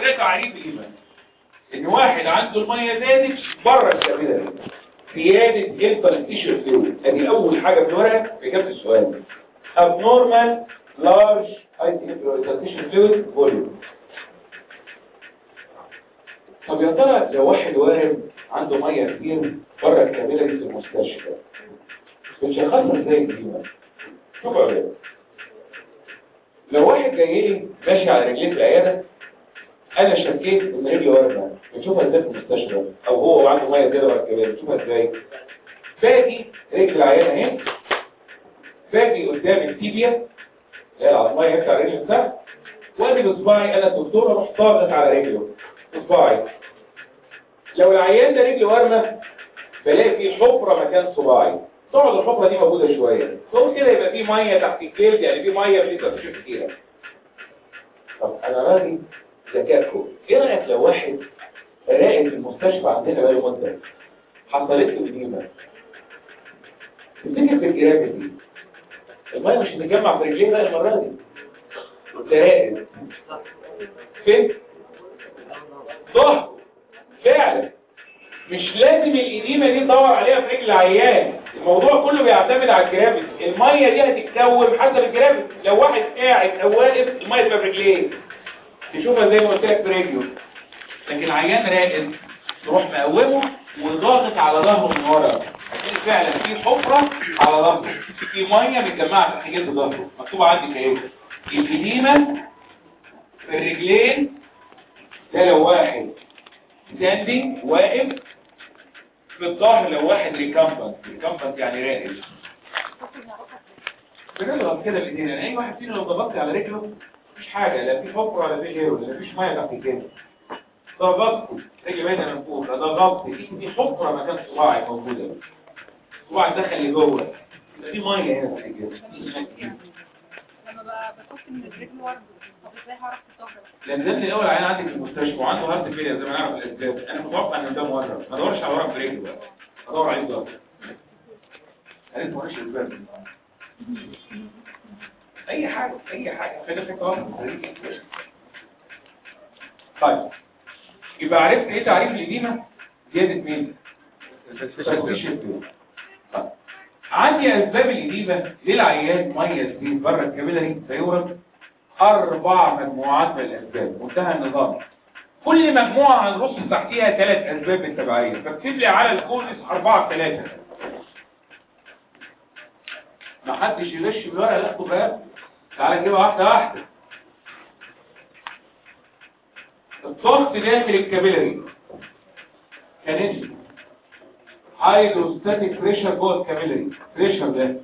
ده تعريف الايمان ان واحد عنده الميه زادت بره الكابيلاري زياده انترستيشن فلويد ادي اول حاجه في الورقه في اجابه السؤال abnormal large interstitial fluid volume طب يا ترى لو واحد وارد عنده ميه كتير بره الكابيلاري في المستشفى بتشخصها ازاي دي شوف يا ولاد لو واحد جاي لي ماشي على رجليه في العياده انا شكيت ان رجلي ورمه بنشوفها ازاي في المستشفى او هو عنده ميه زياده ورا الكباب بنشوفها ازاي باجي رجل العيان اهي باجي قدام التيبيا اللي هي العظميه بتاع الرجل بتاعها وادي بصباعي انا الدكتور اروح ضاغط على رجله بصباعي لو العيان ده رجله ورمه بلاقي في حفره مكان صباعي تقعد الحفره دي موجوده شويه ثم كده يبقى في ميه تحت الجلد يعني في ميه في ترشيح كتيره طب انا راجل ذكائكم ايه رايك لو واحد راقد في المستشفى عندنا بقاله مده حصلت له اديمه تفتكر في الجرافه دي الميه مش هتتجمع في رجليه بقى المره دي انت راقد فين ظهر فعلا مش لازم الإديمة دي تدور عليها في رجل العيان الموضوع كله بيعتمد على الجرافيت المية دي هتتكون حسب الجرافيت لو واحد قاعد او واقف المية تبقى في رجليه تشوفها زي ما قلت لك في رجله لكن العيان راقد تروح مقومه وضاغط على ظهره من ورا هتلاقي فعلا في حفرة على ظهره في مية متجمعة تحت جلد ظهره مكتوب عندي اهي الإديمة في الرجلين ده لو واحد ستاندينج واقف في الظهر لو واحد ريكامبنت ريكامبنت يعني راقد بنضغط كده بايدينا يعني اي واحد فينا لو ضغطت على رجله مفيش حاجه لا في حفره ولا في غيره لا فيش ميه تحت كده ضغطت رجلي باينه من فوق لا ضغطت في في حفره مكان صباعي موجوده صباعي دخل لجوه يبقى في ميه هنا تحت كده لما ب- بشوف ان الرجل ورد طب ازاي هعرف الظهر لان ده من الاول عيان عندي في المستشفى وعنده هارت فيلير زي ما نعرف الاسباب انا متوقع ان ده مورم ما ادورش على ورم في رجله بقى ادور عليه ضغط انا ما اعرفش الاسباب اي حاجه اي حاجه خلينا في واحد طيب يبقى عرفت ايه تعريف الاديمه زياده مين تفتيش طيب عندي اسباب الاديمه للعيان ميه تزيد بره الكابيلاري فيورم أربع مجموعات من الأسباب منتهى النظام كل مجموعة هنرص تحتيها ثلاث أسباب بالتبعية فاكتب لي على الكونس أربعة ثلاثة ما حدش يغش بالورقة لا بقى تعالى نجيبها واحدة واحدة الضغط داخل الكابيلاري كنزل هايدروستاتيك بريشر جوه الكابيلاري بريشر ده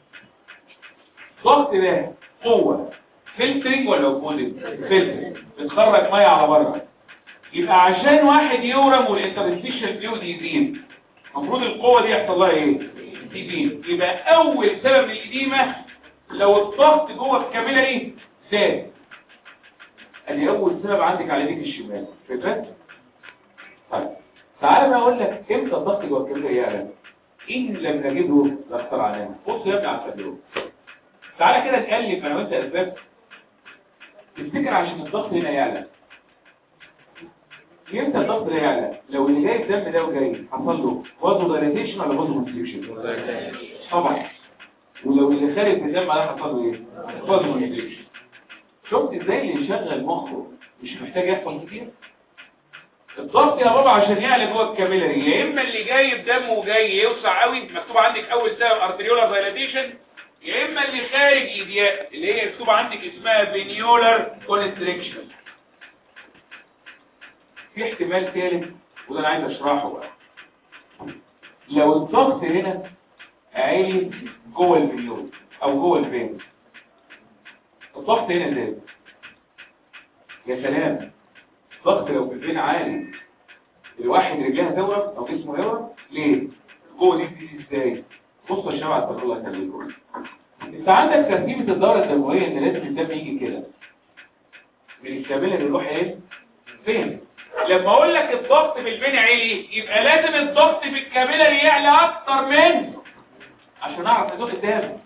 الضغط ده قوة فلترنج ولا اوبولينج فلترنج بتخرج ميه على بره يبقى عشان واحد يورم والانترستيشن فلويد يزيد المفروض القوه دي يحصل لها ايه تزيد يبقى اول سبب للاديمه لو الضغط جوه الكابيلاري زاد ادي اول سبب عندك على ايديك الشمال فكرت طيب تعالى بقى اقول لك امتى الضغط جوه الكابيلاري يعلى ان لم نجده لاختار علامه بص يا ابني على التابلو تعالى كده نقلب انا وانت اسباب تفتكر عشان الضغط هنا يعلى امتى الضغط ده يعلى لو اللي جاي الدم ده وجاي حصل له وازو دايليتيشن ولا وازو كونستريكشن طبعا ولو اللي خارج من الدم ده حصل له ايه وازو كونستريكشن شفت ازاي اللي يشغل مخه مش محتاج يحصل كتير الضغط يا بابا عشان يعلى جوه الكابيلاري يا اما اللي جاي بدمه جاي يوسع قوي مكتوب عندك اول سبب ارتريولار دايليتيشن يا اما اللي خارج ايدياء اللي هي مكتوب عندك اسمها فينيولار كونستريكشن في احتمال ثالث وده انا عايز اشرحه بقى لو الضغط هنا عالي جوه الفينيول او جوه الفين الضغط هنا زاد يا سلام الضغط لو في الفين عالي الواحد رجلها تورم او جسمه يورم ليه جوه دي بتيجي ازاي بصوا يا شباب على الله يخليكم انت عندك ترتيبة الدورة الدموية ان لازم الدم يجي كده من الكابيلة يروح ايه فين لما اقول لك الضغط في البين عالي يبقى لازم الضغط في الكابيلة يعلى اكتر من عشان اعرف ازوق الدم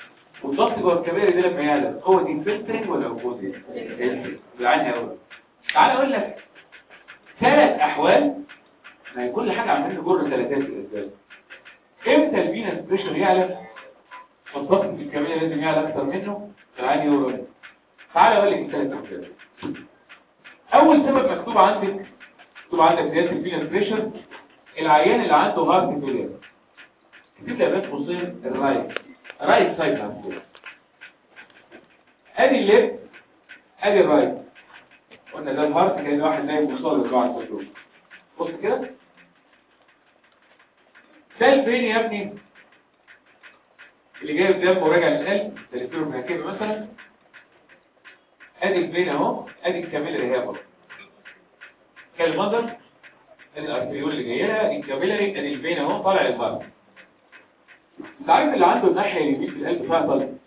والضغط جوه الكابيلة دي لما يعلى هو دي فلترنج ولا اوبوزيت بالعين قوي تعال اقول لك ثلاث احوال ما هي كل حاجه عمالين نجر ثلاثات في الاسباب امتى الفينس بريشر يعلى والضغط في الكميه لازم يعلى اكتر منه فعالي يورد تعال اقول لك الثلاث اسباب اول سبب مكتوب عندك مكتوب عندك زياده الفينس بريشر العيان اللي عنده هارت فيلير كتب لي بين قوسين الرايت رايت سايد هارت فيلير ادي الليفت ادي الرايت قلنا ده الهارت كان واحد نايم مصاب لقاع الصدور بص كده ده البين يا ابني اللي جاي قدام وراجع للقلب تلفيره مركبه مثلا ادي البين اهو ادي الكاميلاري هي برضه كان المنظر ادي الارتريول اللي جايه لها ادي الكاميلاري ادي البين اهو طالع للهارت انت عارف اللي عنده الناحيه اليمين في القلب فيها طلق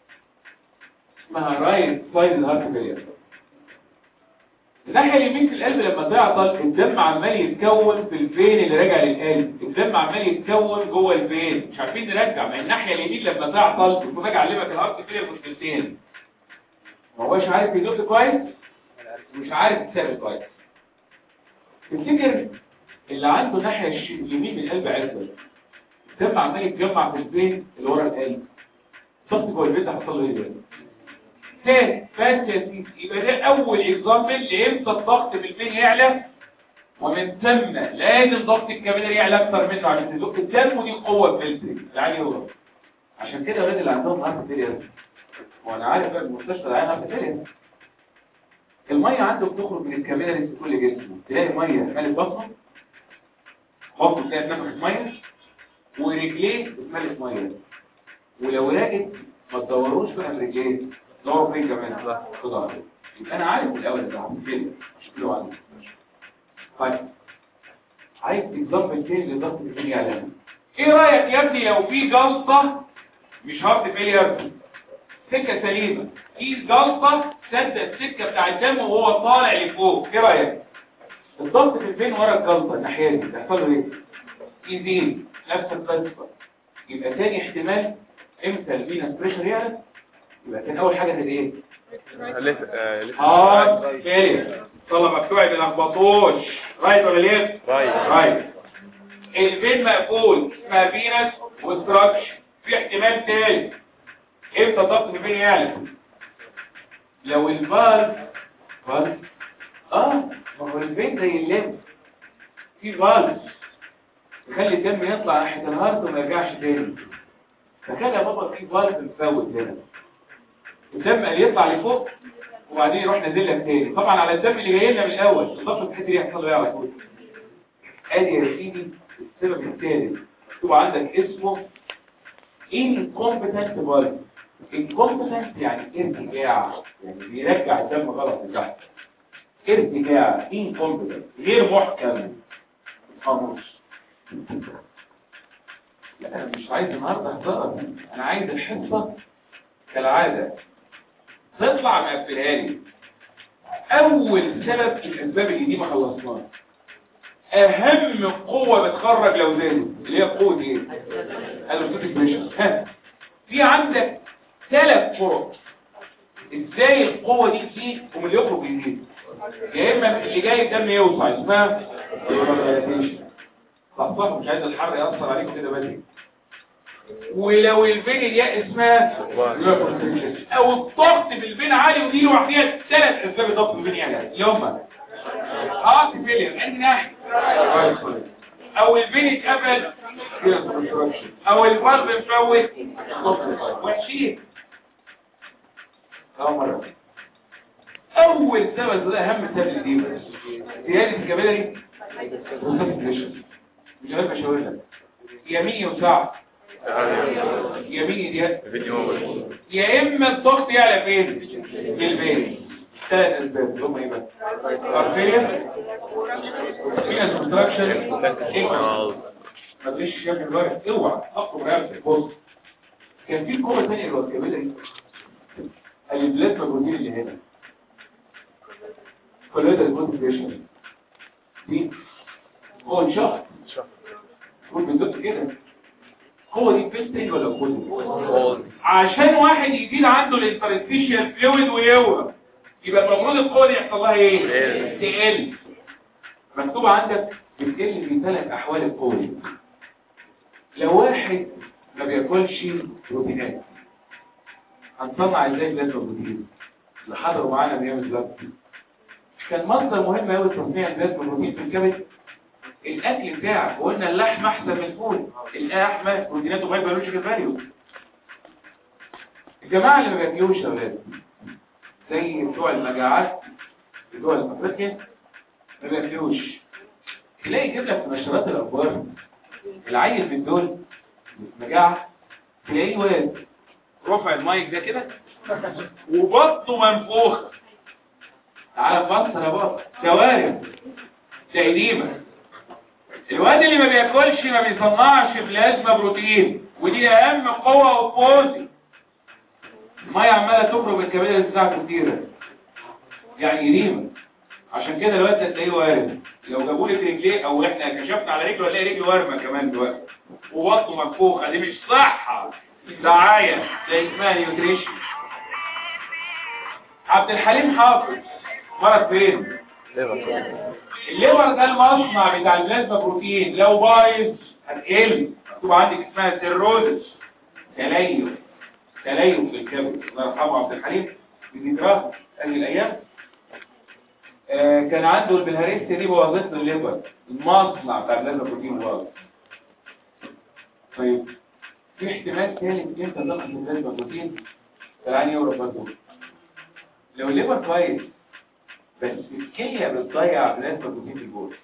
اسمها رايت سايد هارت فيلير الناحية اليمين في القلب لما تعطل الدم عمال يتكون في الفين اللي راجع للقلب الدم عمال يتكون جوه الفين مش عارفين نرجع ما الناحية اليمين لما تعطل المفروض اجي اعلمك الهارت فيلير مشكلتين ما هوش عارف يدق كويس ومش عارف يتثابت كويس تفتكر اللي عنده الناحية الش- اليمين من القلب عرفه الدم عمال يتجمع في الفين اللي ورا القلب ضغط جوه الفين ده حصل له ايه دلوقتي؟ تاني بس يا سيدي يبقى ده اول اكزامبل لامتى الضغط في الفين يعلى ومن ثم لازم ضغط الكابيلاري يعلى اكتر منه عشان تزق الدم ودي القوه الفلتري العالي هو عشان كده الولاد اللي عندهم هارت فيلير وانا عارف بقى المستشفى العيان هارت فيلير الميه عنده بتخرج من الكابيلاري في كل جسمه تلاقي ميه مالت بطنه بطنه تلاقي نفخت ميه ورجليه اتملت ميه ولو راقد ما تدوروش بقى الرجليه دوروا فين كمان خدوا عليه يبقى انا عارف الاول ده عم فين شكله عندي طيب عايز اكزامبل تاني لضغط الدنيا على ايه رايك يا ابني لو في جلطه مش هارت فيلير سكه سليمه في جلطه سد السكه بتاع الدم وهو طالع لفوق ايه رايك الضغط في الفين ورا الجلطه الناحيه دي بيحصل له ايه يزيد نفس القصه يبقى تاني احتمال امتى الفينس بريشر يعلى يبقى كان اول حاجه كانت ايه لف- آه، لف- هارد فيلير طلبه بتوعي ما لخبطوش رايت ولا ليفت رايت. رايت الفين مقفول اسمها فينس وستراكش في احتمال تاني امتى ضغط الفين يعلى لو الفالف فالف اه ما هو الفين زي الليمف في فالف يخلي الدم يطلع ناحيه الهارت وما يرجعش تاني فكان يا بابا في فالف مفوت هنا الدم اللي يطلع لفوق وبعدين يروح نازل لك تاني طبعا على الدم اللي جاي لنا من الاول الضغط في الحته دي هيحصل له ايه على طول ادي يا سيدي السبب الثالث مكتوب عندك اسمه incompetent valve incompetent يعني ارتجاع يعني بيرجع الدم غلط لتحت ارتجاع incompetent غير محكم خاموش لا انا مش عايز النهارده هزار انا عايز الحصه كالعاده تطلع مقفلها لي اول سبب الاسباب اللي دي ما خلصناها اهم قوه بتخرج لو زادت اللي هي قوه ايه الوسيط بريشر ها في عندك ثلاث طرق ازاي القوه دي تزيد ومن اللي يخرج يزيد يا اما اللي جاي الدم يوسع اسمها الريلاكسيشن صح مش عايز الحر ياثر عليكم كده بدري ولو الفين دي اسمها relaxation. او الضغط في الفين عالي ودي لوحدها ثلاث اسباب الضغط في الفين يعني اللي هم هارت فيلير انهي ناحيه او الفين اتقفل او الفالف مفوت وحشين اول مره اول سبب ده اهم سبب دي زياده الكباري مش عارف اشاور لك يمين وسعد يمين دي فيديو يا اما الضغط يعلى فين في البيت ثلاث اسباب اللي هم ايه بقى ارفيليا فينا كونتراكشن ما تجيش يا ابني الورق اوعى اقرب رقبتك بص كان في قوه ثانيه اللي هو الكبيره البلازما بروتين اللي هنا كلها الكونتراكشن دي هو الشخص تقول بالظبط كده هو دي بيستنج ولا كوزن عشان واحد يزيد عنده الانترستيشيال فلويد ويوقف يبقى المفروض القوة دي يحصل لها ايه تقل. تقل مكتوب عندك بتقل في ثلاث احوال القوة دي لو واحد ما بياكلش بروتينات هنصنع ازاي بلازما بروتين اللي حضروا معانا من ايام الزلط كان مصدر مهم قوي تصنيع البلازما بروتين في الكبد الاكل بتاعك وقلنا اللحم احسن من الفول اللحمه بروتيناته ما بيولوجيكال فاليو الجماعه اللي ما بياكلوش يا اولاد زي بتوع المجاعات بتوع الافريقيا ما بياكلوش تلاقي يجيب لك في نشرات الاخبار العيل من دول مجاعه تلاقيه واد رفع المايك ده كده وبطنه منفوخه تعالى فسر يا بابا دوارب تقديمه الواد اللي ما بياكلش ما بيصنعش بلازما بروتين ودي اهم قوه وقوتي الميه عماله تخرج من الكبده بتاعته كتيره يعني ريمه عشان كده الواد ده تلاقيه وارم لو جابوا لك رجليه او احنا كشفنا على رجله هنلاقي رجله وارمه كمان دلوقتي وبطنه منفوخه دي مش صحه دعايه ده اسمها نيوتريشن عبد الحليم حافظ مرض فين الليبر ده المصنع بتاع البلازما بروتين لو بايظ هتقل مكتوب عندك اسمها سيروزس تليف تليف في الكبد الله يرحمه عبد الحليم بذكراه هذه الايام آه كان عنده البلهاريس دي بوظت له الليبر المصنع بتاع البلازما بروتين باظ طيب في احتمال ثالث انت تنقص البلازما بروتين فالعين يورا برضه لو الليبر كويس بس الكلية بتضيع بلازما بروتين في الجول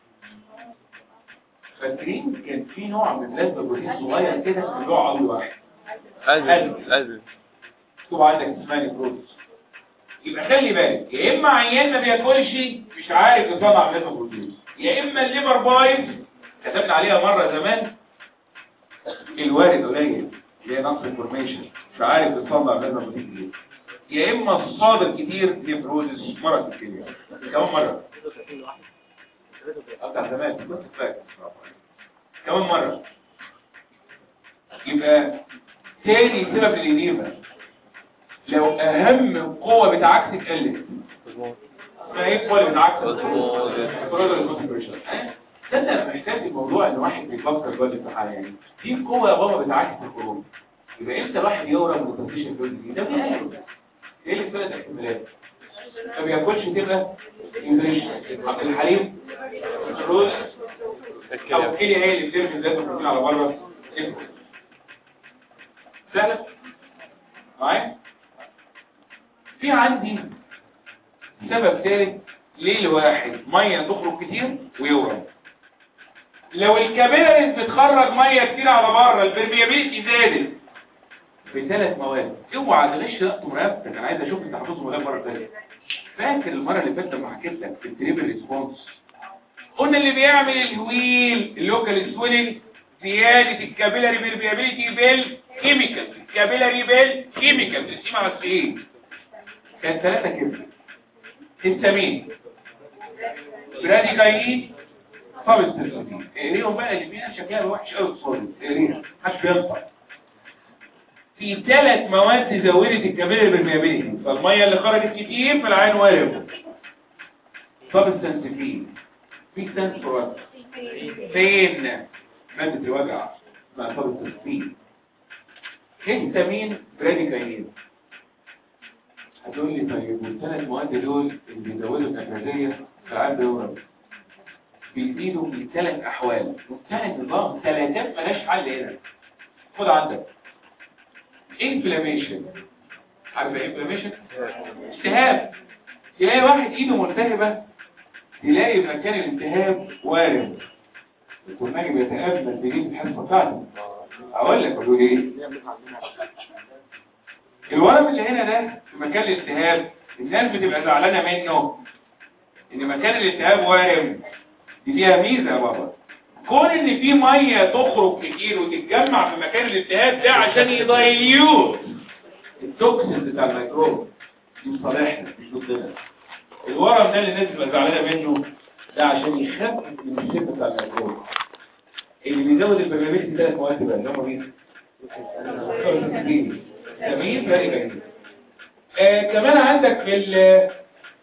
فاكرين كان في نوع من بلازما بروتين صغير كده في نوع قوي واحد أزل أزل مكتوب عندك اسمها نيكروز يبقى خلي بالك يا اما عيان ما بياكلش مش عارف يصنع بلازما بروتين يا اما الليبر بايظ كتبنا عليها مره زمان الوارد قليل اللي هي نقص انفورميشن مش عارف يصنع بلازما بروتين كتير يا اما الصادر كتير نيفروزس مرض الكليه كمان مره اقطع زمان كنت فاكر كمان مره يبقى تاني سبب للإديمة لو أهم قوة بتعكسك قلت ما هي القوة اللي بتعكسك الفرادة الكونسنتريشن ده انت محتاج الموضوع ان واحد بيفكر جوه الامتحان يعني في قوة يا بابا بتعكس الخروج يبقى امتى الواحد يورم وتفتيش الجزء دي ده بيقلل ايه اللي ثلاث احتمالات ما بياكلش كده نيوتريشن عبد الحليم الروز او الكليه هي اللي بترمي ذات البروتين على بره سهله معايا في عندي سبب ثالث ليه الواحد ميه تخرج كتير ويورم لو الكابيلاريز بتخرج ميه كتير على بره البرميابيلتي زادت بثلاث مواد اوعى تغش رقم مرتب انا عايز اشوف انت حافظهم ولا مره ثانيه فاكر المره اللي فاتت لما حكيت لك في التريبل ريسبونس قلنا اللي بيعمل الويل اللوكال سويلنج زياده الكابيلاري برميابيلتي بالكيميكال الكابيلاري بالكيميكال تقسيمها بس ايه كان ثلاثه كده هيستامين براديكايين فابسترسين اقريهم بقى اللي فيها شكلها وحش قوي الصوت اقريها محدش بينطق في ثلاث مواد زودت الكابيلاري بالميابيلتي فالميه اللي خرجت كتير في العين وارم سبستانس فيه في سنسورات فين مادة الوجع مع سبستانس فيه هيستامين براديكاين هتقول لي طيب والثلاث مواد دول اللي بيزودوا الأكرادية في العين دورة بيزيدوا من ثلاث أحوال والثلاث نظام ثلاثات ملاش حل هنا خد عندك inflammation عارف ايه inflammation التهاب تلاقي واحد ايده ملتهبة تلاقي مكان الالتهاب وارم والنجم بيتأمل بيجيب الحصة بتاعته اقول لك اقول ايه الورم اللي هنا ده في مكان الالتهاب الناس بتبقى زعلانة منه ان مكان الالتهاب وارم دي فيها ميزة يا بابا كون ان في مية تخرج كتير وتتجمع في مكان الالتهاب ده عشان يضيعوه التوكسين بتاع الميكروب دي صالحنا مش ضدنا الورم ده اللي الناس بتبقى زعلانه منه ده عشان يخفف من الشده بتاع الميكروب اللي بيزود البرميل ثلاث مواد بقى اللي هم مين؟ جميل فرق جميل آه كمان عندك في ال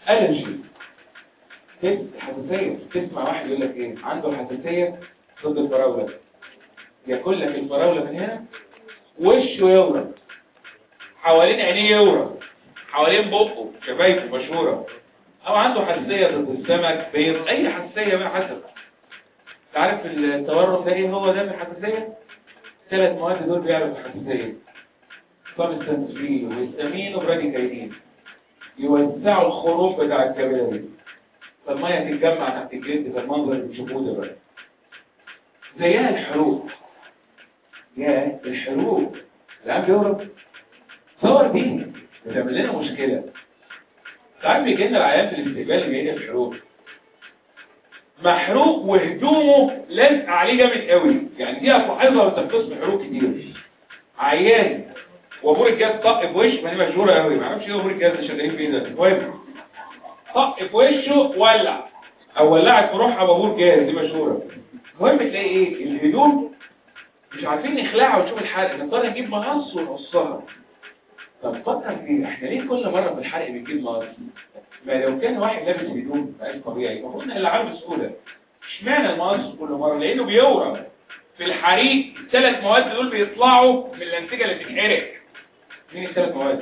الرجي تست حساسيه تسمع واحد يقول لك ايه عنده حساسيه ضد الفراوله ياكل لك الفراوله من هنا وشه يورم حوالين عينيه يورم حوالين بقه شفايفه مشهوره او عنده حساسيه ضد السمك بيض اي حساسيه بقى حسب تعرف التورم ده ايه هو ده من الحساسيه ثلاث مواد دول بيعملوا الحساسيه سبستانسفيل وهيستامين وبراديكايدين يوزعوا الخروج بتاع الكباري فالميه تتجمع تحت الجلد في المنظر اللي بتشوفوه ده بقى زيها الحروق يا الحروق العام بيهرب صور دي بتعمل لنا مشكله ساعات بيجي لنا العيان في الاستقبال اللي جاي لنا في الحروق محروق وهدومه لازق عليه جامد قوي يعني دي هتلاحظها وانت في قسم حروق كتير عيان وابور الجاز طق في وشه ما دي مشهوره قوي ما اعرفش ايه وابور الجاز اللي شغالين فيه ده المهم طق في وشه ولع او ولعت في روحها بابور جاز دي مشهوره المهم تلاقي ايه الهدوم مش عارفين نخلعها ونشوف الحرق نضطر نجيب مقص ونقصها طب فكر فيه احنا ليه كل مره في الحرق بنجيب مقص ما لو كان واحد لابس هدوم بقى طبيعي المفروض نقلعها بسهوله اشمعنى المقص كل مره لانه بيورم في الحريق الثلاث مواد دول بيطلعوا من الانسجه اللي بتتحرق مين الثلاث مواد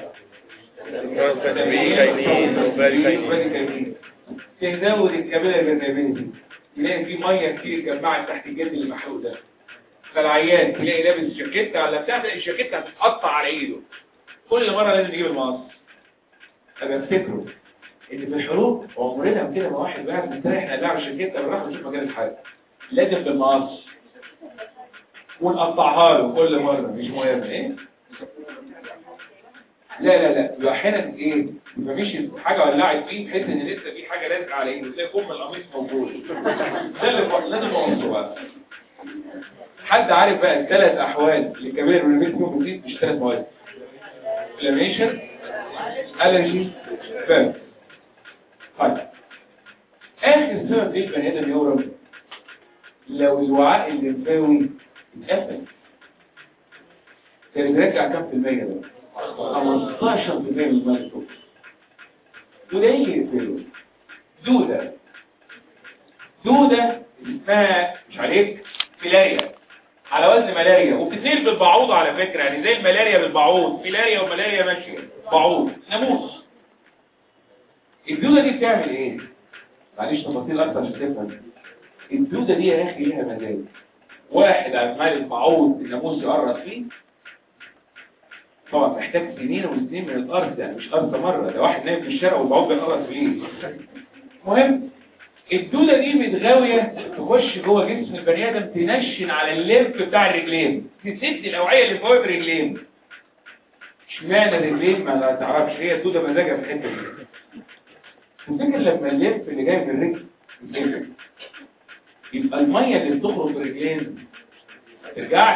تزود الكبيرة الجنبية تلاقي في ميه كتير جمعت تحت الجلد اللي محروق ده فالعيان تلاقي لابس جاكيته ولا بتاع تلاقي الجاكيته هتتقطع على ايده كل مره لازم يجيب المقص ابقى افتكره ان في الحروب عمرنا كده ما واحد قاعد مستريح نقلع الجاكيته بالراحه ونشوف مكان الحرق لازم بالمقص ونقطعها له كل مره مش مهم ايه لا لا لا يبقى احيانا ايه مفيش حاجه ولعت فيه بحيث ان لسه في حاجه لازقه على ايده تلاقي كم القميص موجود ده اللي بقى- لازم نوصله بقى حد عارف بقى الثلاث احوال اللي كبير والبيت فيهم بتزيد مش ثلاث مواد inflammation allergy فهم طيب اخر سبب ليه البني ادم يورم لو الوعاء الليمفاوي اتقفل كان بيرجع كام في المية ده 15% من المكتوب وده يجي يقفله دودة دودة اسمها مش عليك فيلاريا على وزن ملاريا وبتتنقل بالبعوض على فكرة يعني زي الملاريا بالبعوض فيلاريا وملاريا ماشية بعوض ناموس الدودة دي بتعمل ايه؟ معلش تفاصيل اكتر عشان تفهم الدودة دي يا اخي ليها مزاج واحد عمال البعوض الناموس يقرص فيه طبعا محتاج سنين وسنين من الارض يعني مش ارض مرة ده واحد نايم في الشارع والبعوض بيقرص فيه المهم الدودة دي متغاوية تخش جوه جسم البني ادم تنشن على الليمف بتاع الرجلين تسد الاوعية اللي فوق الرجلين اشمعنى الرجلين ما لا تعرفش هي الدودة مزاجها في الحتة دي تفتكر لما الليمف اللي جاي من الرجل يتقفل يبقى المية اللي بتخرج في الرجلين ما ترجعش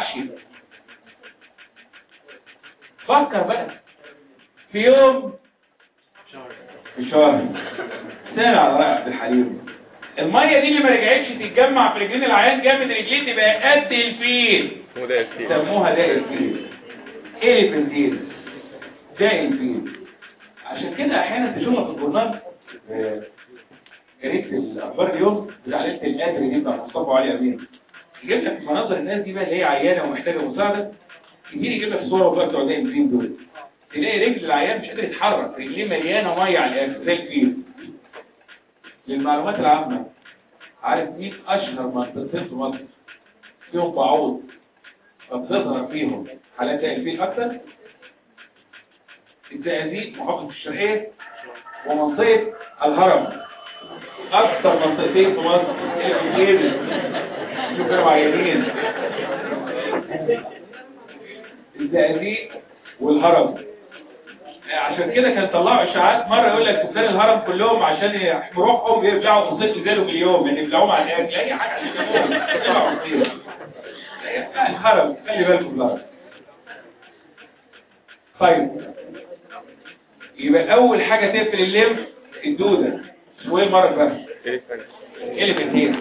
فكر بقى في يوم في شهر سامع على رأي عبد الحليم المية دي اللي ما رجعتش تتجمع في رجلين العيان جامد رجلين تبقى قد الفيل وده كتير سموها داء الفيل ايه الفيل داء الفيل عشان كده احيانا تشوفها في الجورنال آه، جريدة الاخبار اليوم بتاع ليله القدر دي بتاع مصطفى علي امين يجيب لك مناظر الناس دي بقى اللي هي عيانه ومحتاجه مساعده يجي يجيب لك الصوره بقى بتوع داء الفيل دول تلاقي رجل العيان مش قادر يتحرك رجليه مليانه ميه على الاخر زي الفيل للمعلومات العامه عارف مين اشهر منطقتين في مصر فيهم بعوض فبتظهر فيهم حالات داء الفيل اكتر الزقازيق محافظة الشرقية ومنطقة الهرم أكثر منطقتين في مصر الفيل شوف كانوا عيانين الزقازيق والهرم عشان كده كان طلعوا اشاعات مره يقول لك سكان الهرم كلهم عشان يحموا روحهم يرجعوا قصتهم زيرو في اليوم يعني يبلعوهم على الاكل اي حاجه عشان يبلعوهم. طلعوا كتير. الهرم خلي بالكم الهرم طيب يبقى اول حاجه تقفل الليمف الدوده اسمه ايه المرض بقى الفنتين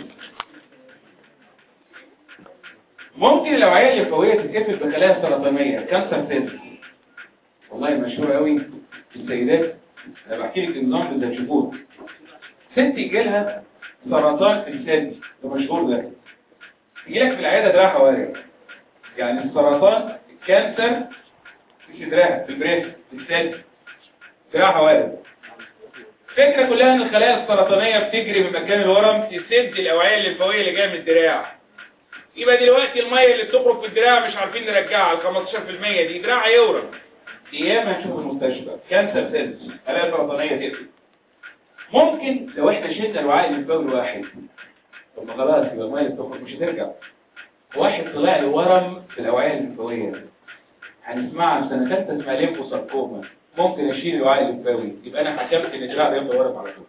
ممكن الاوعيه الليمفاويه تتقفل بخلايا سرطانيه كانسر سيل والله مشهور قوي السيدات انا بحكي لك النظام ده تشوفوه ست يجي لها سرطان في الثدي ده مشهور ده يجي لك في العياده دراع حواري يعني السرطان الكانسر في صدرها في البريست في الثدي دراع حواري الفكره كلها ان الخلايا السرطانيه بتجري من مكان الورم تسد الاوعيه الليمفاويه اللي جايه من الدراع يبقى دلوقتي الميه اللي بتخرج في الدراع مش عارفين نرجعها ال 15% دي دراع هيورم ايام هنشوف المستشفى كانسر سيلز خلايا سرطانيه تقفل ممكن لو احنا شلنا الوعاء الليمفاوي الواحد طب ما خلاص يبقى الميه اللي بتخرج مش هترجع واحد طلع له ورم في الاوعيه الليمفاويه هنسمعها في سنه ثالثه اسمها ليمفوساركوما ممكن اشيل الوعاء الليمفاوي يبقى انا حكمت ان الدراع بيفضل ورم على طول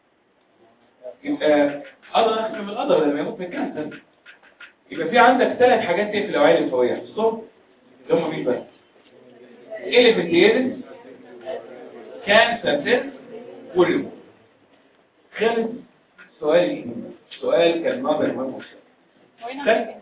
يبقى اقدر اخف من القدر لما يموت من الكانسر يبقى في عندك ثلاث حاجات تقفل الاوعيه الليمفاويه الصوت اللي هم مين بس الفيتيرز كانسر سيل والريموت خلص سؤال سؤال كان نظري مهم وهنا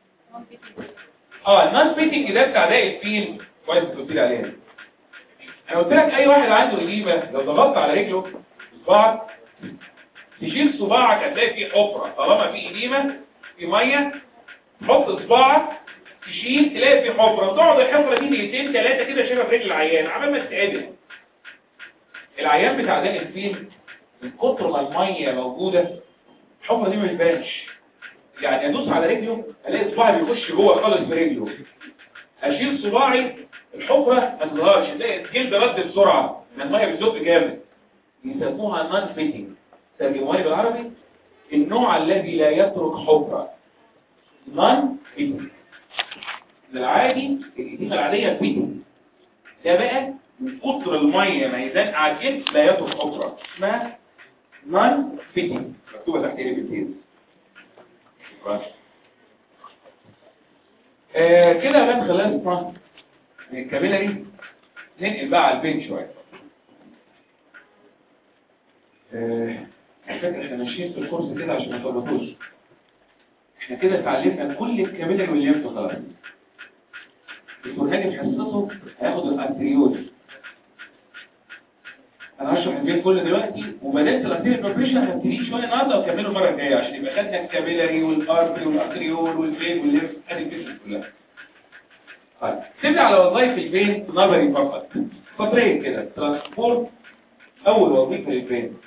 اه الناس بيتنج ده بتاع داء الفيل كويس قلت لي عليها انا قلت لك اي واحد عنده اديمه لو ضغطت على رجله صباعك تشيل صباعك هتلاقي فيه حفره طالما في اديمه في ميه حط صباعك تشيل تلاقي فيه حفره وتقعد الحفره دي دقيقتين ثلاثه كده شايفها في رجل العيان عمال ما تتعدل العيان بتاع داء الفيل من كتر ما الميه موجوده الحفره دي ما بتبانش يعني ادوس على رجله الاقي صباعي بيخش جوه خالص في رجله اشيل صباعي الحفره ما تظهرش تلاقي الجلد رد بسرعه لان الميه بتزق جامد يسموها نون فيتنج ترجموها لي بالعربي النوع الذي لا يترك حفره نون فيتنج العادي الإديمة العادية فيتنج ده بقى من كتر الميه ما يزن على الجلد لا يترك حفره اسمها نون فيتنج مكتوبه تحت ايه بالتيز آه كده بقى خلصنا من الكابيلاري ننقل بقى على البين شويه آه على فكره احنا ماشيين في الكورس كده عشان ما نفوتوش احنا كده اتعلمنا كل الكابيلاري والليمف خلاص الفرهاني في حصته هياخد الارتريول انا هشرح البين كله دلوقتي وبدات الارتريول بريبريشن هبتدي شويه النهارده واكمله المره الجايه عشان يبقى خدنا الكابيلاري والارتري والارتريول والفين والليمف ادي البيشن كلها طيب سيبنا على وظائف البين نظري فقط سطرين كده ترانسبورت اول وظيفه للبين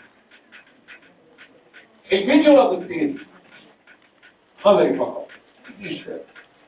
البين له وظيفتين نظري فقط مفيش كده.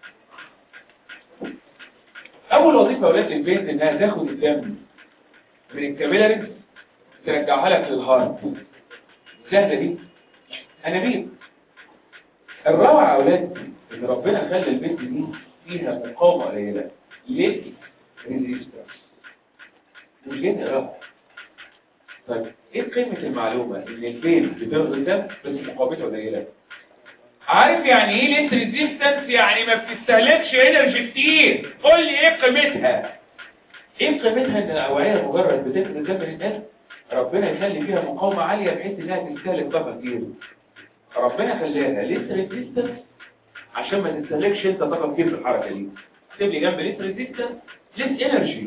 اول وظيفه اولاد البين انها تاخد الدم من الكابيلاريز ترجعها لك للهارت سهله دي انابيب الروعه يا اولاد ان ربنا خلى البنت دي فيها مقاومه قليله ليه ريزيستنس مش جاي نقراها طيب ايه قيمه المعلومه ان البين بتاخد الدم بس مقاومته قليله عارف يعني ايه ليت ريزيستنس يعني ما بتستهلكش انرجي كتير قول لي ايه قيمتها ايه قيمتها ان الاوعيه مجرد بتفرز الدم للناس ربنا يخلي فيها مقاومه عاليه بحيث انها تستهلك طاقه كتير ربنا خلاها ليت ريزيستنس عشان ما تستهلكش انت طاقه كتير في الحركه دي اكتب لي جنب ليت ريزيستنس ليت انرجي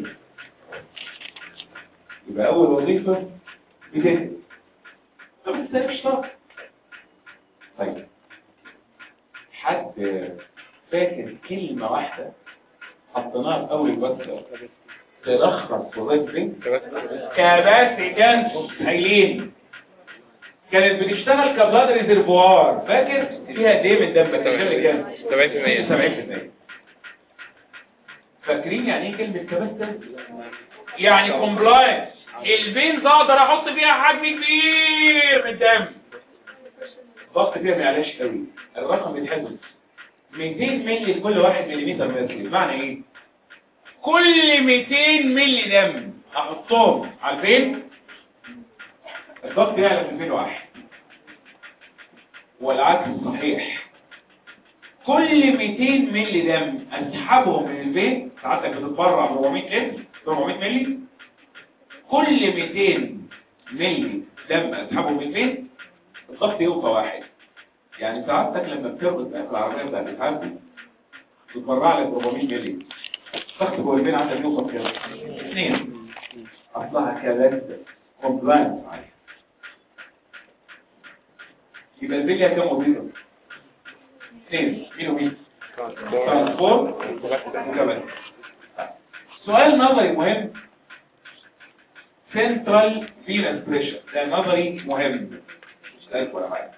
يبقى اول وظيفه بتهدي طب ما تستهلكش طاقه طيب حد فاكر كلمة واحدة حطيناها في أول البث تلخص وظيفة فين؟ كباسي كان هايلين كانت بتشتغل كبلاد ريزرفوار فاكر فيها قد ايه من الدم بتشتغل كام 70% 70% فاكرين يعني ايه كلمه كباسة يعني كومبلاينس البين ده اقدر احط فيها حجم كبير من الدم ضغط فيها ما يعلاش قوي الرقم بيتحدث 200 مللي لكل واحد مليمتر متر معنى ايه كل 200 مللي دم احطهم على البين الضغط يعلى في 201 والعكس صحيح كل 200 مللي دم اسحبهم من البين ساعتك بتتبرع ب 400 لتر 400 مللي كل 200 مللي دم اسحبهم من البين الضغط يوقع واحد يعني ساعتك لما بتربط بقى في العربية بتاعت الحمل تتبرع لك 400 مللي الضغط جوه البين عندك يوصل كام؟ اثنين اصلها كباسة كومبلاينس عالي يبقى الفيليا كام وظيفه اثنين مين ومين ترانسفورم وكمان سؤال نظري مهم سنترال فينس بريشر ده نظري مهم مش لايك ولا حاجه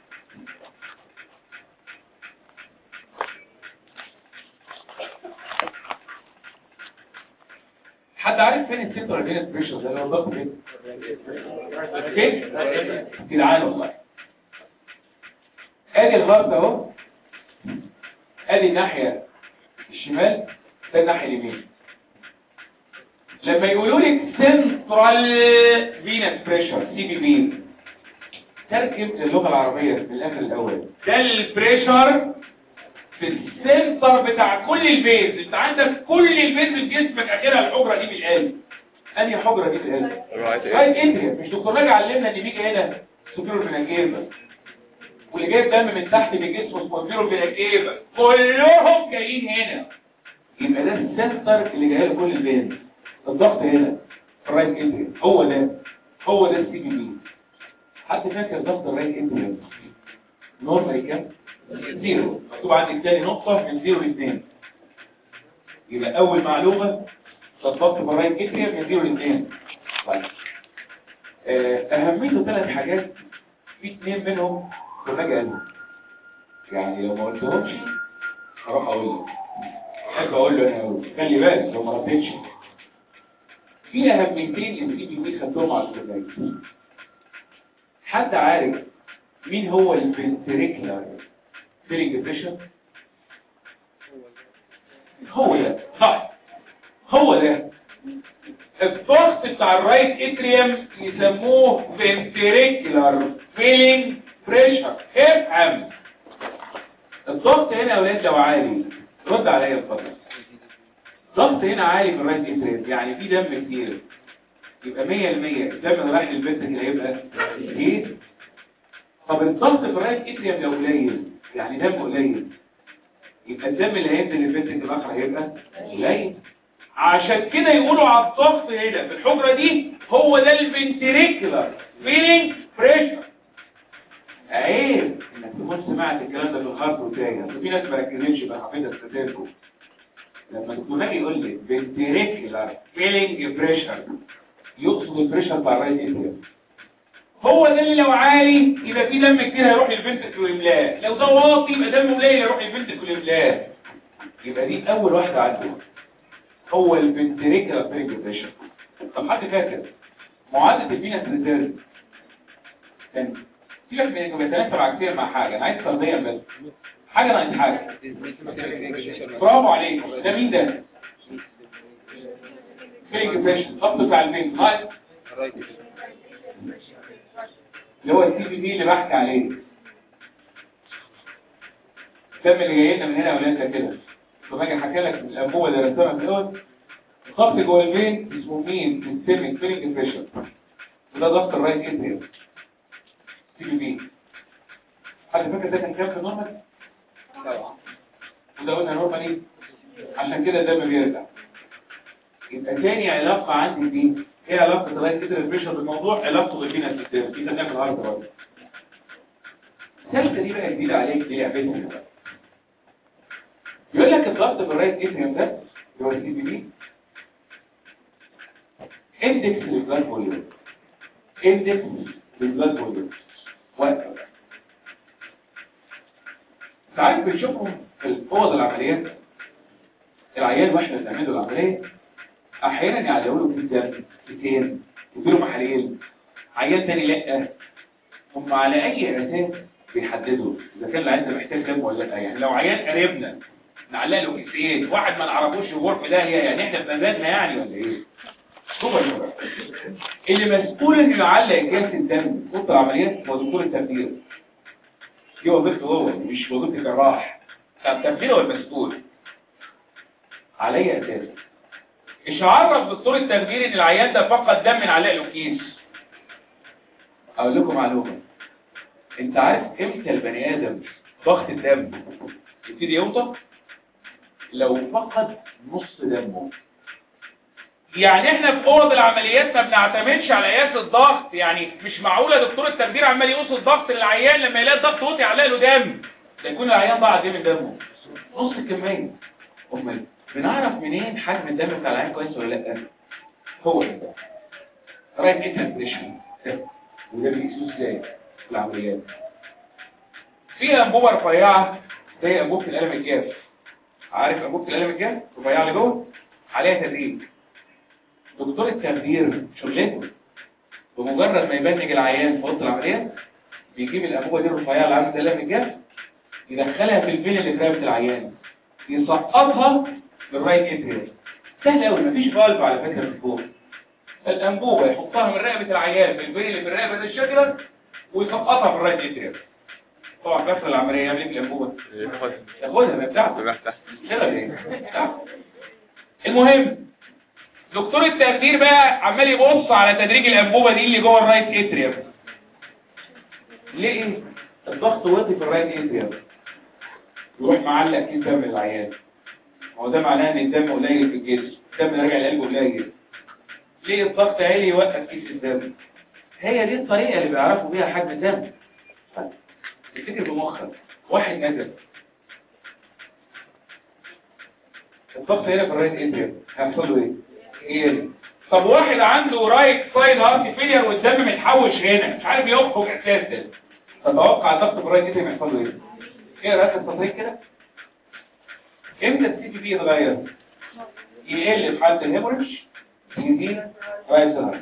حد عارف فين السنترال فينس بريشر ده اللي هو ضغط فين فين جدعان والله ادي الهارت اهو ادي الناحيه الشمال ده الناحيه اليمين لما يقولوا لك سنترال فينس بريشر سي بي بي تركب اللغه العربيه من الاخر الاول ده البريشر في السنتر بتاع كل البيز انت عندك كل البيز في جسمك اخرها الحجره دي بالقلب انهي حجره دي بالقلب رايت رايت اتريا مش دكتور ناجي علمنا ان بيجي هنا سوبيرو فيناجيبا واللي جايب دم من تحت بجسمه سوبيرو فيناجيبا كلهم جايين هنا يبقى ده السنتر اللي جاي له كل البيز الضغط هنا في الرايت اتريا هو ده هو ده السي بي بي حد فاكر ضغط الرايت اتريا نورمال كام زيرو مكتوب عندك تاني نقطة من زيرو لاثنين يبقى أول معلومة تطبق براين اتريا من زيرو لاثنين طيب آه، أهميته ثلاث حاجات في اثنين منهم كنا قالوا يعني لو ما قلتهمش هروح أقول لك أحب أقول له أنا أقول خلي بالك لو ما ردتش في أهميتين اللي بتيجي بيه خدتهم على الكتاب حد عارف مين هو الفنتريكلر فيلينج بريشر هو ده صح هو ده الضغط بتاع الرايت اتريوم يسموه فنتريكلر فيلينج بريشر افهم الضغط هنا يا ولاد لو عالي رد عليا اتفضل الضغط هنا عالي في الرايت اتريوم يعني في دم كتير يبقى 100% الدم اللي رايح للفنتريكل هيبقى كتير طب الضغط في الرايت اتريوم لو قليل يعني دم قليل يبقى الدم اللي هينزل للفنتريكل الاخر هيبقى قليل عشان كده يقولوا على الضغط هنا في الحجره دي هو ده الفنتريكولار فيلينج بريشر عيب انك تكون سمعت الكلام ده في الهارت وتاجي اصل في ناس ما ركزتش بقى حافظها استفادكم لما الدكتور ناجي يقول لي فنتريكولار فيلينج بريشر يقصد البريشر بتاع الرايت اتريوم هو ده اللي لو عالي يبقى في دم كتير هيروح للفنتريكل ويملاه لو ده واطي يبقى دم قليل هيروح للفنتريكل ويملاه يبقى دي اول واحده عنده هو الفنتريكل فيلينج بريشر طب حد فاكر معادله الفينس ريزيرف كان سيبك من انه بيتناسب عكسيا مع حاجه انا عايز فرضيا بس حاجه ناقص حاجه برافو عليك ده مين ده فيلينج بريشر خط بتاع الفين ناقص اللي هو السي بي بي اللي بحكي عليه الدم اللي جاي لنا من هنا ولا انت كده طب اجي احكي لك الانبوبه اللي رسمها في الاول الخط جوه الفين اسمه مين سيستميك فيلينج بريشر وده ضغط الرايت اتريوم سي بي بي حد فاكر ده كان كام في النورمال؟ وده قلنا نورمال ايه؟ عشان كده الدم بيرجع يبقى تاني علاقة عندي دي ايه علاقة الرايت اتريوم بريشر بالموضوع علاقته بالفينس سيستم دي خدناها في الهارد برضه الثالثة دي بقى جديدة عليك دي لعبتها بقى يقول لك الضغط بالرايت اتريوم ده اللي هو السي بي بي اندكس للبلاد فوليوم اندكس للبلاد فوليوم وقت ساعات بنشوفهم في اوض العمليات العيان واحنا بنعمل له العمليه احيانا يعلقوا له في الدم كتين يديله محاليل عيان تاني لا هم على اي اساس بيحددوا اذا كان العيان ده محتاج دم ولا لا يعني لو عيان قريبنا نعلق له كيسين واحد ما نعرفوش الغرف ده هي يعني احنا في مزاجنا يعني ولا ايه هو الموضوع اللي مسؤول انه يعلق كاس الدم في اوضه العمليات هو دكتور التخدير دي وظيفته هو مش وظيفه الجراح فالتخدير هو المسؤول على اي اساس مش عرف دكتور التخدير ان العيان ده فقد دم نعلق له كيس اقول لكم معلومه انت عارف امتى البني ادم ضغط الدم يبتدي يوطى لو فقد نص دمه يعني احنا في اوض العمليات ما بنعتمدش على قياس الضغط يعني مش معقوله دكتور التخدير عمال يقيس الضغط للعيان لما يلاقي الضغط وطي يعلق له دم ده يكون العيان ضاع قد ايه من دمه نص الكميه امال بنعرف منين حجم الدم بتاع العيان كويس ولا لا هو ده رايت انتربريشن وده بيقيسوه ازاي في العمليات في انبوبه رفيعه زي انبوبه القلم الجاف عارف انبوبه القلم الجاف رفيعه اللي جوه عليها تدريج دكتور التخدير شغلته بمجرد ما يبنج العيان في اوضه العمليات بيجيب الانبوبه دي الرفيعه اللي عامله زي القلم الجاف يدخلها في الفين اللي في رقبه العيان يسقطها بالرايت اتريال سهل قوي مفيش فالف على فكره من فوق الانبوبه يحطها من رقبه العيان في الفين اللي في الرقبه دي الشجره ويسقطها في الرايت اتريال طبعا كسر العمليه يعمل ايه في الانبوبه ياخدها ما بتاعته راح تحت كده ليه المهم دكتور التخدير بقى عمال يبص على تدريج الانبوبه دي اللي جوه الرايت اتريوم ليه ايه الضغط واطي في الرايت اتريوم يروح معلق كيس دم للعيان هو ده معناه ان الدم قليل في الجسم الدم راجع لقلبه قليل ليه الضغط عالي يوقف كيس الدم هي دي الطريقه اللي بيعرفوا بيها حجم الدم طيب، تفتكر بمخك واحد نزل الضغط هنا في الرايت اتريوم هيحصل له ايه ايه طب واحد عنده رايت سايد هارت فيلير والدم متحوش هنا مش عارف يخرج اساسا تتوقع الضغط في الرايت اتريوم يحصل له ايه ايه رايك التصريح كده امتى السي بي بي يتغير يقل في حاله الهيموريج يزيد رايت سايد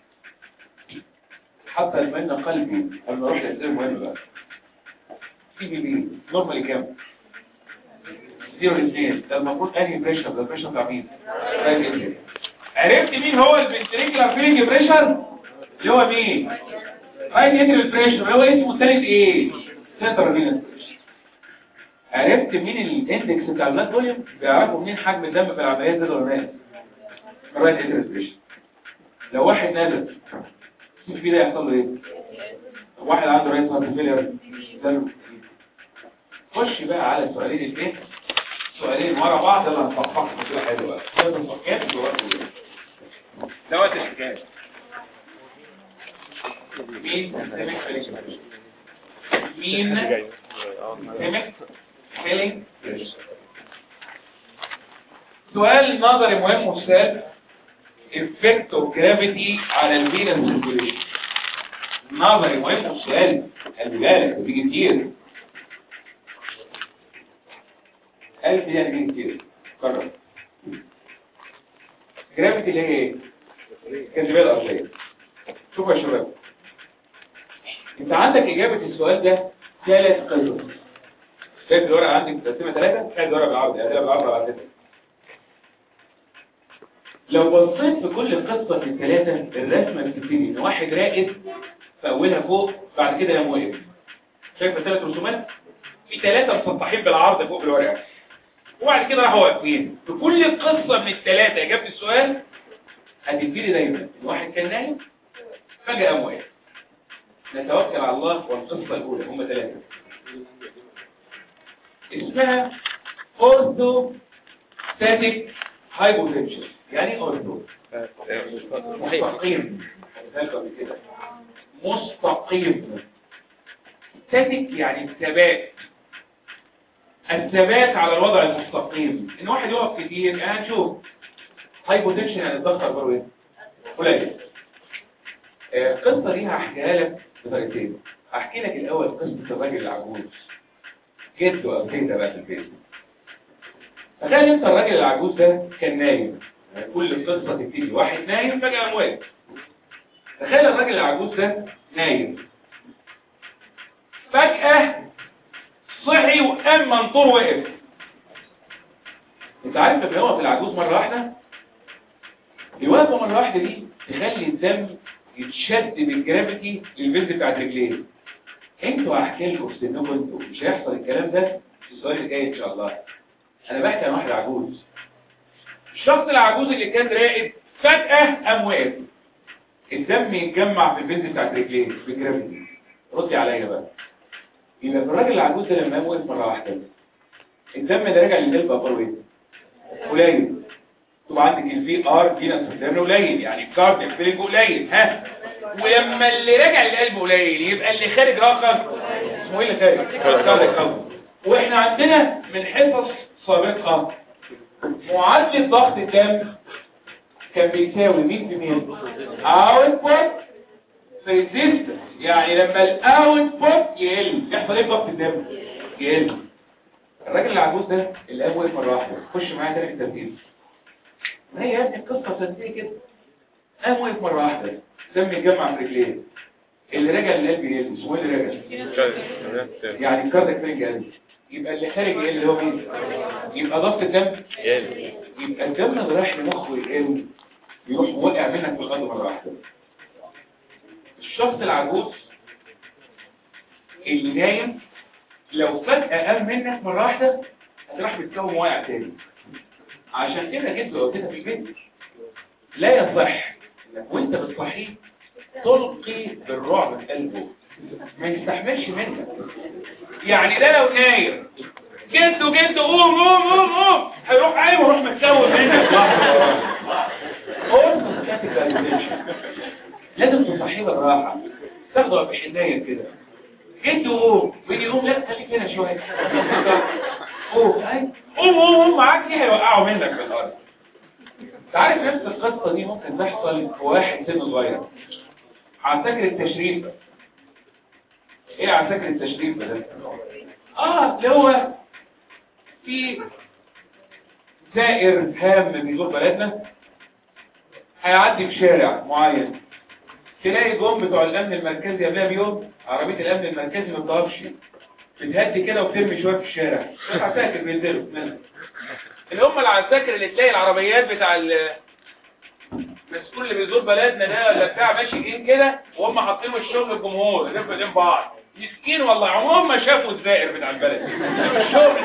حتى يطمئن قلبي قبل ما اروح للاسئله المهمه بقى سي بي بي نورمالي كام زيرو الاثنين ده المفروض انهي بريشر ده البريشر بتاع مين رايت اتريوم عرفت مين هو الفنتريكولار فيلنج بريشر اللي هو مين رايت اتريال بريشر اللي هو اسمه الثالث ايه سنتر فينس عرفت مين الاندكس بتاع البلاد فوليوم بيعرفوا منين حجم الدم في العمليات ده ولا لا الرايت اتريال بريشر لو واحد نازل شوف كده يحصل له ايه واحد عنده رايت هارت فيلير دم خش بقى على السؤالين الاثنين سؤالين ورا بعض يلا نصفحهم كده حلو بقى ثلاث صفحات ده وقت الحكايه مين سمك فيلينج مين سمك فيلينج سؤال نظري مهم والسؤال effect of gravity على الفينس circulation نظري مهم والسؤال خلي بالك بيجي كتير ألف يعني بيجي كتير قرر جرافيتي اللي هي ايه؟ الجاذبية الأرضية شوفوا يا شباب انت عندك إجابة السؤال ده ثلاث قصص شايف الورقة عندك متقسمة ثلاثة شايف الورقة بالعرض يعني بالعرض على ثلاثة لو بصيت في كل قصة في الثلاثة الرسمة بتبتدي ان واحد راقد في أولها فوق بعد كده يقوم واقف شايف الثلاث رسومات في ثلاثة مسطحين بالعرض فوق الورقة وبعد كده راحوا واقفين في كل قصة من الثلاثة إجابة السؤال هتبتدي دايما ان واحد كان نايم فجأة قام واقف نتوكل على الله والقصة الأولى هم ثلاثة اسمها أوردو ستاتيك هايبوتنشن يعني ايه أوردو مستقيم ذلك قبل كده. مستقيم ستاتيك يعني الثبات الثبات على الوضع المستقيم ان واحد يقف كتير يعني هنشوف هايبوتنشن يعني الضغط اخباره ايه قليل آه، القصه دي هحكيها لك بطريقتين هحكي لك الاول قصه الراجل العجوز جده او تيتا بقى في البيت تخيل انت الراجل العجوز ده كان نايم يعني كل القصه تبتدي واحد نايم فجاه قام واقف تخيل الراجل العجوز ده نايم فجاه صحي وقام منطور وقف انت عارف لما يقف العجوز مره واحده الوقفه مره واحده دي تخلي الدم يتشد بالجرافيتي للبنت بتاعت رجليه انتوا هحكي لكم في سنكم انتوا مش هيحصل الكلام ده في السؤال اللي جاي ان شاء الله انا بحكي عن واحد عجوز الشخص العجوز اللي كان راقد فجأة قام واقف الدم يتجمع في البنت بتاعت رجليه بالجرافيتي ردي عليا بقى يبقى في الراجل العجوز ده لما قام وقف مره واحده الدم اللي راجع للقلب اخباره ايه؟ قليل تبقى عندك الفي ار فينس ريتيرن قليل يعني الكاردياك فيلينج قليل ها ولما اللي راجع للقلب قليل يبقى اللي خارج رقم اسمه ايه اللي خارج كاردياك رقم واحنا عندنا من حصص سابقه معدل ضغط الدم كان بيساوي مين بمين اوتبوت ريزيستنس يعني لما الاوتبوت يقل يحصل ايه في ضغط الدم يقل الراجل العجوز ده اللي قام وقف مره واحده خش معايا تاني في الترتيب ما هي يا ابني القصه صدقني كده قام وقف مره واحده دم يتجمع في رجليه اللي رجع للقلب يقل اسمه ايه اللي رجع يعني الكاردياك فين قلب يبقى اللي خارج يقل اللي هو مين يبقى ضغط الدم يبقى الدم اللي رايح لمخه يقل يروح وقع منك في الارض مره واحده الشخص العجوز اللي نايم لو فجأة قام منك مرة واحدة هتروح بتكون واقع تاني عشان كده جيت لو كده في البيت لا يصح انك وانت بتصحيه تلقي بالرعب في قلبه ما يستحملش منك يعني ده لو نايم جده جده قوم قوم قوم قوم هيروح قايم ويروح متكون منك قوم لازم تصحيه بالراحة تاخده بحناية كده جده قوم ويجي يقوم لا خليك هنا شوية قوم أي. قوم قوم قوم معاك دي هيوقعوا منك في الأرض تعرف نفس القصة دي ممكن تحصل في واحد سن صغير عساكر التشريف ايه عساكر التشريف ده اه اللي هو في زائر هام بيزور بلدنا هيعدي في شارع معين تلاقي جم بتوع الامن المركزي قبلها بيوم عربيه الامن المركزي ما بتقفش بتهدي كده وبترمي شويه في الشارع عساكر بينزلوا منها اللي هم العساكر اللي تلاقي العربيات بتاع المسؤول اللي بيزور بلدنا ده ولا بتاع ماشي جين كده وهم حاطين الشغل الجمهور اللي في بعض مسكين والله عمرهم ما شافوا الزائر بتاع البلد الشغل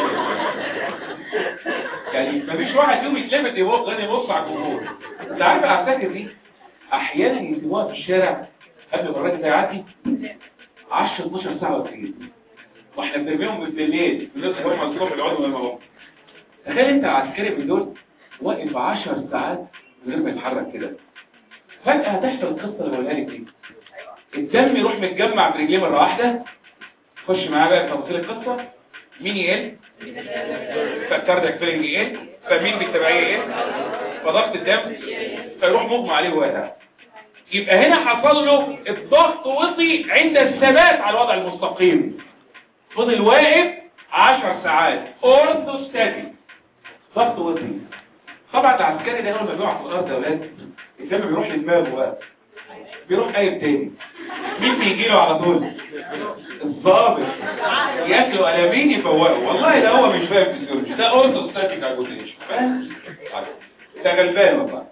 يعني مفيش واحد فيهم يتلمت يبص غير يبص على الجمهور انت عارف العساكر دي احيانا يسيبوها في الشارع قبل ما الراجل ده يعدي 10 12 ساعه واقفين واحنا بنرميهم بالليل الناس هم الصبح يقعدوا لما هم تخيل انت العسكري من دول واقف 10 ساعات من غير ما يتحرك كده فجاه هتحصل القصه اللي بقولها لك دي الدم يروح متجمع في رجليه مره واحده خش معاه بقى في تفاصيل القصه مين يقل فالكاردياك فيلنج يقل فمين بالتبعيه يقل فضغط الدم فيروح مغمى عليه وقتها يبقى هنا حصل له الضغط وطي عند الثبات على الوضع المستقيم فضل واقف 10 ساعات اورثوستاتيك ضغط وطي طبعا العسكري ده اول ما بيقع في الارض يا ولاد الدم بيروح لدماغه بقى بيروح قايم تاني مين بيجي له على طول الضابط ياكلوا قلمين يفوقوا والله ده هو مش فاهم فيزيولوجي ده اورثوستاتيك اجوتيشن فاهم ده غلبان والله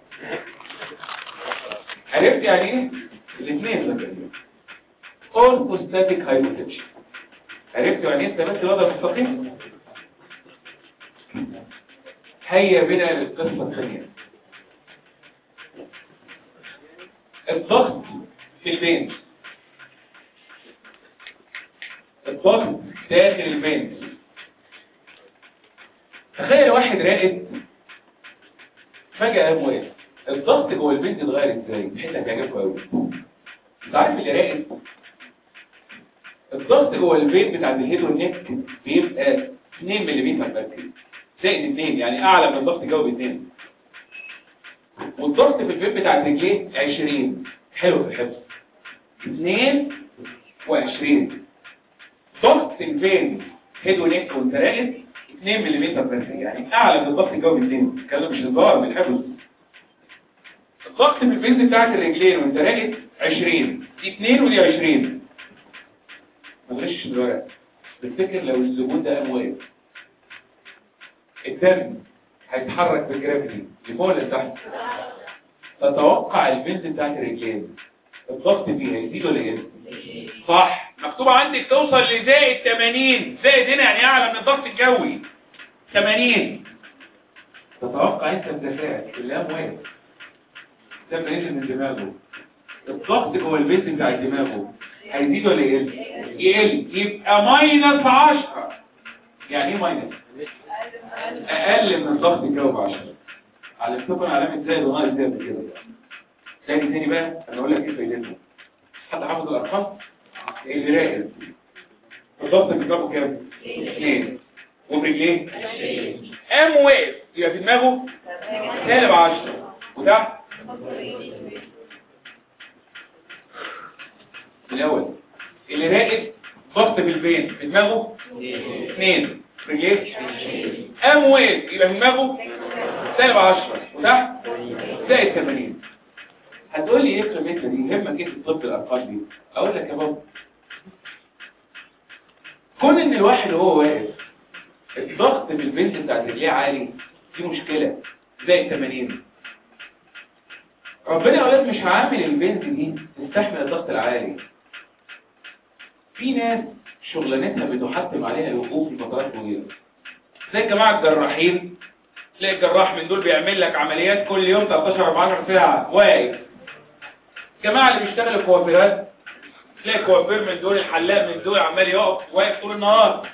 عرفت يعني ايه الاثنين مثلا اورثوستاتيك هايبوتنشن عرفت يعني ايه ثبات الوضع المستقيم هيا بنا للقصه الثانيه الضغط في البنت الضغط داخل البنت تخيل واحد راقد فجأة قام واقف الضغط جوه البنت اتغير ازاي الحته هتعجبكم قوي انت عارف اللي راقد الضغط جوه البيت بتاع الهيد والنك بيبقى 2 ملم مركز زائد 2 يعني اعلى من الضغط الجوي ب 2 والضغط في البيت بتاع الرجلين 20 حلو في الحفظ 22 ضغط البين هيد ونك وانت راقد 2 ملم مركز يعني اعلى من الضغط الجوي ب 2 الكلام مش هزار من الحفظ الضغط في البنز بتاعت الرجلين وانت راقد 20 دي 2 ودي 20 ما تغشش الورق تفتكر لو الزبون ده قام واقف الدم هيتحرك بالجرافيتي لفوق ولا لتحت تتوقع البنز بتاعت الرجلين الضغط فيها يزيد ولا يقل صح مكتوب عندك توصل لزائد 80 زائد هنا يعني اعلى من الضغط الجوي 80 تتوقع انت بذكائك اللي قام واقف ده بينزل من دماغه الضغط جوه البيت بتاع دماغه هيزيد ولا يقل يقل يبقى ماينس 10 يعني ايه ماينس اقل من الضغط الجوي ب 10 علمتكم علامة زائد وناقص زي قبل كده تاني تاني بقى انا اقول لك ايه فايدتها حد حافظ الارقام اللي راقد الضغط في دماغه كام؟ اثنين وبرجليه قام وقف يبقى في دماغه سالب 10 وتحت الاول اللي راقد ضغط في البين في دماغه اثنين رجليه قام وقف يبقى في دماغه سالب 10 وتحت زائد 80 هتقول لي ايه قيمتها دي يهمك ايه في الطب الارقام دي اقول لك يا بابا كون ان الواحد وهو واقف الضغط في البنت بتاعت رجليه عالي دي مشكله زائد 80 ربنا يا اولاد مش عامل البنت دي تستحمل الضغط العالي في ناس شغلانتها بتحتم عليها الوقوف لفترات طويله زي جماعة الجراحين تلاقي الجراح من دول بيعمل لك عمليات كل يوم 13 14 ساعة واقف الجماعة اللي بيشتغلوا كوافيرات تلاقي كوافير من دول الحلاق من دول عمال يقف واقف طول النهار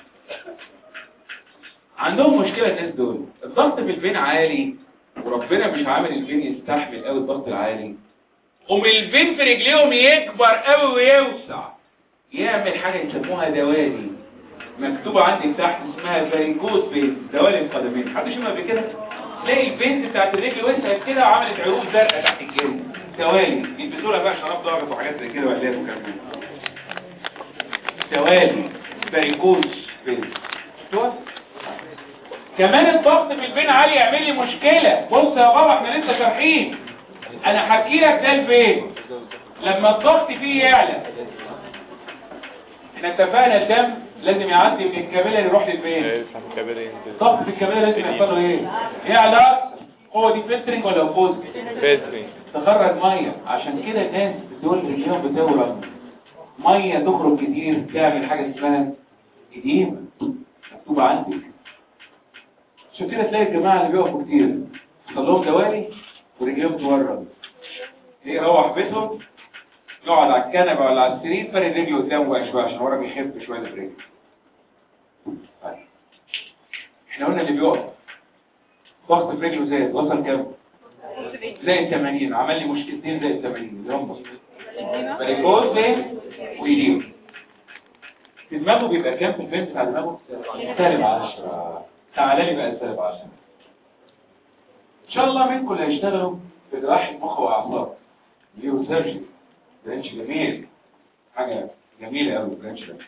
عندهم مشكلة الناس دول الضغط في البين عالي وربنا مش عامل البين يستحمل قوي الضغط العالي قوم البين في رجليهم يكبر قوي ويوسع يعمل حاجة يسموها دوالي مكتوبة عندي تحت اسمها فاريكوز بين دوالي القدمين حد شوفها قبل كده تلاقي البنت بتاعت الرجل وسعت كده وعملت عروق زرقاء تحت الجلد دوالي يلبسوا لها بقى شراب ضغط وحاجات زي كده وعلاج وكلام من ده. دوالي فاريكوز بين شفتوها؟ كمان الضغط في البين عالي يعمل لي مشكلة بص يا بابا احنا لسه شارحين انا حكي لك ده البين لما الضغط فيه يعلى احنا اتفقنا الدم لازم يعدي من الكابيلة يروح للبين يفهم كبيرين الضغط في الكابيلة لازم يحصل له ايه؟ يعلى هو دي فلترنج ولا اوبوز فيتري تخرج ميه عشان كده الناس بتقول رجليهم بتورم ميه تخرج كتير تعمل حاجه اسمها اديمه مكتوبه عندك عشان كده تلاقي الجماعه اللي بيقفوا كتير حصل لهم دوالي ورجليهم تورم ايه يروح بيتهم يقعد على الكنبه ولا على السرير فارد رجله قدامه بقى شويه عشان ورا بيخف شويه في رجله طيب. احنا قلنا اللي بيقف ضغط في رجله زاد وصل كام؟ زائد 80 عمل لي مشكلتين زائد 80 اللي هم فالجوز ده ويديم في دماغه بيبقى كام في البنت بتاع دماغه؟ سالب 10 تعالى لي بقى سالب 10 ان شاء الله منكم اللي هيشتغلوا في جراحة مخ واعصاب نيورو سيرجري برانش جميل حاجة جميلة قوي البرانش ده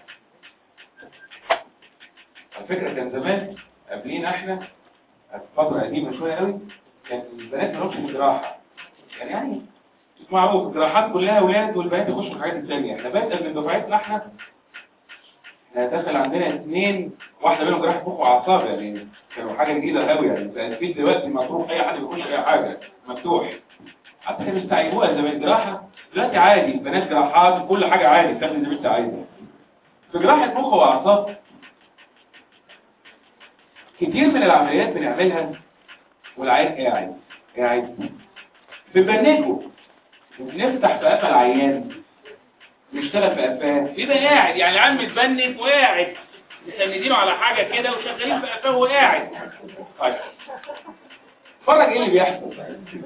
على فكرة كان زمان قبلينا احنا في فترة قديمة شوية قوي كان البنات ما لهمش في الجراحة يعني يعني معروف الجراحات كلها ولاد والبنات يخشوا في الحاجات الثانية احنا بدأ من دفعتنا احنا احنا دخل عندنا اثنين واحدة منهم جراحة مخ واعصاب يعني كانوا حاجة جديدة قوي يعني فالفيل دلوقتي مطروح اي حد بيخش اي حاجة مفتوح حتى كانوا بيستعيبوها زمان جراحة دلوقتي عادي بنات جراحات كل حاجة عادي تاخد زي ما انت عايزها في جراحة مخ واعصاب كتير من العمليات بنعملها والعيان قاعد قاعد بنبنجه وبنفتح في قفا العيان نشتغل في قفاه يبقى قاعد يعني العيال متبنج وقاعد مسندينه على حاجة كده وشغالين في قفاه وقاعد طيب اتفرج ايه اللي بيحصل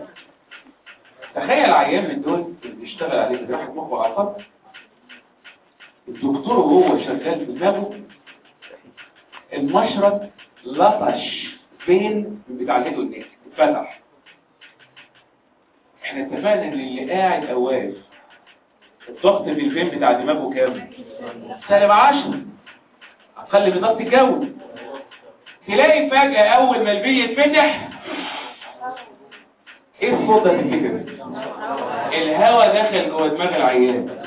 تخيل عيان من دول اللي بيشتغل عليه جراحة مخ واعصاب الدكتور وهو شغال في دماغه المشرط لطش فين بتاع اليد والناس اتفتح احنا اتفقنا ان اللي قاعد او واقف الضغط في الفين بتاع دماغه كام سالب 10 اقل من ضغط الجو تلاقي فجأة اول ما الفين يتفتح ايه الصوت ده تفتكر الهواء دخل جوه دماغ العيان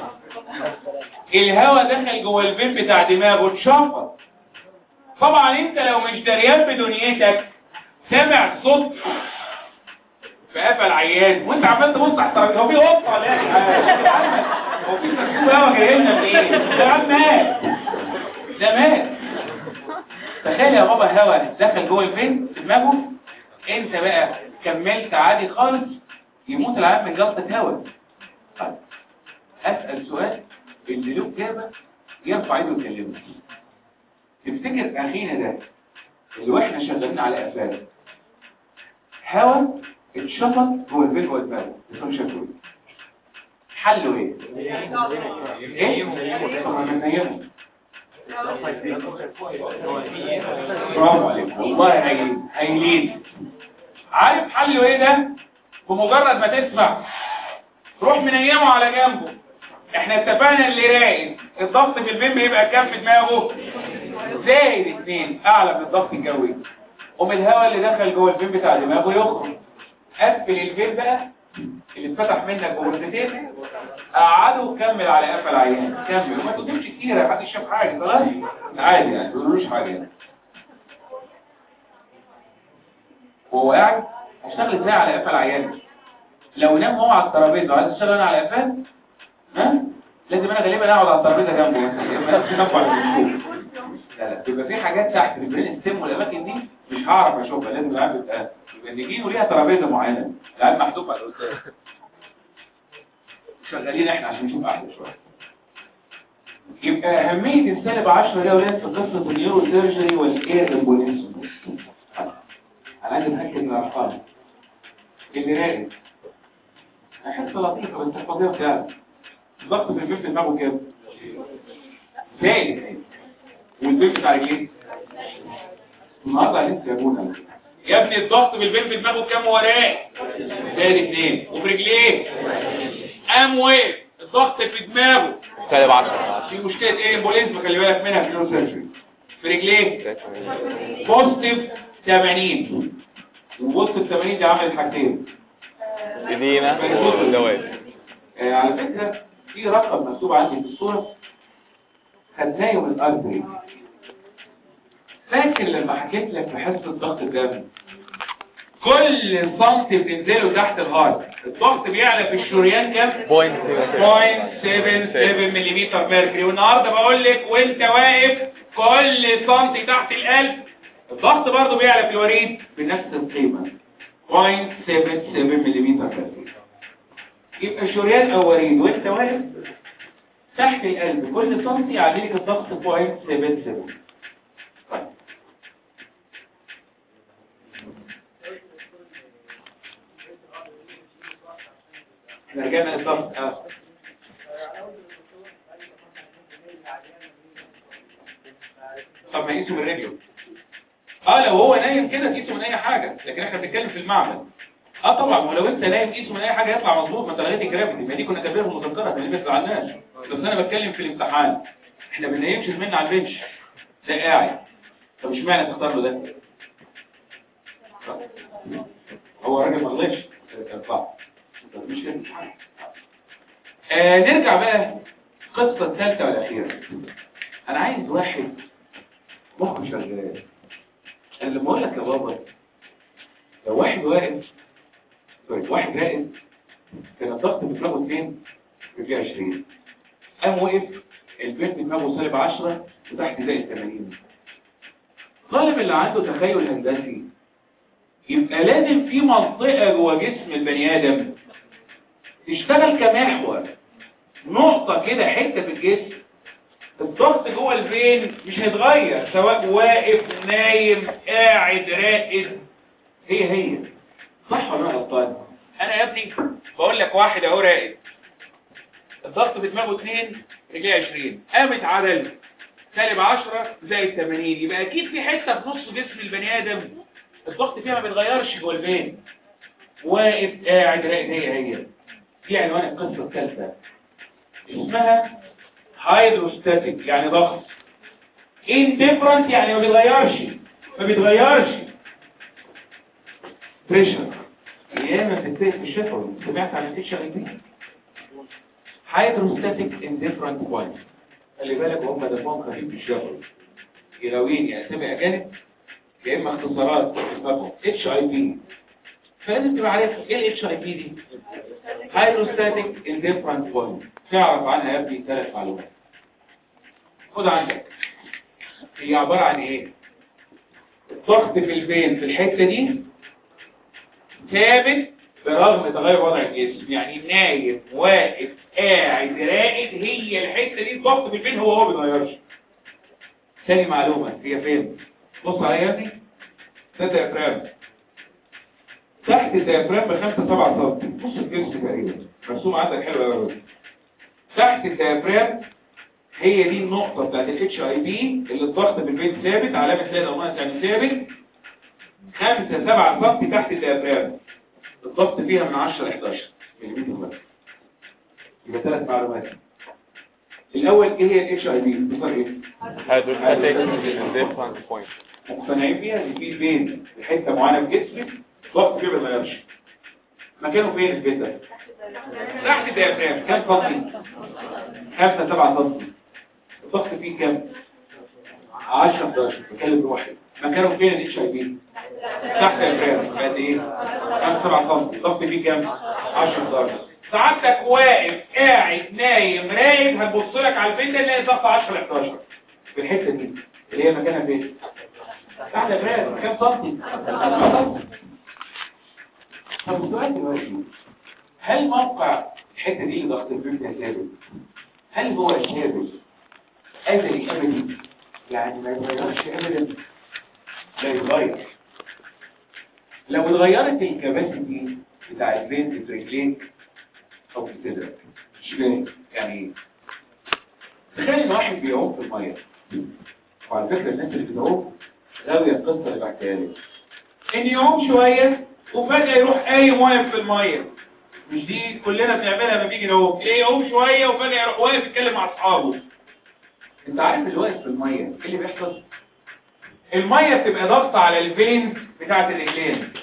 الهواء دخل جوه الفين بتاع دماغه اتشفط طبعا انت لو مش دريان بدنيتك سامع صوت في قفا العيان وانت عمال تبص تحت الترابيزه هو في قطه ولا ايه هو في مسكوب هوا جاي لنا منين ده عم مات ده مات تخيل يا بابا هوا دخل جوه الفين في دماغه انت بقى كملت عادي خالص يموت العيان من جلطه هوا طيب اسال سؤال اللي له اجابه يرفع ايده ويكلمه تفتكر اخينا ده اللي واحنا شغالين على قفاه هواء اتشفط جوه الفين جوه دماغه بس مش هتقول حله ايه؟ ايه؟ طبعا بننيمه برافو عليك والله هايلين هايلين عارف حله ايه ده بمجرد ما تسمع روح منيمه على جنبه احنا اتفقنا اللي راقد الضغط في البين بيبقى كام في دماغه زائد اتنين اعلى من الضغط الجوي قوم الهواء اللي دخل جوه البين بتاع دماغه يخرج قفل البين بقى اللي اتفتح منك بغرفتين قعده وكمل على قفل العيان كمل وما تقولش كتير حد شاف حاجه خلاص عادي يعني ما تقولوش حاجه وهو قاعد هشتغل ازاي على قفل العيان لو نام هو على الترابيزه وعايز اشتغل انا على قفاه ها لازم انا غالبا اقعد على الترابيزه جنبه مثلا مش جنبه على الكرسي لا لا بيبقى في حاجات تحت في البرين ستيم والاماكن دي مش هعرف اشوفها لازم العيال يبقى يبقى نجيله ليها ترابيزه معينه العيال محذوف على القدام شغالين احنا عشان نشوف احلى شويه يبقى اهميه السالب 10 دي يا ولاد في قصه النيورو سيرجري والاير امبوليزم انا عايز اتاكد من الارقام اللي راقد حته لطيفه بس القضيه فعلا الضغط في البيت دماغه كام زائد والبيت بتاع رجليه النهارده عليك يا ابونا يا ابني الضغط في البيت دماغه كام وراه زائد اثنين وفي رجليه قام وقف الضغط في دماغه سالب 10 في مشكله ايه امبوليزم خلي بالك منها في النيوروسيرجري في رجليه بوزيتيف 80 وبوزيتيف 80 دي عملت حاجتين إديمة ودوائر آه على فكرة في رقم مكتوب عندي في الصورة خدناه يوم الأرض فاكر لما حكيت لك في حصة ضغط الدم كل سنتي بتنزله تحت الهارت الضغط بيعلى في الشريان كام؟ 0.77 ملم ميركوري والنهارده بقول لك وانت واقف كل سنتي تحت القلب الضغط برضه بيعلى في الوريد بنفس القيمة 0.77 ملم ميركوري يبقى شريان او وريد وانت واقف تحت القلب كل سنتي يعلي لك الضغط 0.77 طيب احنا رجعنا للضغط اه طب ما يقيسوا من رجله اه لو هو نايم كده تقيسه من اي حاجة لكن احنا بنتكلم في المعمل اه طبعا ولو انت نايم قيسه من اي حاجة يطلع مظبوط ما انت لغيت الجرافيتي ما دي كنا كاتبينها مذكرة ما ما زعلناش بس انا بتكلم في الامتحان احنا ما بننيمش زميلنا على البنش ده قاعد طب اشمعنى تختار له ده هو راجل ما غلطش صح مش كده آه نرجع بقى القصة الثالثة والأخيرة أنا عايز واحد مخه شغال أنا لما أقول لك يا بابا لو واحد واقف طيب واحد راقد كان الضغط بتلاقوا فين؟ في 20 قام وقف البنت دماغه سالب 10 وتحت زائد 80 الطالب اللي عنده تخيل هندسي يبقى لازم في منطقة جوه جسم البني آدم تشتغل كمحور نقطة كده حتة في الجسم الضغط جوه البين مش هيتغير سواء واقف نايم قاعد راقد هي هي صح ولا لا غلطان انا يا ابني بقول لك واحد اهو راقد الضغط في دماغه 2 رجليه 20 قامت عدل سالب 10 زائد 80 يبقى اكيد في حته في نص جسم البني ادم الضغط فيها ما بيتغيرش جوه البين واقف قاعد راقد هي هي دي عنوان القصه الثالثه اسمها هايدروستاتيك يعني ضغط indifferent يعني ما بيتغيرش ما بيتغيرش بريشر ايام في السيف الشفوي سمعت عن السيكشن دي هايدروستاتيك indifferent بوينت خلي بالك هم دمهم خفيف في الشفوي يراوين يعني سمع اجانب يا اما اختصارات اسمهم اتش اي بي فلازم تبقى عارف ايه الاتش اي بي دي هايدروستاتيك indifferent بوينت تعرف عنها يا ابني ثلاث معلومات خد عندك هي عبارة عن ايه الضغط في البين في الحتة دي ثابت برغم تغير وضع الجسم يعني نايم واقف قاعد راقد هي الحتة دي الضغط في البين هو هو بيتغيرش ثاني معلومة هي فين بص عليا يا ابني تصدق يا كرام تحت الديافرام ب 5 7 سم نص الجسم تقريبا مرسوم عندك حلو قوي تحت الديافرام هي دي النقطة بتاعت الاتش اي بي اللي الضغط في البيت ثابت علامة لا او ناقص يعني ثابت 5 7 سم تحت الديافرام الضغط فيها من 10 ل 11 ملم بس يبقى ثلاث معلومات الاول ايه هي الاتش اي بي بتظهر ايه hydrostatic in different points مقتنعين بيها ان في بين في حته معينه في جسمي ضغط فيه ما بيتغيرش مكانه فين البيت ده تحت الديافرام كام سنتي 5 7 سنتي الضغط فيه كام 10 11 بتكلم بواحد مكانه فين الاتش اي بي تحت الديافرام قد ايه 5 7 سنتي الضغط فيه كام 10 11 سعادتك واقف قاعد نايم رايد هتبص لك على البين ده تلاقي الضغط 10 11 في الحته دي اللي هي مكانها فين تحت الديافرام كام سنتي 10 سنتي طب السؤال دلوقتي هل موقع الحته دي اللي ضغط البين ده ثابت هل هو ثابت ازلي ابدي يعني ما يتغيرش ابدا لا يتغير لو اتغيرت الكباسيتي بتاع البين في رجليك او في صدرك مش فاهم يعني ايه تخيل ان واحد بيعوم في الميه وعلى فكره الناس اللي بتعوم غاويه القصه اللي بحكيها لك ان يعوم شويه وفجاه يروح قايم واقف في الميه مش دي كلنا بنعملها لما بيجي نعوم تلاقيه يعوم شويه وفجاه يروح واقف يتكلم مع اصحابه انت عارف اللي واقف في الميه ايه اللي بيحصل الميه بتبقى ضغط على الفين بتاعه الرجلين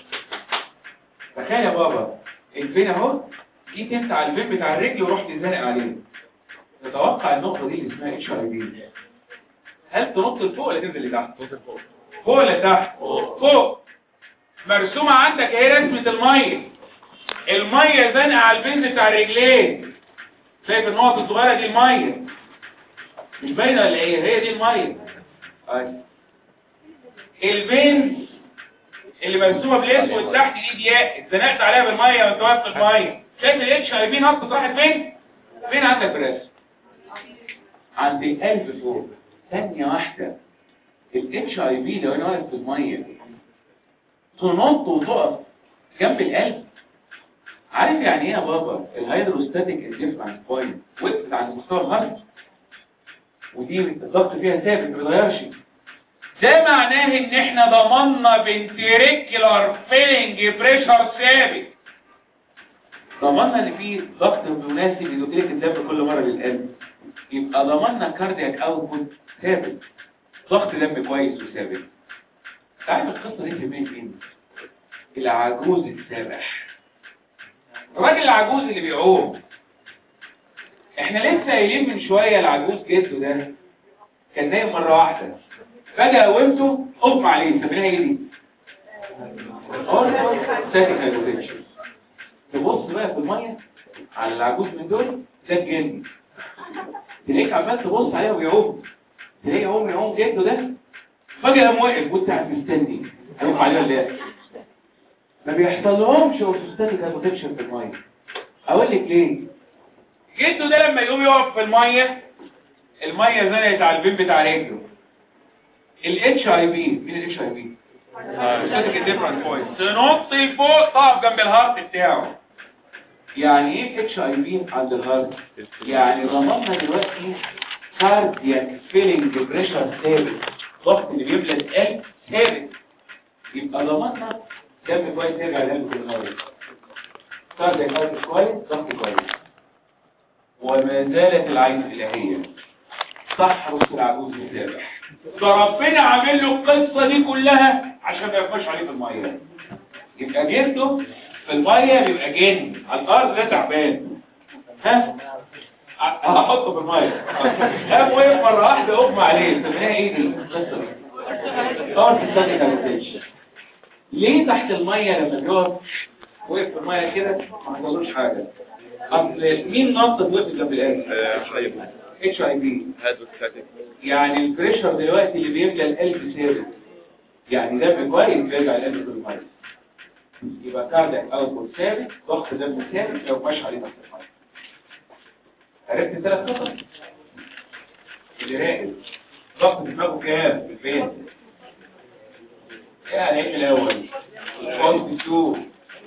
تخيل يا بابا الفين اهو جيت انت على الفين بتاع الرجل ورحت تزنق عليه تتوقع النقطه دي اللي اسمها اتش اي بي هل تنط لفوق ولا تنزل لتحت فوق ولا تحت فوق مرسومه عندك اهي رسمه الميه الميه زنقه على الفين بتاع الرجلين شايف النقط الصغيره دي الميه مش باينه ولا ايه هي دي الميه أيوة. البين اللي مرسومه بالاسود تحت دي ضياء اتزنقت عليها بالميه وانت واقف في الميه شايف الاتش اي بي نطت راحت فين فين عندك براسه عند القلب فوق ثانيه واحده الاتش اي بي لو انا واقف في الميه تنط وتقف جنب القلب عارف يعني ايه يا بابا الهيدروستاتيك انديفرنت بوينت وقفت عند مستوى الهارت ودي الضغط فيها ثابت ما بيتغيرش ده معناه ان احنا ضمننا فنتريكولار فيلنج بريشر ثابت ضمننا ان في ضغط مناسب يدخلك الدم كل مره للقلب يبقى ضمننا كاردياك اوتبوت ثابت ضغط دم كويس وثابت تعرف القصه دي تهمني فين العجوز السابح الراجل العجوز اللي بيعوم احنا لسه قايلين من شويه العجوز جده ده كان نايم مره واحده فجاه قومته اغمى عليه سميناها ايه دي ساكن هايبوتنشن تبص بقى في الميه على العجوز من دول ده الجن تلاقيك عمال تبص عليه وبيعوم تلاقيه يعوم يعوم جده ده فجاه قام واقف وانت قاعد مستني هيقوم عليه ولا ايه ما بيحصلهمش اوتوستاتيك هايبوتنشن في الميه اقول لك ليه جده ده لما يقوم يقف في الميه الميه زنقت على البين بتاع رجله الاتش اي بي مين الاتش اي بي اوتوستاتيك ديفرنت بوينت تنط لفوق تقف جنب الهارت بتاعه يعني ايه اتش اي بي عند الهارت يعني ضمننا دلوقتي كاردياك فيلنج بريشر ثابت ضغط اللي بيملى القلب ثابت يبقى ضمننا دم كويس يرجع للقلب في الهارت كاردياك اوت كويس ضغط كويس وما زالت العين الالهيه تحرس العجوز الذابح فربنا عامل له القصه دي كلها عشان ما يبقاش عليه في الميه يبقى جلده في الميه بيبقى جن على الارض ده تعبان ها هحطه في الميه قام وقف مره واحده اغمى عليه سميناها ايه دي القصه دي ارض ستاتيك هايبوتنشن ليه تحت الميه لما بيقف وقف في الميه كده ما حصلوش حاجه اصل مين نطط وقف جنب القلب اتش اي بي hydrostatic يعني البريشر دلوقتي اللي بيملى القلب ثابت يعني دم كويس بيرجع القلب في الميه يبقى كاردياك اوتبوت ثابت ضغط دم ثابت لو ماشي عليه تحت الميه عرفت الثلاث قصص اللي راقد ضغط دماغه كام في الفين يعني العلم الاول الفونت 2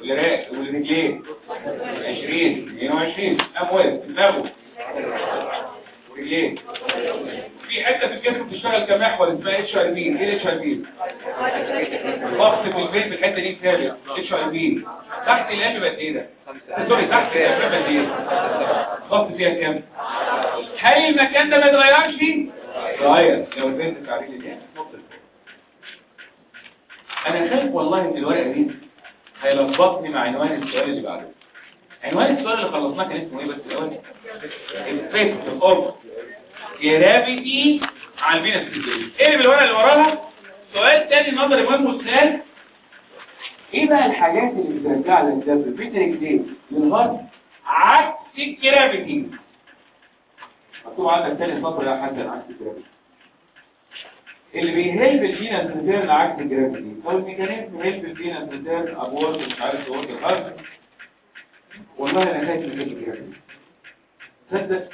والراس والرجلين 20 22 اموال دماغه ورجلين في حته في الجسم بتشتغل كمحور اسمها اتش ار بي ايه الاتش ار بي ضغط في البيت في الحته دي ثابت اتش ار بي تحت القلب بقت ايه ده سوري تحت القلب بقت ايه ضغط فيها كام هل المكان ده ما اتغيرش اتغير لو البنت بتاع رجلي دي نقطة. انا خايف والله ان الورقه دي هيلخبطني مع عنوان السؤال اللي بعده عنوان السؤال اللي خلصناه كان اسمه ايه بس الاول الفيت الارض جرافيتي على الفينس ستيشن ايه اللي بالورقه اللي وراها سؤال تاني نظري مهم وسهل ايه بقى الحاجات اللي بترجع لك ده الفيتريك دي للغرب عكس الجرافيتي مكتوب عندك تاني سطر يا حسن عكس الجرافيتي اللي بيهلب الفينس ريتيرن عكس الجرافيتي هو الميكانيزم هيلب الفينس ريتيرن ابورد مش عارف تورد الارض والله انا خايف من الجرافيتي تصدق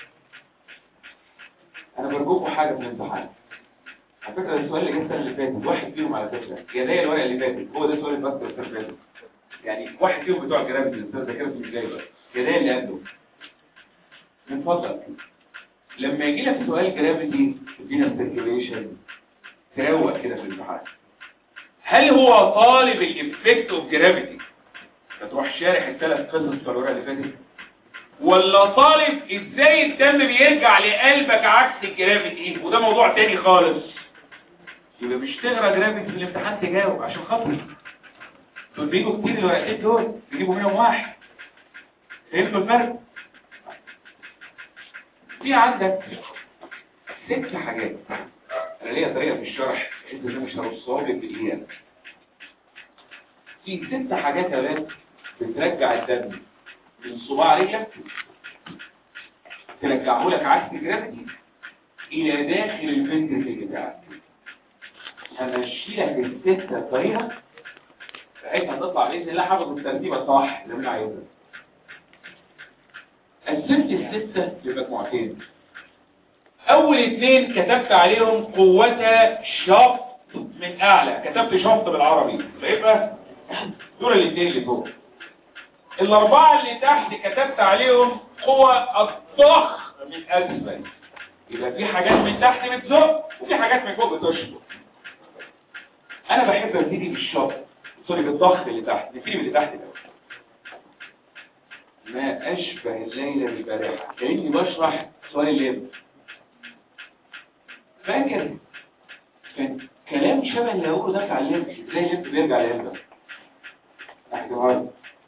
انا برجوكم حاجه في الامتحان على فكره السؤال اللي جه السنه اللي فاتت واحد فيهم على فكره يا زي الورقه اللي فاتت هو ده سؤال الماستر السنه اللي فاتت يعني واحد فيهم بتوع الجرافيتي السنه ذاكرته مش جايبه يا زي اللي عنده من فضلك لما يجي لك سؤال جرافيتي فينا سيركيوليشن تروق كده في الامتحان هل هو طالب الافكت اوف جرافيتي فتروح شارح الثلاث قصص في الورقه اللي فاتت ولا طالب ازاي الدم بيرجع لقلبك عكس الجرافيتي وده موضوع تاني خالص يبقى مش تقرا جرافيتي في الامتحان تجاوب عشان خاطري دول بيجوا كتير الورقتين دول بيجيبوا منهم واحد فهمتوا الفرق؟ في عندك ست حاجات انا ليا طريقه في الشرح بحيث ان انا مش هرصهم لك بالايام في ست حاجات يا ولاد بترجع الدم من صباع رجلك ترجعه لك عكس الجرافيتي الى داخل الفنتركل بتاعك همشي لك الستة بطريقة بحيث هتطلع باذن الله حافظ الترتيب الصح اللي انا عايزها قسمت الستة لمجموعتين اول اثنين كتبت عليهم قوة شفط من اعلى كتبت شفط بالعربي فيبقى دول الاثنين اللي فوق الاربعة اللي تحت كتبت عليهم قوة الضخ من اسفل يبقى في حاجات من تحت بتزق وفي حاجات من فوق بتشفط انا بحب ابتدي بالشفط سوري بالضغط اللي تحت نبتدي باللي تحت ده ما أشبه الليلة بالبارحة كأني بشرح سؤال الليل فاكر كان كلام شبه اللي هقوله ده اتعلمت ازاي الليل بيرجع لقلبك احكيها لي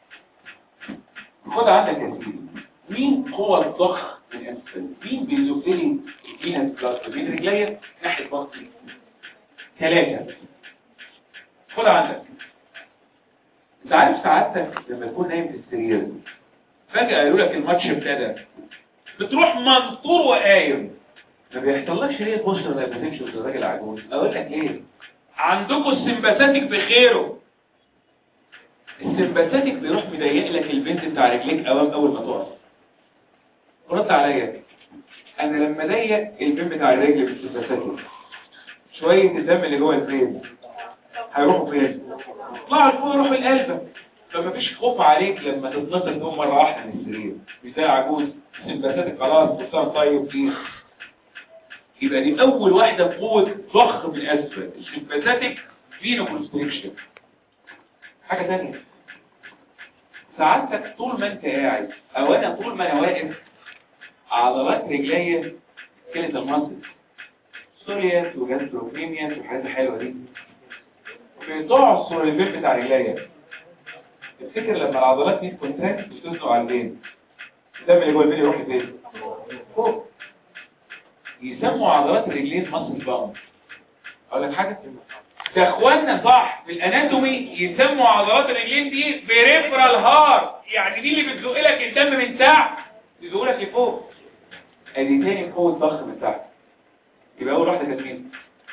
خد عندك يا سيدي مين هو الضخ من اسفل مين بيزق لي الجينس بلاس بين رجليا ناحيه بطني ثلاثه خد عندك انت عارف سعادتك لما تكون نايم في السرير فجأة قالوا لك الماتش ابتدى بتروح منطور وقايم ما بيحصلكش ليه تبص لما بتمشي وسط الراجل عجوز اقول لك ايه عندكم السمباثاتيك بخيره السمباثاتيك بيروح مضايق لك البنت بتاع رجليك اوام اول ما تقف رد عليا انا لما اضيق البنت بتاع الرجل بالسمباثاتيك شويه الدم اللي جوه البرين هيروحوا فين طلعوا لفوق يروحوا القلب فما فيش خوف عليك لما تتنطط تقوم مره واحده من السرير مش زي عجوز سمباثاتيك خلاص بصار طيب فيه يبقى دي اول واحده بقوه ضخ من اسفل السمباثاتيك فينو كونستريكشن حاجه ثانيه سعادتك طول ما انت قاعد او انا طول ما انا واقف عضلات رجليا كلة المصل سوريات وجاستروفيميات والحاجات الحلوه دي بتعصر البيت بتاع رجليا تفتكر لما العضلات دي كونتراكت بتزنق على البين الدم اللي جوه البين يروح فين فوق يسموا عضلات الرجلين مصل بام اقول لك حاجه ده اخوانا صح في الاناتومي يسموا عضلات الرجلين دي بريفرال هارت يعني دي اللي بتزق لك الدم من تحت تزق لك لفوق ادي تاني قوه ضخ من تحت يبقى اول واحده كانت مين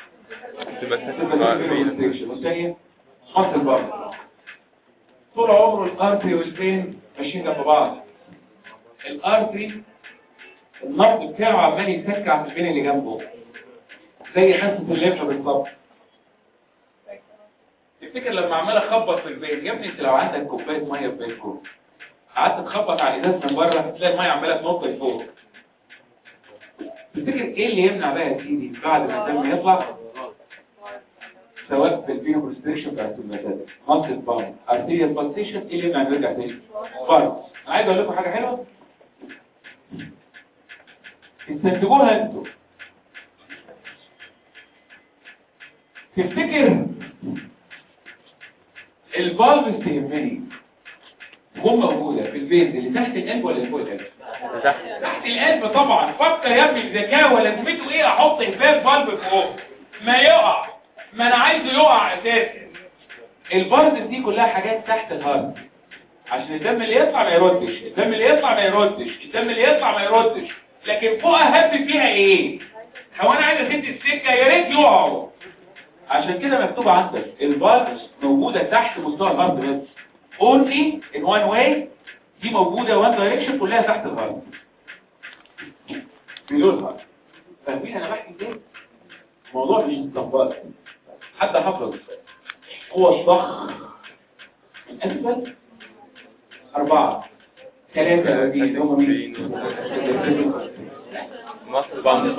والثانيه مصل بام طول عمره الارتري والبين ماشيين جنب بعض الارتري النبض بتاعه عمال يتسكع في البين اللي جنبه زي حاسه الليمفه بالظبط تفتكر لما عمال اخبط في البيت يا ابني انت لو عندك كوبايه ميه في بيتكم قعدت تخبط على الازاز من بره تلاقي الميه عماله تنط لفوق تفتكر ايه اللي يمنع بقى يا سيدي بعد ما الدم يطلع سواء في الفينو كونستريكشن بتاعت النباتات مصل بام ارتيريال بالسيشن ايه اللي يمنع انه يرجع تاني فرد انا عايز اقول لكم حاجه حلوه استنتجوها انتوا تفتكر الفالفز تهمني تكون موجودة في البيت اللي تحت القلب ولا اللي فوق القلب؟ تحت تحت القلب طبعا فكر يا ابني بذكاء ولازمته ايه احط الباب فالف فوق ما يقع ما انا عايزه يقع اساسا الفالفز دي كلها حاجات تحت الهارد عشان الدم اللي يطلع ما يردش الدم اللي يطلع ما يردش الدم اللي يطلع ما يردش لكن فوق اهم فيها ايه هو انا عايز اسد السكه يا ريت يقعوا عشان كده مكتوب عندك الفالفز موجوده تحت مستوى الهارد بس only in one way دي موجودة one direction كلها تحت الهارد بيقول الهارد فاهمين انا بحكي ازاي؟ الموضوع مش مستنبط حتى حفظ هو الضخ من اسفل اربعة ثلاثة دي اللي هم مين؟ مصر بام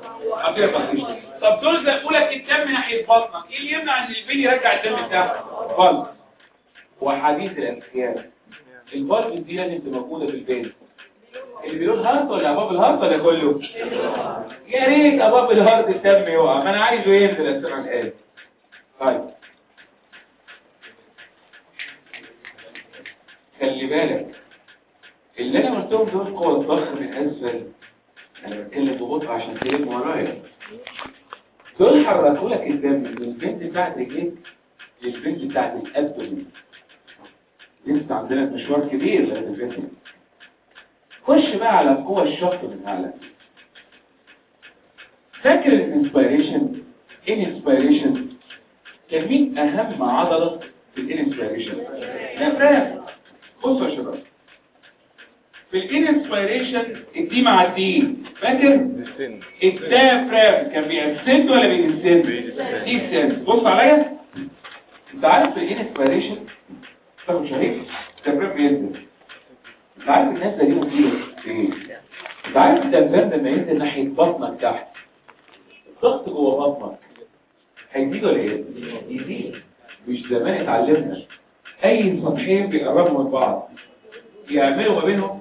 طب دول زقوا لك الدم ناحية بطنك ايه اللي يمنع ان البين يرجع الدم بتاعك؟ فالف وحديث الانسياب الفالف دي لازم تبقى موجودة في البيت اللي بيقول هارت ولا اباب الهارت ولا كله يا ريت اباب الهارت الدم يقع ما انا عايزه ينزل اسمع الآن طيب خلي بالك اللي انا قلتهم دول قوة الضخ من اسفل انا بتكلم ببطء عشان تلم ورايا دول حركوا لك الدم من البنت بتاعت رجليك للبنت بتاعت الابدومين لسه عندنا مشوار كبير لغايه البنت خش بقى على قوة الشخص من اعلى فاكر الانسبيريشن انسبيريشن كان مين اهم عضلة في الانسبيريشن الافرام بصوا يا شباب في الانسبيريشن الدي مع الدي فاكر السن الدافرام كان بيأسد ولا بيأسد بيأسد بص عليا انت عارف في الانسبيريشن تاخد شهيق الدافرام بينزل انت عارف الناس ده ليهم فيه ايه انت عارف الدافرام لما ينزل ناحية بطنك تحت الضغط جوه بطنك هيزيد ولا ايه يزيد مش زمان اتعلمنا اي سطحين بيقربوا من بعض يعملوا ما بينهم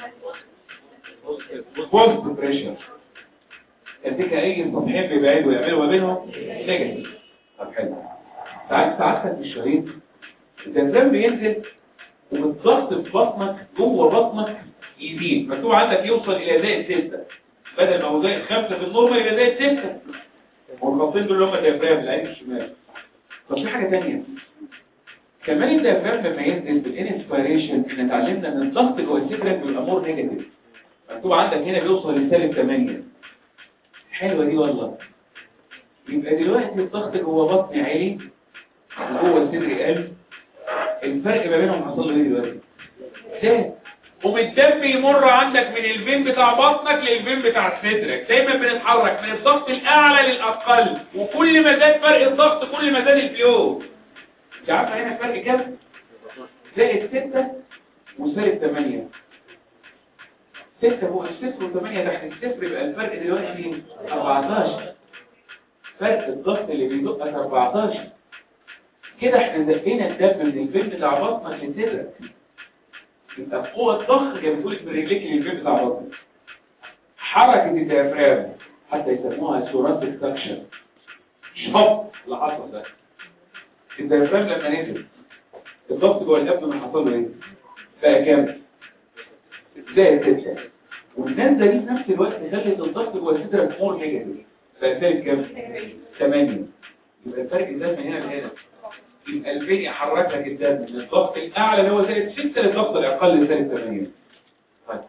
بوست بريشر كذلك اي سطحين بيبعدوا يعملوا ما بينهم نيجاتيف طب حلو ساعات ساعتك في الشريط الدم بينزل والضغط في بطنك جوه بطنك يزيد مكتوب عندك يوصل الى زائد 6 بدل ما هو زائد 5 في النورمال يبقى زائد 6 والخطين دول اللي هم الديافرام العين الشمال طب في حاجه ثانيه كمان الديافرام لما ينزل بالانسبيريشن احنا اتعلمنا ان الضغط جوه الصدر بيبقى مور نيجاتيف مكتوب عندك هنا بيوصل لسالب 8 حلوه دي والله يبقى دلوقتي الضغط جوه بطني عالي وجوه الصدر قل الفرق ما بينهم حصل له ايه دلوقتي زاد وبالدم يمر عندك من الفين بتاع بطنك للفين بتاع صدرك دايما بنتحرك من الضغط الاعلى للاقل وكل ما زاد فرق الضغط كل ما زاد الفلو انت عارفه هنا الفرق كام زائد 6 وسالب 8 6 فوق الصفر و8 تحت الصفر يبقى الفرق دلوقتي 14 فرق الضغط اللي بيدقك 14 كده احنا زقينا الدم من الفين بتاع بطنك لصدرك يبقى قوة ضخ كانت بتقولك من رجليك للفين بتاع بطنك حركة الديافرام حتى يسموها سورات السكشن شط اللي حصل ده الديافرام لما نزل الضغط جوه الابن حصل له ايه؟ بقى كام؟ زائد 6 والنازله دي في نفس الوقت خلت الضغط جوه الصدر مور نيجاتيف بقى زائد كام؟ 8 يبقى الفرق ده من هنا لهنا يبقى الفين يحرك لك الدم من الضغط الاعلى اللي هو زائد 6 للضغط الاقل زائد 8 طيب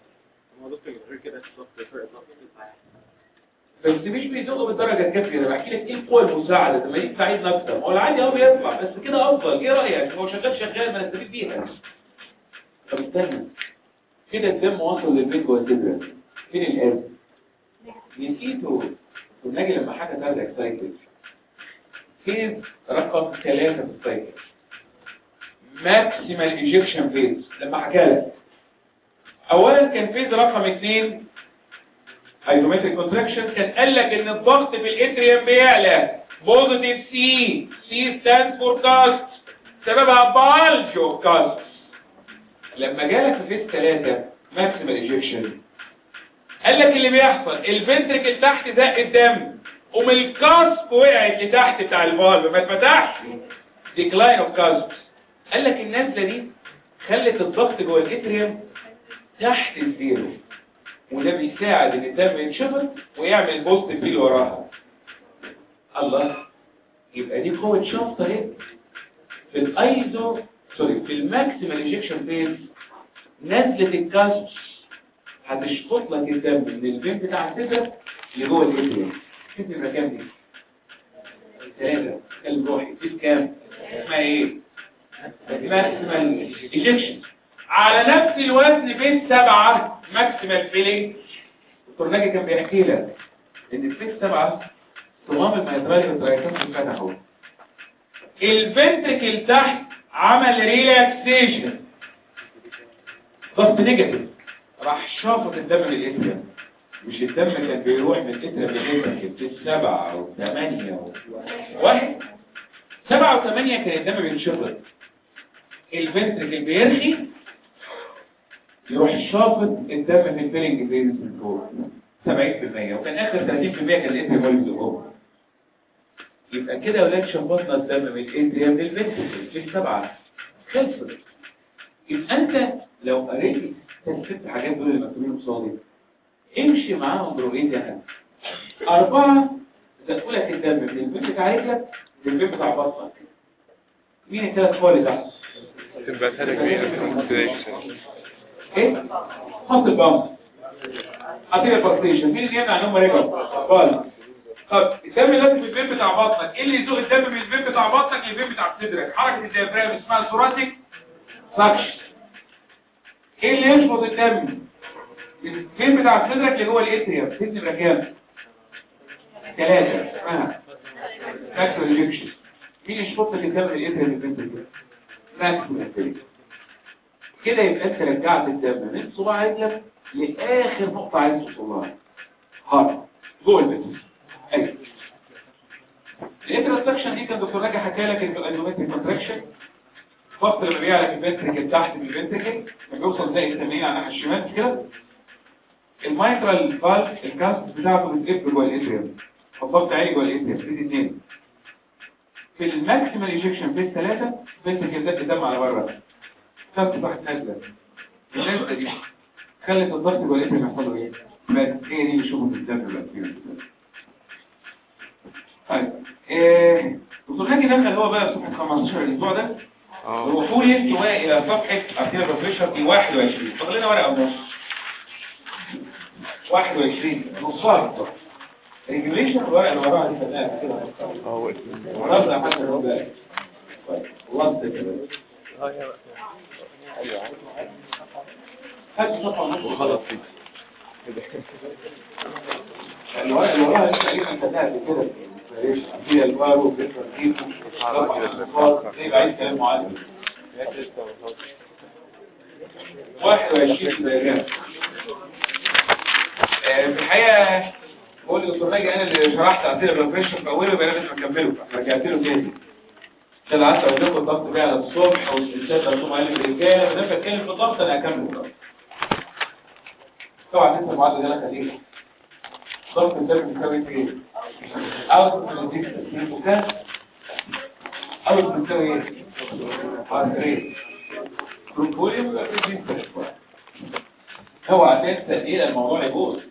بس مش بيزقوا بالدرجه الكافيه انا بحكي لك ايه القوه المساعده لما يجي تساعدنا اكتر هو العادي اهو بيطلع بس كده افضل ايه رايك هو شغال شغال ما نستفيد بيها طب استنى كده الدم وصل للبيت جوه الصدر فين القلب نسيته والناجي لما حكى هذا اكسايكل فيز رقم ثلاثة في السايكل ماكسيمال ايجكشن فيز لما حكى لك اولا كان فيز رقم اثنين هيدرومتريك كونتراكشن كان قال لك ان الضغط في الاتريوم بيعلى بوزيتيف سي سي ستاند فور كاست سببها بالجو كاست لما جالك في فيز 3 ماكسيمال ايجكشن قال لك اللي بيحصل الفنتركل تحت زق الدم قوم الكاسب وقعت لتحت بتاع الفالف ما اتفتحش ديكلاين اوف كاسب قال لك النزله دي خلت الضغط جوه الاتريوم تحت الزيرو وده بيساعد ان الدم ينشفط ويعمل بوست فيل وراها الله يبقى دي قوه شفط اهي في الايزو سوري في الماكسيمال ايجكشن فيز نزله الكاسب هتشفط لك الدم من الفين بتاع الصدر لجوه الاتريوم شوف المكان دي ثلاثة كلب روحي في كام اسمها ايه ماكسيمال ايجكشن على نفس الوزن بين سبعة ماكسيمال فيلينج دكتور ناجي كان بيحكي لك ان الفيس سبعة صمام الميترالي والترايكات اتفتحوا الفنتركل تحت عمل ريلاكسيشن ضغط نيجاتيف راح شافط الدم من الاتريم مش الدم كان بيروح من الاتريم للاتريم في سبعة او ثمانية او واحد سبعة وثمانية كان الدم بينشفط الفنتركل بيرخي يروح شافط الدم في الفيلنج فينس من فوق 70% وكان اخر 30% كان الاتريم هو اللي جوه يبقى كده يا ولاد شفطنا الدم من الاتريم للفنتركل في السبعة خلصت يبقى انت لو قريت الست حاجات دول اللي مكتوبين قصادي امشي معاهم برؤيتي انا أربعة زقوا لك الدم من البيت بتاع رجلك للبيت بتاع بطنك مين الثلاث فوق اللي تحت؟ sympathetic venous stimulation ايه؟ خط البامب عطيه البكتيشن مين اللي يمنع ان هم رجعوا؟ بالك طب الدم لازم في البيت بتاع بطنك ايه اللي يزوق الدم من البيت بتاع بطنك للبيت بتاع صدرك حركه الديافرام اسمها ثوراتيك سكشن ايه اللي يشفط الدم من البيت بتاع صدرك اللي هو الاتريوم ست نمره كام ثلاثه اسمها فاكتور انجكشن مين يشفط لك الدم من الاتريوم للبيت فاكتور كده يبقى انت رجعت الدم من صباع رجلك لاخر نقطه عايز توصل لها هارد جوه البيت ايوه الانترسكشن دي كان دكتور راجع حكى لك الانوميتريك كونتراكشن الضغط لما بيعلى في الفنتريكل تحت من الفنتريكل لما بيوصل زي التمرين على الناحيه الشمال مش كده المايترال فالف الكاست بتاعته بتقف جوه الاتريوم الضغط عالي جوه الاتريوم في اثنين في الماكسيمال ايجكشن في الثلاثه الفنتريكل ده الدم على بره كاست تحت نازله النازله دي خلت الضغط جوه الاتريوم يحصل له ايه؟ بس هي دي اللي شوفه في الدم بقى طيب ايه دكتور ناجي دخل هو بقى صفحه 15 الاسبوع ده اه الوصول انتواء الى صفحة ارتير بروفيشر دي 21 فاضل لنا ورقة ونص 21 نصها بالظبط ريجوليشن الورقة اللي وراها دي خدناها كده اه وربنا حتى لو بقى والله كده هات صفحة ونص وخلص فيه الورقة اللي وراها دي تقريبا خدناها قبل كده هي البارو وفكرة دي رفع الأصفار زي بعيد كلام معلم 21 دقيقة في الحقيقة بقول لدكتور ناجي انا اللي شرحت عطيه الريفريش في اوله يبقى انا لازم اكمله فرجعت له تاني عشان قعدت اقول لكم الضغط بقى على الصبح والاستنساخ لو قال لي بالرجاله ما دام بتكلم في الضغط انا هكمله طبعا انت المعدل ده انا خليك ضغط الدم بيساوي ايه؟ اوت من الديك وكان اوت بتساوي ايه؟ عصرين بروبوليوم يبقى في ديك اوعى تنسى ايه الموضوع يبوظ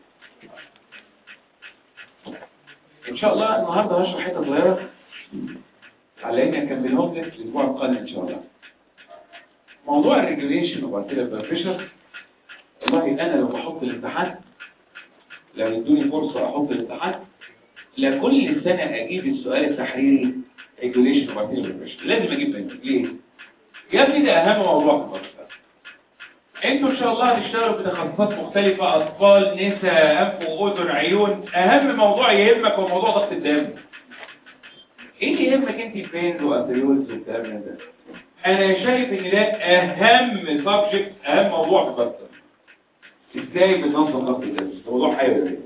ان شاء الله النهارده هشرح حته صغيره على اني اكملهم لك الاسبوع القادم ان شاء الله موضوع الريجوليشن وبعد كده البريشر والله انا لو بحط الامتحان لو ادوني فرصه احط الامتحان لكل سنه اجيب السؤال التحريري ريجوليشن وبعد كده البريشر لازم اجيب منه ليه؟ يا ابني ده اهم موضوع في الفلسفه انتوا ان شاء الله هتشتغلوا بتخصصات مختلفة اطفال نساء انف واذن عيون اهم موضوع يهمك هو موضوع ضغط الدم ايه اللي يهمك انت البينز وابريولز والكلام من ده انا شايف ان ده اهم سبجكت اهم موضوع في البطل ازاي بننظم ضغط الدم ده موضوع حيوي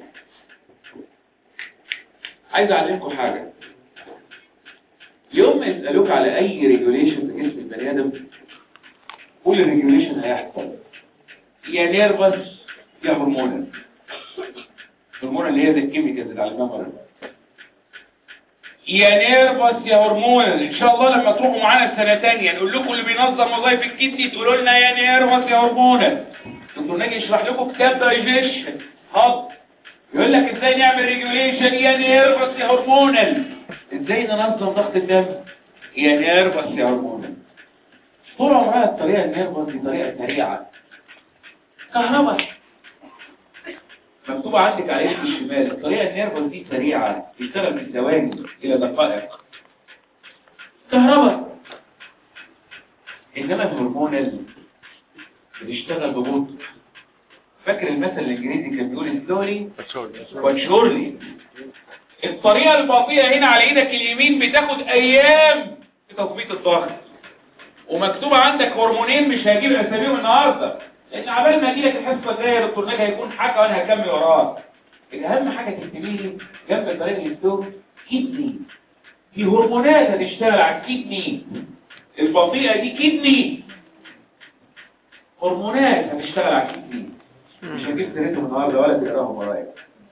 عايز اعلمكم حاجه يوم ما يسالوك على اي ريجوليشن في جسم البني ادم قول الريجوليشن هيحصل يا نيرفس يا هرمونال الهرمون اللي هي زي الكيميكالز اللي علمناها مره يا نيرفس يا هرمونال ان شاء الله لما تروحوا معانا السنه ثانيه نقول لكم اللي بينظم وظائف الكدني تقولوا لنا يا نيرفس يا هرمونال دكتور ناجي يشرح لكم كتاب دايجيشن هض يقول لك ازاي نعمل ريجوليشن يا نيرفس يا هرمونال ازاي ننظم ضغط الدم يا نيرفس يا هرمونال طول عمرها الطريقه النيرفس دي طريقه سريعه كهرباء مكتوب عندك على يد الشمال الطريقة النيرفس دي سريعة بيشتغل من ثواني إلى دقائق كهرباء إنما الهرمونال بتشتغل ببطء فاكر المثل الإنجليزي كان بيقول سلولي وشورلي الطريقة البطيئة هنا على إيدك اليمين بتاخد أيام في تظبيط الضغط ومكتوب عندك هرمونين مش هجيب أساميهم النهارده لان عبال ما اجي لك الحصه الجايه يا دكتور ناجي هيكون حكى وانا هكمل وراه الاهم حاجه تكتبي لي جنب طريق الدكتور كدني في هرمونات هتشتغل على الكدني البطيئه دي كدني هرمونات هتشتغل على الكدني مش هجيب سيرتهم النهارده ولا تقراهم ورايا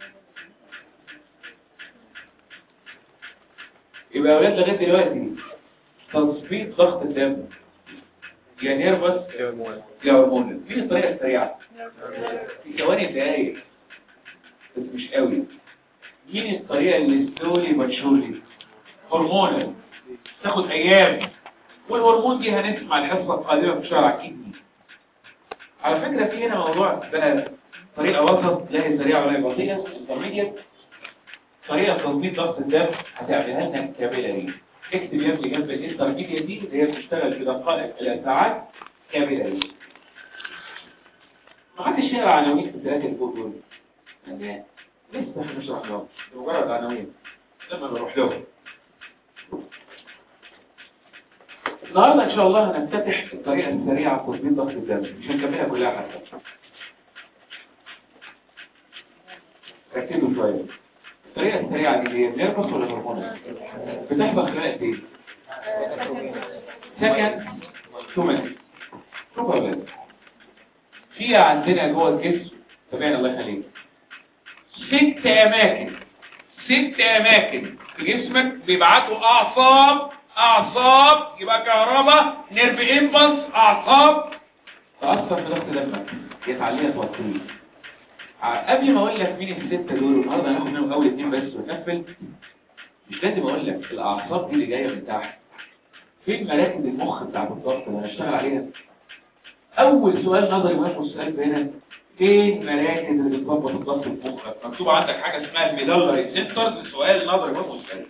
يبقى يا اولاد لغايه دلوقتي تظبيط ضغط الدم يا نيرفس يا هرمونال مين الطريقه السريعه في ثواني دقايق بس مش قوي مين الطريقه اللي سلولي ماتشورلي هرمونال تاخد ايام والهرمون دي هنسمع الحصه القادمه في شارع كدني على فكره في هنا موضوع ده طريقه وسط لا هي سريعه ولا هي بطيئه انترميديت طريقه تظبيط ضغط الدم هتعملها لنا كابيلاري اكتب يا ابني جنب الانترميديت دي اللي هي بتشتغل في دقائق الى ساعات كابيلاري ما حدش يقرا عناوين في الثلاثه اللي فوق دول يعني لسه احنا بنشرح لهم مجرد عناوين لما نروح لهم النهارده ان شاء الله هنفتتح الطريقه السريعه في تظبيط ضغط الدم مش هنكملها كلها حتى ركزوا شويه الطريقه السريعه دي هي نيرفس ولا هرمونال بتحصل خلال قد ايه سكند تو مينتس شوفوا يا ولاد في عندنا جوه الجسم تابعنا الله يخليك ست اماكن ست اماكن في جسمك بيبعتوا اعصاب اعصاب يبقى كهرباء نيرف امبلس اعصاب تاثر في ضغط دمك يتعليها توصيل قبل ما اقول لك مين السته دول والنهارده هناخد منهم اول اثنين بس ونقفل مش لازم اقول لك الاعصاب دي اللي جايه من تحت فين مراكز المخ بتاعت الضغط اللي هنشتغل عليها اول سؤال نظري مهم السؤال هنا فين مراكز اللي بتظبط الضغط في مخك مكتوب عندك حاجه اسمها الميدالري سنترز سؤال نظري مهم السؤال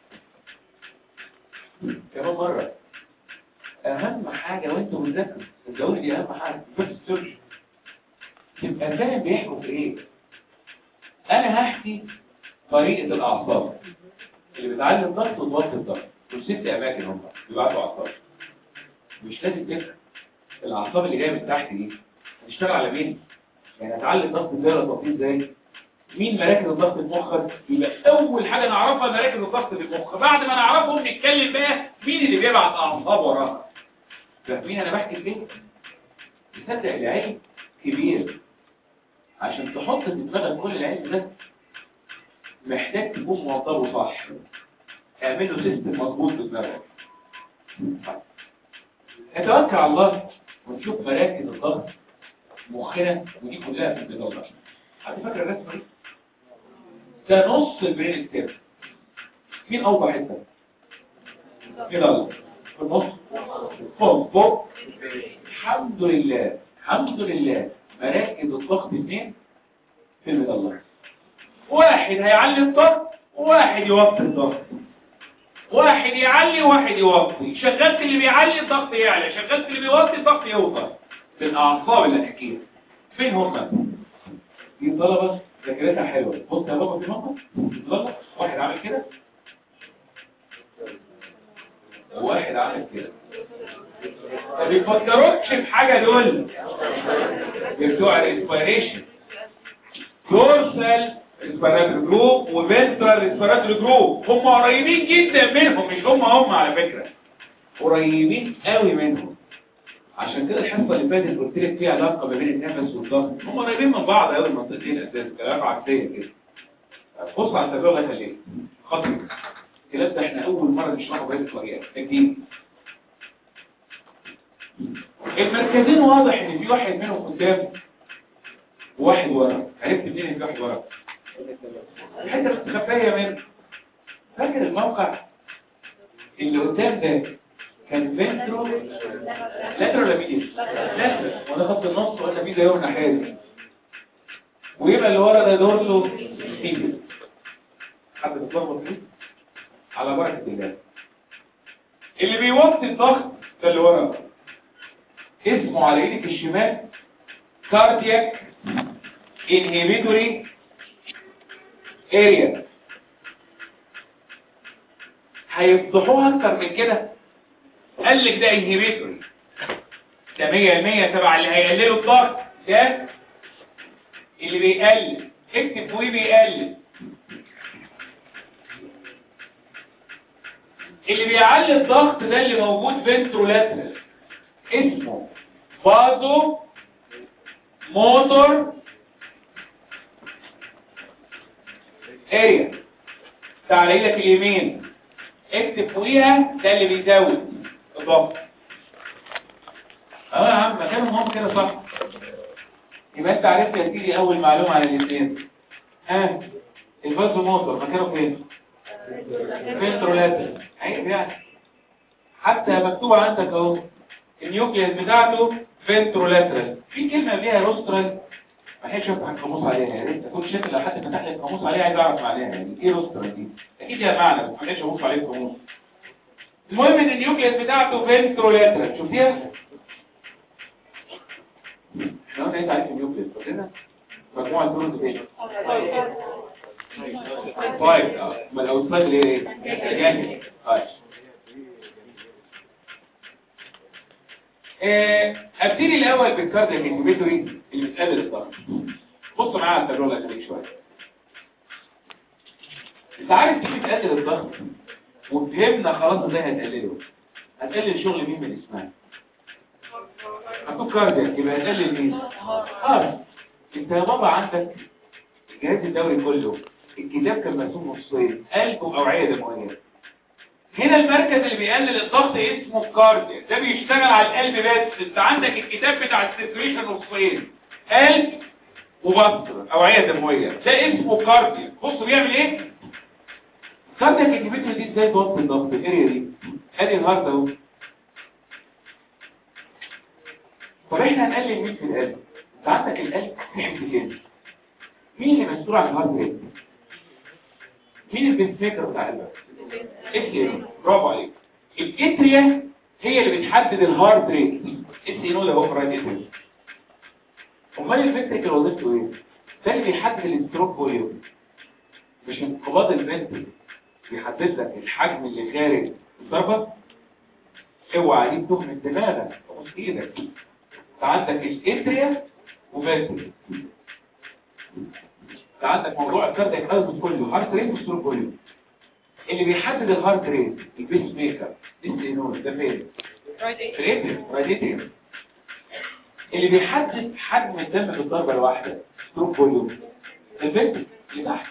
كمان مره اهم حاجه وانتوا بتذاكروا الدوري دي اهم حاجه بس السيرش تبقى فاهم بيحكوا في ايه انا هحكي طريقه الاعصاب اللي بتعلم الضغط وتوطي الضغط دول ست اماكن هم بيبعتوا اعصاب مش لازم تفهم الاعصاب اللي جايه من تحت دي هتشتغل على مين يعني هتعلم الضغط ازاي ولا توطيه ازاي مين مراكز الضغط في مخك يبقى اول حاجه نعرفها مراكز الضغط في المخ بعد ما نعرفهم نتكلم بقى مين اللي بيبعت اعصاب وراها فاهمين انا بحكي ليه تصدق العلم كبير عشان تحط في دماغك كل العلم ده محتاج تكون موضبه صح اعمل له سيستم مظبوط في دماغك نتوكل على الله ونشوف مراكز الضغط مخنا ودي كلها في البيضاء حد فاكر الرسمه دي ده نص البرين ستيم مين اوضح حته كده في النص فوق فوق الحمد لله الحمد لله مراكز الضغط اثنين في المدلع واحد هيعلي الضغط وواحد يوطي الضغط واحد يعلي وواحد يوطي شغلت اللي بيعلي الضغط يعلى شغلت اللي بيوطي الضغط يوطى في الاعصاب اللي هنحكيها فين هم دي طلبه ذاكرتها حلوه بص يا بابا في موقف طلبه واحد عامل كده واحد عامل كده ما بيفكروكش في حاجة دول بتوع الانسبيريشن دورسال ريسبيراتوري جروب وفنترال ريسبيراتوري جروب هم قريبين جدا منهم مش هم هم على فكرة قريبين قوي منهم عشان كده الحصه اللي فاتت قلت لك فيها علاقه ما بين النفس والضغط هم قريبين من بعض قوي المنطقتين اساسا كلام عكسيه كده بص على التجربه هتلاقي خطر الكلام ده احنا اول مره نشرحه بهذه الطريقه اكيد المركزين واضح ان في واحد منهم قدام وواحد ورا عرفت منين ان في واحد ورا الحته المستخبيه منه فاكر الموقع اللي قدام ده كان فينترو لاترال ولا ميديا لاترال وانا خدت النص وقلنا ميديا يوم ناحيه ويبقى اللي ورا ده دورسو ميديا حد بتلخبط فيه على بركه الله اللي بيوطي الضغط ده اللي ورا اسمه على ايدك الشمال كاردياك انهبيتوري اريا هيفضحوها اكتر من كده قال لك ده انهبيتوري ده 100% تبع اللي هيقللوا الضغط ده اللي بيقلل اكتب فوقيه بيقلل اللي بيعلي الضغط ده اللي موجود فنترولاترال اسمه بازو موتور اريا تعالى لك اليمين اكتب فوقيها ده اللي بيزود الضغط اه يا عم مكانهم هم كده صح يبقى انت عرفت يا سيدي اول معلومه عن الاثنين ها الفازو موتور مكانه فين فنترولاترال عيب يعني حتى مكتوب عندك اهو النيوكليس بتاعته فنترولاترال في كلمه فيها روسترال ما حدش يفتح القاموس عليها يا ريت تكون شايف لو حد فتح لي القاموس عليها عايز اعرف معناها يعني ايه روسترال دي اكيد ليها معنى ما حدش ابص عليه القاموس المهم ان النيوكليس بتاعته فنترولاترال شفتيها احنا قلنا ايه تعريف النيوكليس فاكرنا مجموعه دول ايه طيب ما لو السلايد اللي هي ايه جامد طيب ابتدي الاول بالكاردياك انهبيتوري اللي بتقلل الضغط بص معايا على التجربه اللي شويه انت عارف دي بتقلل الضغط وفهمنا خلاص ازاي هتقلله هتقلل شغل مين من اسمها هتكون كاردياك يبقى هتقلل مين اه انت يا بابا عندك الجهاز الدوري كله الكتاب كان مرسوم نصين قلب واوعيه دمويه هنا المركز اللي بيقلل الضغط اسمه الكاردياك ده بيشتغل على القلب بس انت عندك الكتاب بتاع السيركيوليشن نصين قلب وبطر اوعيه دمويه ده اسمه كاردياك بص بيعمل ايه كاردياك انهبيتور دي ازاي توطي الضغط الاريا دي ادي الهارت اهو طب احنا هنقلل مين في القلب انت عندك القلب في حتتين مين اللي مسؤول عن الهارت ريت مين البنت ميكر بتاع القلب اتريا برافو عليك الاتريا هي اللي بتحدد الهارت ريت اس نو ده هو رايت اتريا امال الفنتريكل وظيفته ايه ده اللي بيحدد الستروك فوليوم مش انقباض الفنتريكل بيحدد لك الحجم اللي خارج الضربه اوعى دي تهمه دماغك تبص ايدك انت عندك الاتريا وفنتريكل انت عندك موضوع الكاردياك اوتبوت كله هارت ريت وستروك فوليوم اللي بيحدد الهارت ريت البيس ميكر السينول ده فين في الاتريا راديتيا اللي بيحدد حجم الدم في الضربه الواحده ستروك فوليوم الفنتريكل اللي تحت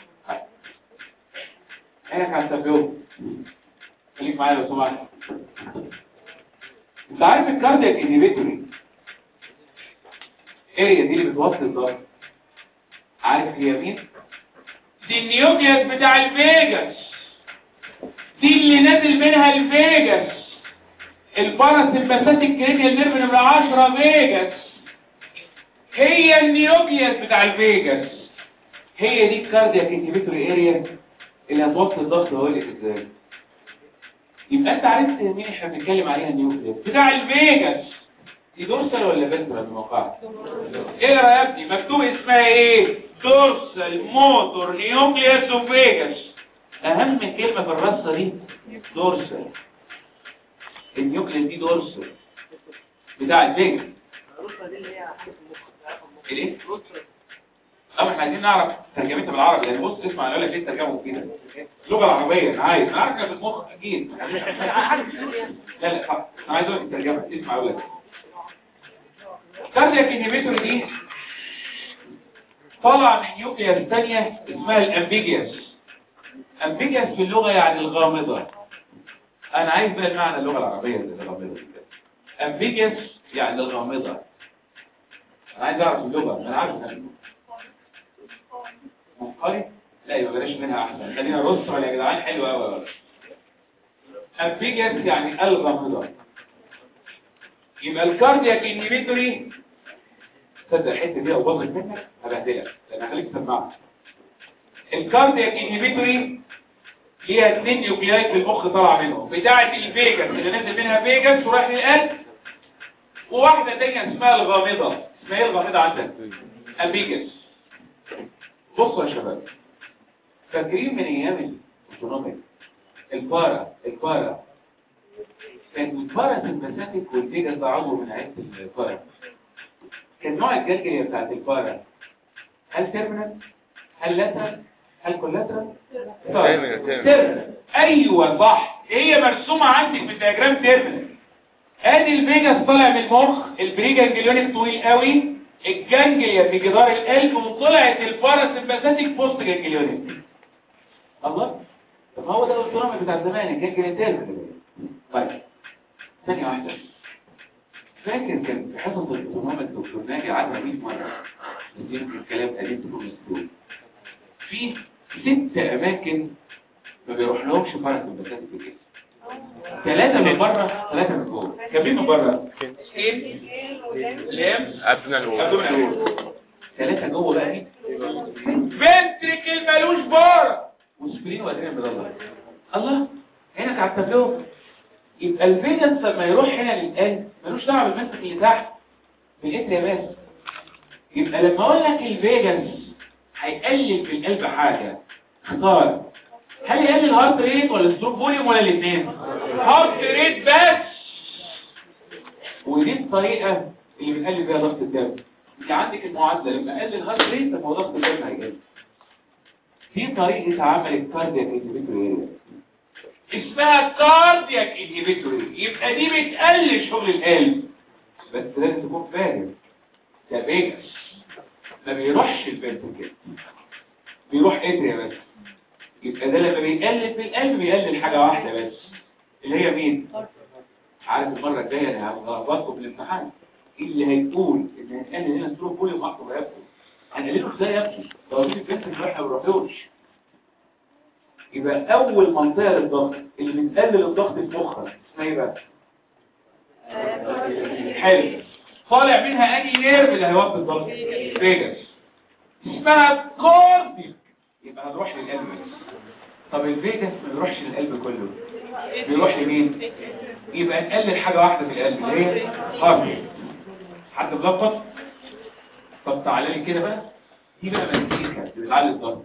عينك على التابلو خليك معايا لو سمحت انت عارف الكاردياك انهبيتوري اريا دي اللي بتوصل الضغط عارف هي مين دي النيوكليس بتاع الفيجاس دي اللي نازل منها الفيجاس الباراسمباثيك كرينيال نيرف نمرة 10 فيجاس هي النيوكليس بتاع الفيجاس هي دي الكاردياك انهبيتوري اريا اللي هتوصل الضغط هقول لك ازاي يبقى انت عرفت مين احنا بنتكلم عليها النيوكليس بتاع الفيجاس دي دورسال ولا فنترال موقعها اقرا يا ابني مكتوب اسمها ايه دورسال موتور نيوكليس وفيجاس اهم كلمه في الرصه دي دورسال النيوكليس دي دورس بتاع الفيجا الايه اه احنا عايزين نعرف ترجمتها بالعربي يعني بص اسمع انا اقول لك ايه الترجمه كده اللغه العربيه انا عايز انا عارف انك في المخ اكيد لا لا حق. انا عايز اقول لك الترجمه اسمع اقول لك كاردياك انهبيتور دي طلع من نيوكليس ثانيه اسمها الامبيجيوس امبيجيوس في اللغه يعني الغامضه انا عايز بقى المعنى اللغه العربيه زي الغامضه دي امبيجيوس يعني الغامضه انا عايز اعرف اللغه انا عارف اللغه منقري لا يبقى بلاش منها احسن خلينا نرص ولا يا جدعان حلوه قوي امبيجيوس يعني الغامضه يبقى الكاردياك انهبيتوري تصدق الحته دي لو باظت منك هبهدلك لان هخليك تسمعها الكاردياك انهبيتوري ليها اثنين نيوكلياي في المخ طالعه منهم بتاعه الفيجاس اللي نازل منها فيجاس ورايح للقلب وواحده تانية اسمها الغامضه اسمها ايه الغامضه عندك امبيجاس بصوا يا شباب فاكرين من ايام الاوتونوميك البارا البارا كان البارا سمباثيك والفيجاس ده عضو من عيله البارا كان نوع الجلجلية بتاعت البارا هل تيرمينال هل لاترال هل كولاترال تيرمينال، تيرمينال. تيرمينال ايوه صح هي مرسومه عندك في الدياجرام تيرمينال ادي الفيجاس طالع من المخ البريجانجليونيك طويل قوي الجانجليا في جدار القلب وطلعت الباراسمباثيك بوست جانجليونيك الله طب ما هو ده الاوتونومي بتاع زمان الجانجليا تيرمينال طيب ثانيه واحده فاكر كان في حصة الاوتونومي الدكتور ناجي عدى 100 مرة يمكن الكلام قديم تكون مسؤول في ست اماكن ما بيروح لهمش باراسمباثيك في الجسم ثلاثة من بره ثلاثة من جوه كم من بره؟ سكين لام ابدنال ابدومينال وول وول ثلاثة جوه بقى مين؟ فنتريكل مالوش بره وسبرين وادرينال مدلل الله هنا على التابلو يبقى الفيجاس لما يروح هنا للقلب ملوش دعوه بالمسك اللي تحت بالاتريا بس يبقى لما اقول لك الفيجاس هيقلل في القلب حاجه اختار هل يقلل الهارت ريت ولا الستروك فوليوم ولا الاثنين هارت ريت بس ودي الطريقه اللي بنقلل بيها ضغط الدم انت عندك المعادله لما اقلل الهارت ريت طب هو ضغط الدم هيقل دي طريقه عمل الكاردياك انهبيتوري اسمها كاردياك انهبيتوري يبقى دي بتقلل شغل القلب بس لازم تكون فاهم ده فيجاس ما بيروحش الفنتركل بيروح اتريا بس يبقى ده لما بيقلل في القلب بيقلل حاجه واحده بس اللي هي مين عارف المره الجايه انا هغلطكم في الامتحان اللي هيقول ان هنقلل هنا ستروك فوليوم احطه رقبته هنقلله ازاي يا ابني لو دي الفنتركل احنا ما بنروحوش يبقى اول منطقه للضغط اللي بتقلل الضغط في مخك اسمها ايه بقى حلو طالع منها انهي نيرف اللي هيوقف الضغط فيجاس اسمها كورتيك يبقى هتروح للقلب بس طب الفيجاس ما بيروحش للقلب كله بيروح لمين يبقى نقلل حاجه واحده في القلب اللي هي هارت حد مظبط طب تعالى لي كده بقى دي بقى مزيكا اللي بتعلي الضغط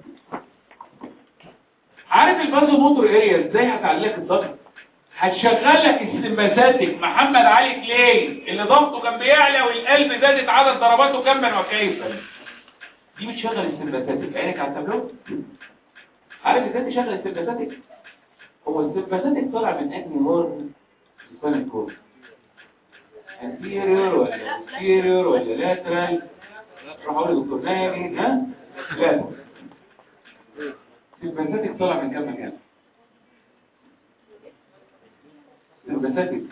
عارف البازو موتور اريا ازاي هتعلق الضغط هتشغل لك السمباثيك محمد علي كلاي اللي ضغطه كان بيعلى والقلب زادت عدد ضرباته كما وكيفا دي بتشغل السمباثيك عينك على التابلو عارف ازاي تشغل السمباثيك هو السمباثيك طالع من انهي هورن سبانال كورد anterior ولا posterior ولا lateral روح اقول لدكتور ناجي ها لا السمباثيك طالع من كام مكان السمباثيك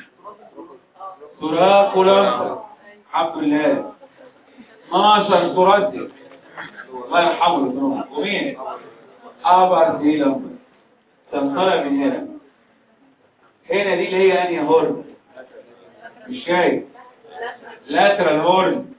سراكولا الحمد لله 12 سراتي الله يرحمه الذنوب ومين ابر دي لمبر تنطلع من هنا هنا دي اللي هي انهي هورن مش شايف لاترال هورن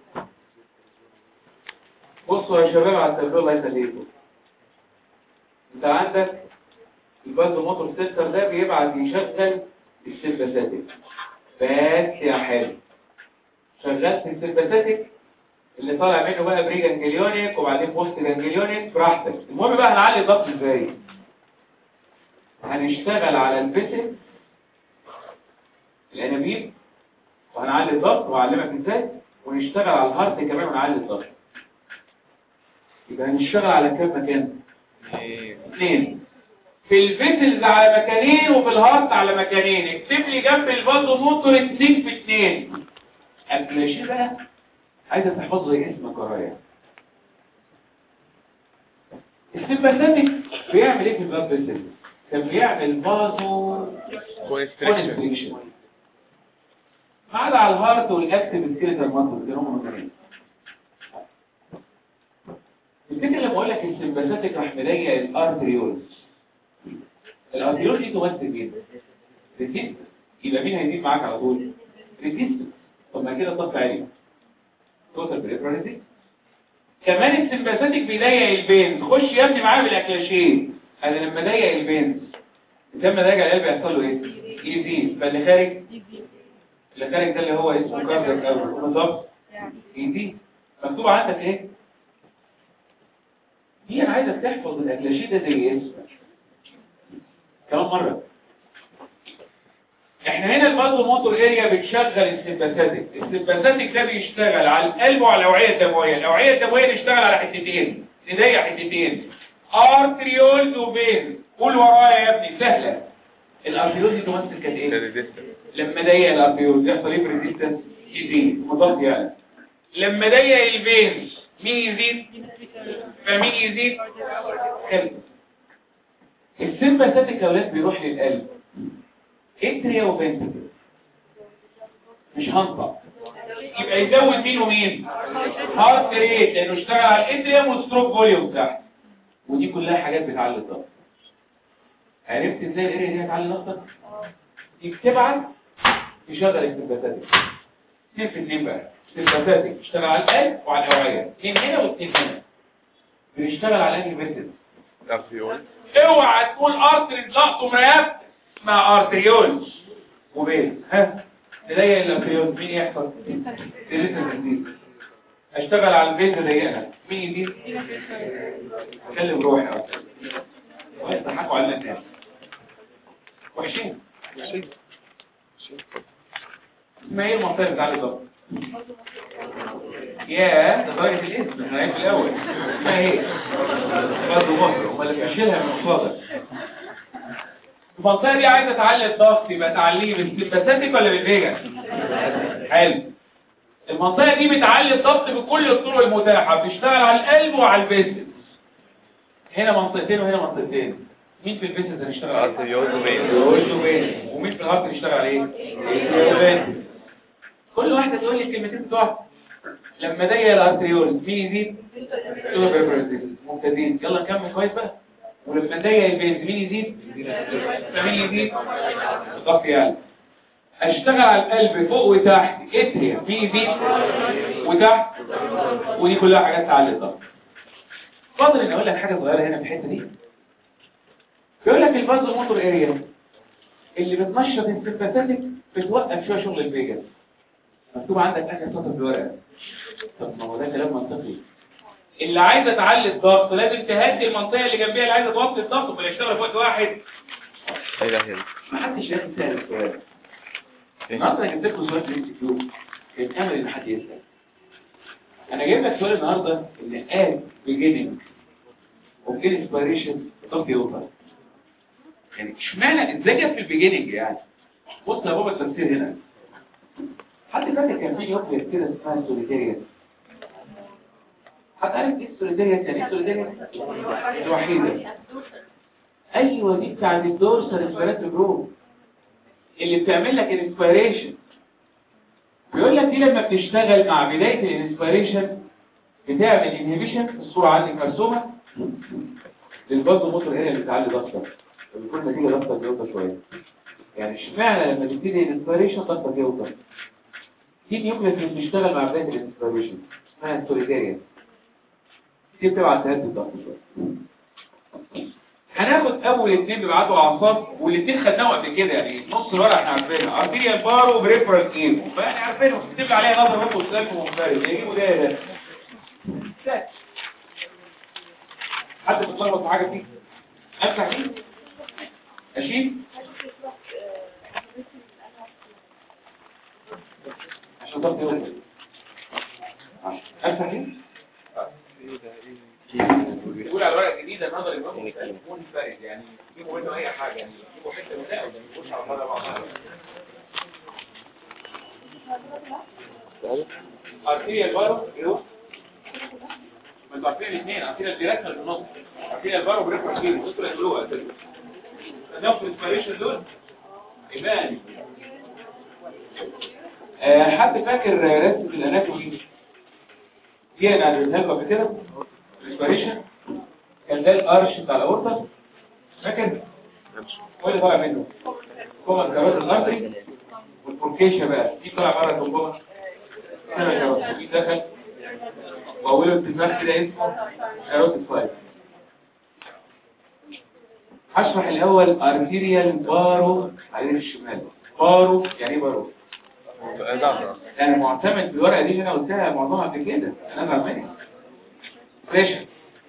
بصوا يا شباب على التلفزيون الله يخليكم انت عندك البازو موتور سنتر ده بيبعت يشغل السمباثيك بس يا حلو شغلت السمباثيك اللي طالع منه بقى بري جانجليونيك وبعدين بوست جانجليونيك براحتك المهم بقى هنعلي الضغط ازاي هنشتغل على الفيسل الانابيب وهنعلي الضغط وهعلمك ازاي ونشتغل على الهارت كمان ونعلي الضغط يبقى هنشتغل على كام مكان اثنين في الفيسلز على مكانين وفي الهارت على مكانين اكتب لي جنب الفازو موتور اثنين في اثنين الكلاشيه بقى عايزه تحفظ زي اسمك ورايا السيمباثيك بيعمل ايه في البلاد فيسل كان بيعمل فازو كونستريكشن كونستريكشن ما عدا على الهارت والاكتيف سكيلتال ماسل اللي هم مكانين الفكره لما اقول لك السيمباثيك راح مضيق الارتريولز الارتريول دي تمثل مين؟ ريزيست يبقى مين هيزيد معاك على طول؟ ريزيست طب ما كده الضغط عالي توتال بريفرنسي كمان السيمباثيك بيضيق البين خش يا ابني معايا بالاكلاشيه انا لما ضيق البين الدم ضيق القلب يحصل له ايه؟ يزيد فاللي خارج اللي خارج ده اللي هو اسمه كاردياك او بالظبط يزيد مكتوب عندك ايه؟ دي انا عايزك تحفظ الاكلاشيه ده زي اسمك كمان مرة احنا هنا البازو موتور اريا بتشغل السيمباثيك السيمباثيك ده بيشتغل على القلب وعلى الاوعيه الدمويه الاوعيه الدمويه بتشتغل على حتتين تضيق حتتين ارتريولز وبين قول ورايا يا ابني سهله الارتريولز دي تمثل كانت ايه ريزيستنس لما ضيق الارتريولز يحصل ايه في الريزيستنس يزيد مضاد يعني لما ضيق الفينز مين يزيد فمين يزيد قلب السيمباثيك يا اولاد بيروح للقلب اتريا وفنتريكل مش هنطق يبقى يزود مين ومين هارت ريت لانه اشتغل على الاتريا والستروك فوليوم تحت ودي كلها حاجات بتعلي الضغط عرفت ازاي الاريا دي هتعلي ضغطك دي بتبعت تشغل السيمباثيك اثنين في اثنين بقى السيمباثيك اشتغل على القلب وعلى الاوعيه اثنين هنا واثنين هنا بنشتغل على انهي فيسل ارتيول اوعى تقول ارتري ضغط ومريات مع ارتريول وبين ها تضيق الارتريول مين يحصل ريزيستنس جديد اشتغل على البيت ضيقها مين يزيد اتكلم روحي اكتر ويضحكوا على الناس وحشين ما هي المنطقه بتاع الضغط يا ده درجه الاسم احنا في الاول ما هي برضه مصر هم اللي بيشيلها من الصادر المنطقه دي عايزه تعلي الضغط يبقى تعليه بالسيمباثيك ولا بالفيجا حلو المنطقه دي بتعلي الضغط بكل الطرق المتاحه بتشتغل على القلب وعلى الفيسل هنا منطقتين وهنا منطقتين مين في البيزنس هنشتغل عليه؟ ارتيول وبين يقول له بين ومين في الهارت نشتغل عليه؟ بين كل واحدة تقول لي الكلمتين بتوعها لما ضيق الارتريول مين يزيد؟ سوبر بيبرزيز ممتازين يلا نكمل كويس بقى ولما ضيق البيز مين يزيد؟ مين يزيد؟ الضغط يعني اشتغل على القلب فوق وتحت اتريا مين يزيد؟ وتحت ودي كلها حاجات تعلي الضغط فاضل ان اقول لك حاجه صغيره هنا في الحته دي بيقول لك الفازو موتور اريا اللي بتنشط السيمباثيك بتوقف شويه شغل الفيجاس مكتوب عندك اخر سطر في الورقه طب ما هو ده كلام منطقي اللي عايزه تعلي الضغط لازم تهدي المنطقه اللي جنبيها اللي عايزه توطي الضغط ولا يشتغل في وقت واحد لا اله الا ما حدش لازم يسال السؤال النهارده انا جبت لكم سؤال في الام كيو كان امل ان حد يسال انا جايب لك سؤال النهارده ان قال beginning of inspiration of يوفر يعني اشمعنى ازاي جت في البيجيننج يعني بص يا بابا التفسير هنا حد فاكر كان في يوفر كده اسمها سوليتيريا حد عارف ايه السوليتيريا يعني ايه السوليتيريا الوحيده ايوه دي بتاعت الدورسال انسبيراتوري جروب اللي بتعمل لك الانسبيريشن بيقول لك دي لما بتشتغل مع بدايه الانسبيريشن بتعمل انهبيشن الصوره عندك مرسومه للبازو موتور هنا اللي بتعلي ضغطك فبيكون نتيجه ضغطك يوطى شويه يعني اشمعنى لما تبتدي الانسبيريشن ضغطك يوطى دي النيوكليس اللي بتشتغل مع بدايه الانسبيريشن اسمها السوليتيريا دي بتبعت تهدي الضغط شويه هناخد اول اتنين بيبعتوا اعصاب والاثنين خدناهم قبل كده يعني نص الورقه احنا عارفينها ارتيريال بار وبريفرال ايمو فاحنا عارفينهم بتكتب عليها نظر وقت وسلك ومنفرد يجيبوا ده يا ده سهل. حد بيتلخبط في حاجه فيه افتح دي اشيل عشان الضغط يوصل افتح ايه يقول على ورقه جديده النظر يبقى منفرد يعني يجيبوا منه اي حاجه يعني يجيبوا حته من ده وما يجيبوش على مره بعضها ارتيريال بارو ايه هو؟ ما انتوا عارفين الاثنين ارتيريال ديركت في النص ارتيريال بارو بريفر فيه دكتور يقولوها كده ناخد انسبيريشن دول ايمان آه، حد فاكر رسمة الاناتومي دي انا عدلتها قبل كده الاسبريشن كان ده الارش بتاع الاورطه فاكر هو اللي طالع منه كوما كارات الارتري والبوركيشا بقى دي طالع بره الكوما دي دخل واوله اتفاق كده اسمه كاروت الفايف هشرح الاول ارتيريال بارو على الشمال بارو يعني ايه بارو ظهر يعني معتمد بالورقه دي اللي انا قلتها معظمها قبل كده انا بعملها بريشر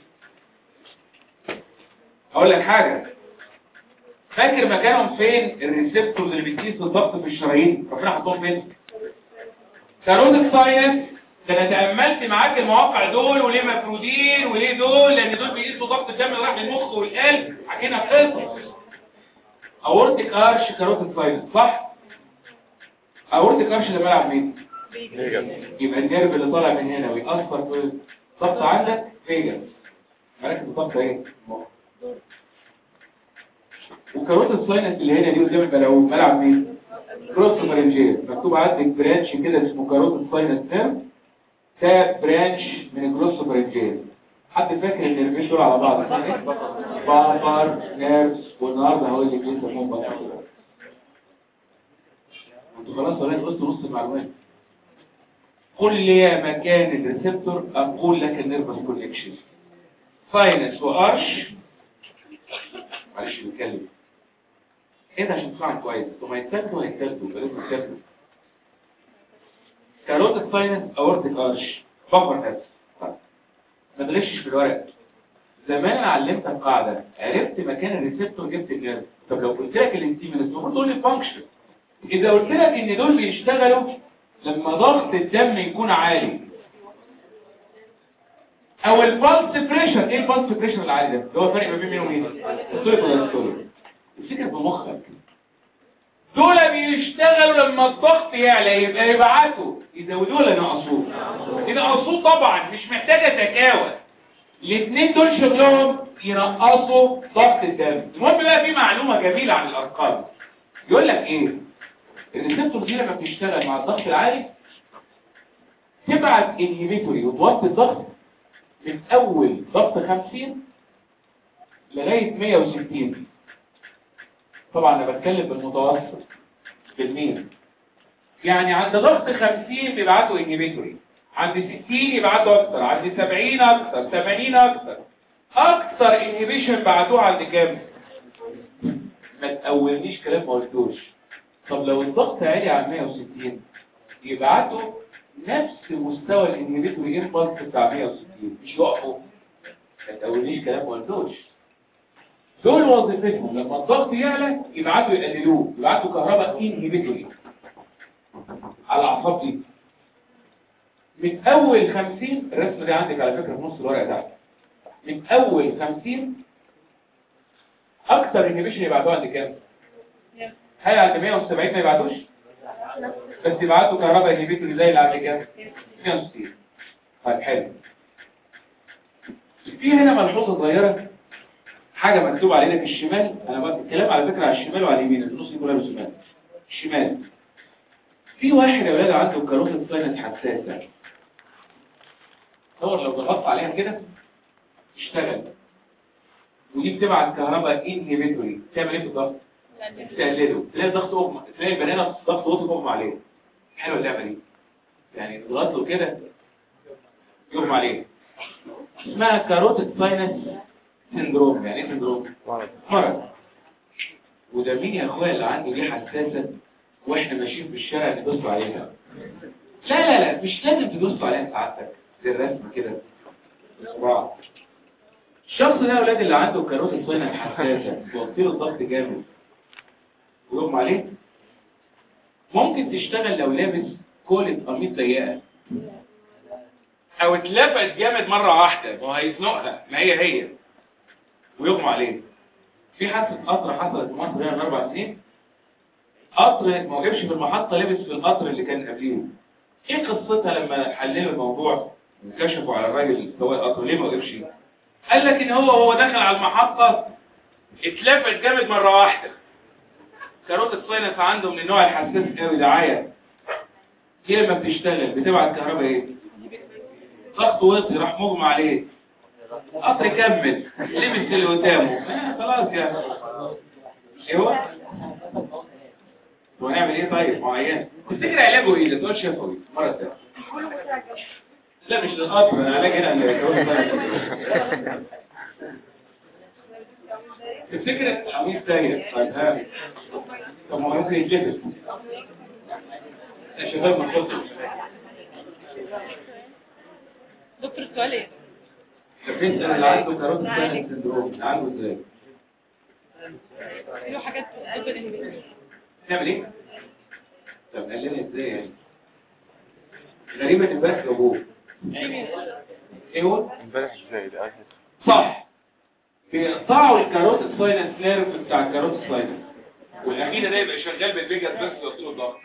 اقول لك حاجه فاكر مكانهم فين الريسبتورز اللي بتقيس الضغط في الشرايين ربنا حطهم فين كارود الساينس ده انا تاملت معاك المواقع دول وليه مفرودين وليه دول لان دول بيقيسوا ضغط الدم اللي راح للمخ والقلب حكينا قصص اورتيك ارش كاروت الساينس صح اورتيك ارش ده بلعب مين يبقى النيرف اللي طالع من هنا ويأثر في الضغط عندك فيجاس مراكز الضغط ايه وكاروت الساينس اللي هنا دي قدام البلعوم ملعب مين كروس فرنجير مكتوب عندك برانش كده اسمه كاروت الساينس نيرف ده برانش من الكروس فرنجير حد فاكر ان النيرفين دول على بعض اسمها ايه بابر نيرفز والنهارده هقول لك ليه اسمهم بابر انتوا خلاص ولا قلت نص المعلومات قل لي مكان الريسبتور اقول لك النيرفس كونكشن ساينس وارش معلش بنتكلم ايه ده عشان تفهم كويس وما يتاخدوا هيتاخدوا لازم يتاخدوا كاروت الساينس اورتيك ارش بفر اس ما تغشش في الورق زمان انا علمتك قاعده عرفت مكان الريسبتور جبت النيرف طب لو قلت لك الانتيمنس المفروض تقول لي فانكشن اذا قلت لك ان دول بيشتغلوا لما ضغط الدم يكون عالي او البلس بريشر ايه البلس بريشر العالي ده اللي هو الفرق ما بين مين ومين السوليك ولا السوليك الفكره في مخك دول بيشتغلوا لما الضغط يعلى يبقى يبعتوا يزودوه ولا ينقصوه ينقصوه طبعا مش محتاجه تكاوى الاثنين دول شغلهم ينقصوا ضغط الدم المهم بقى في معلومه جميله عن الارقام يقول لك ايه الريسبتور دي لما بتشتغل مع الضغط العالي تبعت انهبيتوري وتوطي الضغط من اول ضغط 50 لغايه 160 طبعا انا بتكلم بالمتوسط بالمية يعني عند ضغط 50 بيبعتوا انهبيتوري عند 60 يبعتوا اكتر عند 70 اكتر 80 اكتر اكتر انهبيشن بعتوه عند كام ما تقولنيش كلام ما قلتوش طب لو الضغط عالي على 160 يبعتوا نفس مستوى الانهبيتوري امبلس بتاع 160 مش يقفوا ما تقولنيش كلام ما قلتوش دول وظيفتهم لما الضغط يعلى يبعتوا يقللوه يبعتوا كهرباء انهبيتوري على الاعصاب دي من اول 50 الرسمه دي عندك على فكره في نص الورقه تحت من اول 50 اكتر انهبيشن يبعتوه عند كام هل عند 170 ما يبعتوش بس يبعتوا كهرباء انهبيتوري زي اللي عند كام 160 طيب حلو في هنا ملحوظه صغيره حاجه مكتوب علينا في الشمال انا بقى الكلام على فكره على الشمال وعلى اليمين النص كلها بالشمال الشمال في واحد يا ولاد عنده كاروتيد ساينس حساسه هو لو ضغطت عليها كده اشتغل ودي بتبعت كهرباء انهبيتوري تعمل ايه في الضغط تقلله تلاقي الضغط اغمى تلاقي البنانه الضغط وطي اغمى عليه حلوه اللعبه دي يعني تضغط له كده يغمى عليه اسمها كاروتيد ساينس سندروم يعني ايه سندروم مرض وده مين يا اخويا اللي عنده دي حساسه واحنا ماشيين في الشارع ندوسوا عليها لا لا لا مش لازم تدوسوا عليها سعادتك زي الرسم كده بصباع الشخص ده يا اولاد اللي عنده كاروتيد ساينس حساسه توطي له الضغط جامد ويغمى عليه ممكن تشتغل لو لابس كولت قميص ضيقه او اتلفت جامد مرة واحدة ما هو هيزنقها ما هي هي ويغمى عليه في حادثه قطر حصلت في مصر هنا من اربع سنين قطر ما وقفش في المحطه لبس في القطر اللي كان قبليه ايه قصتها لما حللوا الموضوع وكشفوا على الراجل هو القطر ليه ما وقفش قال لك ان هو هو داخل على المحطة اتلفت جامد مرة واحدة كاروت الساينس عنده من النوع الحساس قوي دعايه هي لما بتشتغل بتبعت كهرباء ايه ضغط وطي راح مغمى عليه قطر كمل لبس اللي قدامه آه خلاص يعني ايه هو ونعمل ايه طيب معين تفتكر علاجه ايه ده تقول شفوي مره ثانيه لا مش للقطر انا علاج هنا اللي تفتكر القميص ضيق طيب ها طب ما هو ممكن يتلبس يا شباب ما تفضل دكتور السؤال ايه؟ تسأل اللي عنده كاروت ساينس سندروم عنده ازاي له حاجات اوبن انهبيتور نعمل ايه طب قال لنا ازاي يعني غريبة امبارح جابوه ايه هو امبارح ازاي ده أكيد. صح بيقطعوا الكاروت الساينس نيرف بتاع الكاروت الساينس والاخير ده يبقى شغال بالفيجاس بس يوصل له الضغط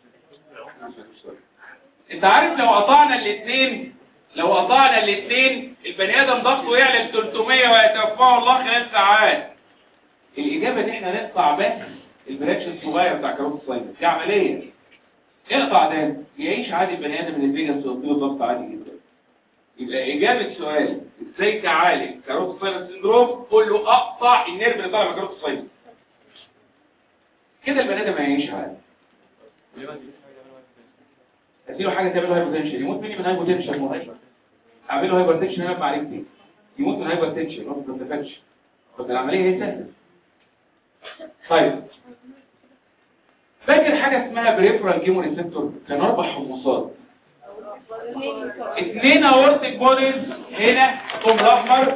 انت عارف لو قطعنا الاثنين لو قطعنا الاثنين البني ادم ضغطه يعلى ل 300 ويتوفاه الله خلال ساعات الاجابه ان احنا نقطع بس البراتش الصغير بتاع كاروت الساينس دي عمليه اقطع ده يعيش عادي البني ادم من الفيجاس ويديله ضغط عادي جدا يبقى اجابه سؤال ازاي تعالج كاروت الساينس سندروم قول له اقطع النيرف اللي طالع من كاروت الساينس كده البني ادم هيعيش عادي اديله حاجه تعمل له هايبوتنشن يموت مني من هايبوتنشن مهم اعمل له هايبرتنشن انا معرفت ايه يموت من هايبرتنشن ما بتستفادش طب العمليه هي سهله طيب فاكر حاجه اسمها بريفرال كيمو ريسبتور كان اربع حمصات اثنين اورتيك بوديز هنا قوم الاحمر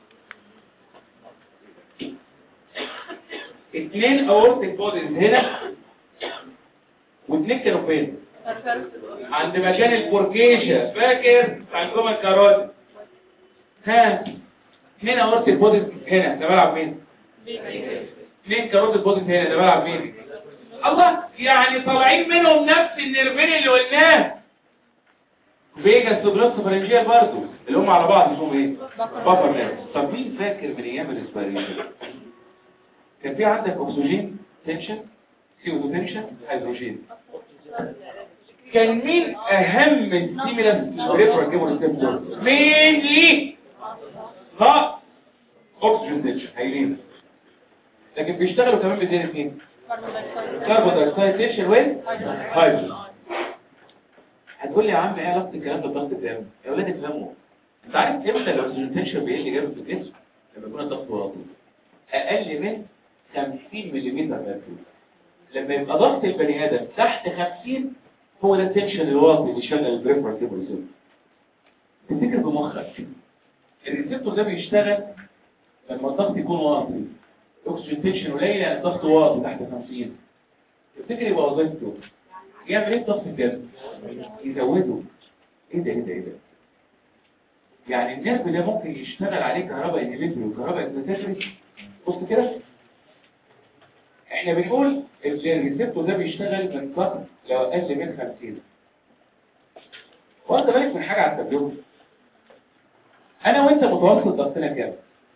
اثنين اورتيك بوديز هنا واثنين كانوا فين عند مكان البوركيشة فاكر بتاع الجمل الكارات ها اثنين اورتيك بوديز هنا ده بلعب مين اثنين كاروتيك بوديز هنا ده بلعب مين الله يعني طالعين منهم نفس النيرفين اللي قلناه فيجاس وبلوس فرنجيال برضه اللي هم على بعض اسمهم ايه بفر نيرف طب مين فاكر من ايام الاسبريشن كان في عندك اكسجين تنشن سي او تنشن هيدروجين كان مين اهم ستيمولاس ريفرال كيمو ريسبتور مين ليه ها اكسجين تنشن هيلين لكن بيشتغلوا كمان بزين اثنين كاربون دايوكسيد تنشن وين هيدروجين هتقول لي يا عم ايه علاقه الكلام ده بضغط الدم يا ولاد افهموا انت عارف امتى الاكسجين تنشن بيقل جامد في الجسم لما يكون الضغط واطي اقل من 50 ملم مركز لما يبقى ضغط البني ادم تحت 50 هو ده التنشن الواطي اللي شغل البريفرال كيبل ريسبتور تفتكر بمخك الريسبتور ده بيشتغل لما الضغط يكون واطي الاكسجين تنشن قليل يعني الضغط واطي تحت 50 تفتكر يبقى وظيفته يعمل ايه الضغط الجسم يزوده ايه ده ايه ده ايه ده يعني النيرف ده ممكن يشتغل عليه كهرباء انهبيتوري وكهرباء اكزيتاتوري بص كده احنا بنقول ان الريسبتور ده بيشتغل من ضغط لو اقل من 50 وانت بالك من حاجه على التجربه انا وانت متوسط ضغطنا كام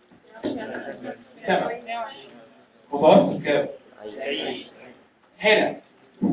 تمام متوسط كام هنا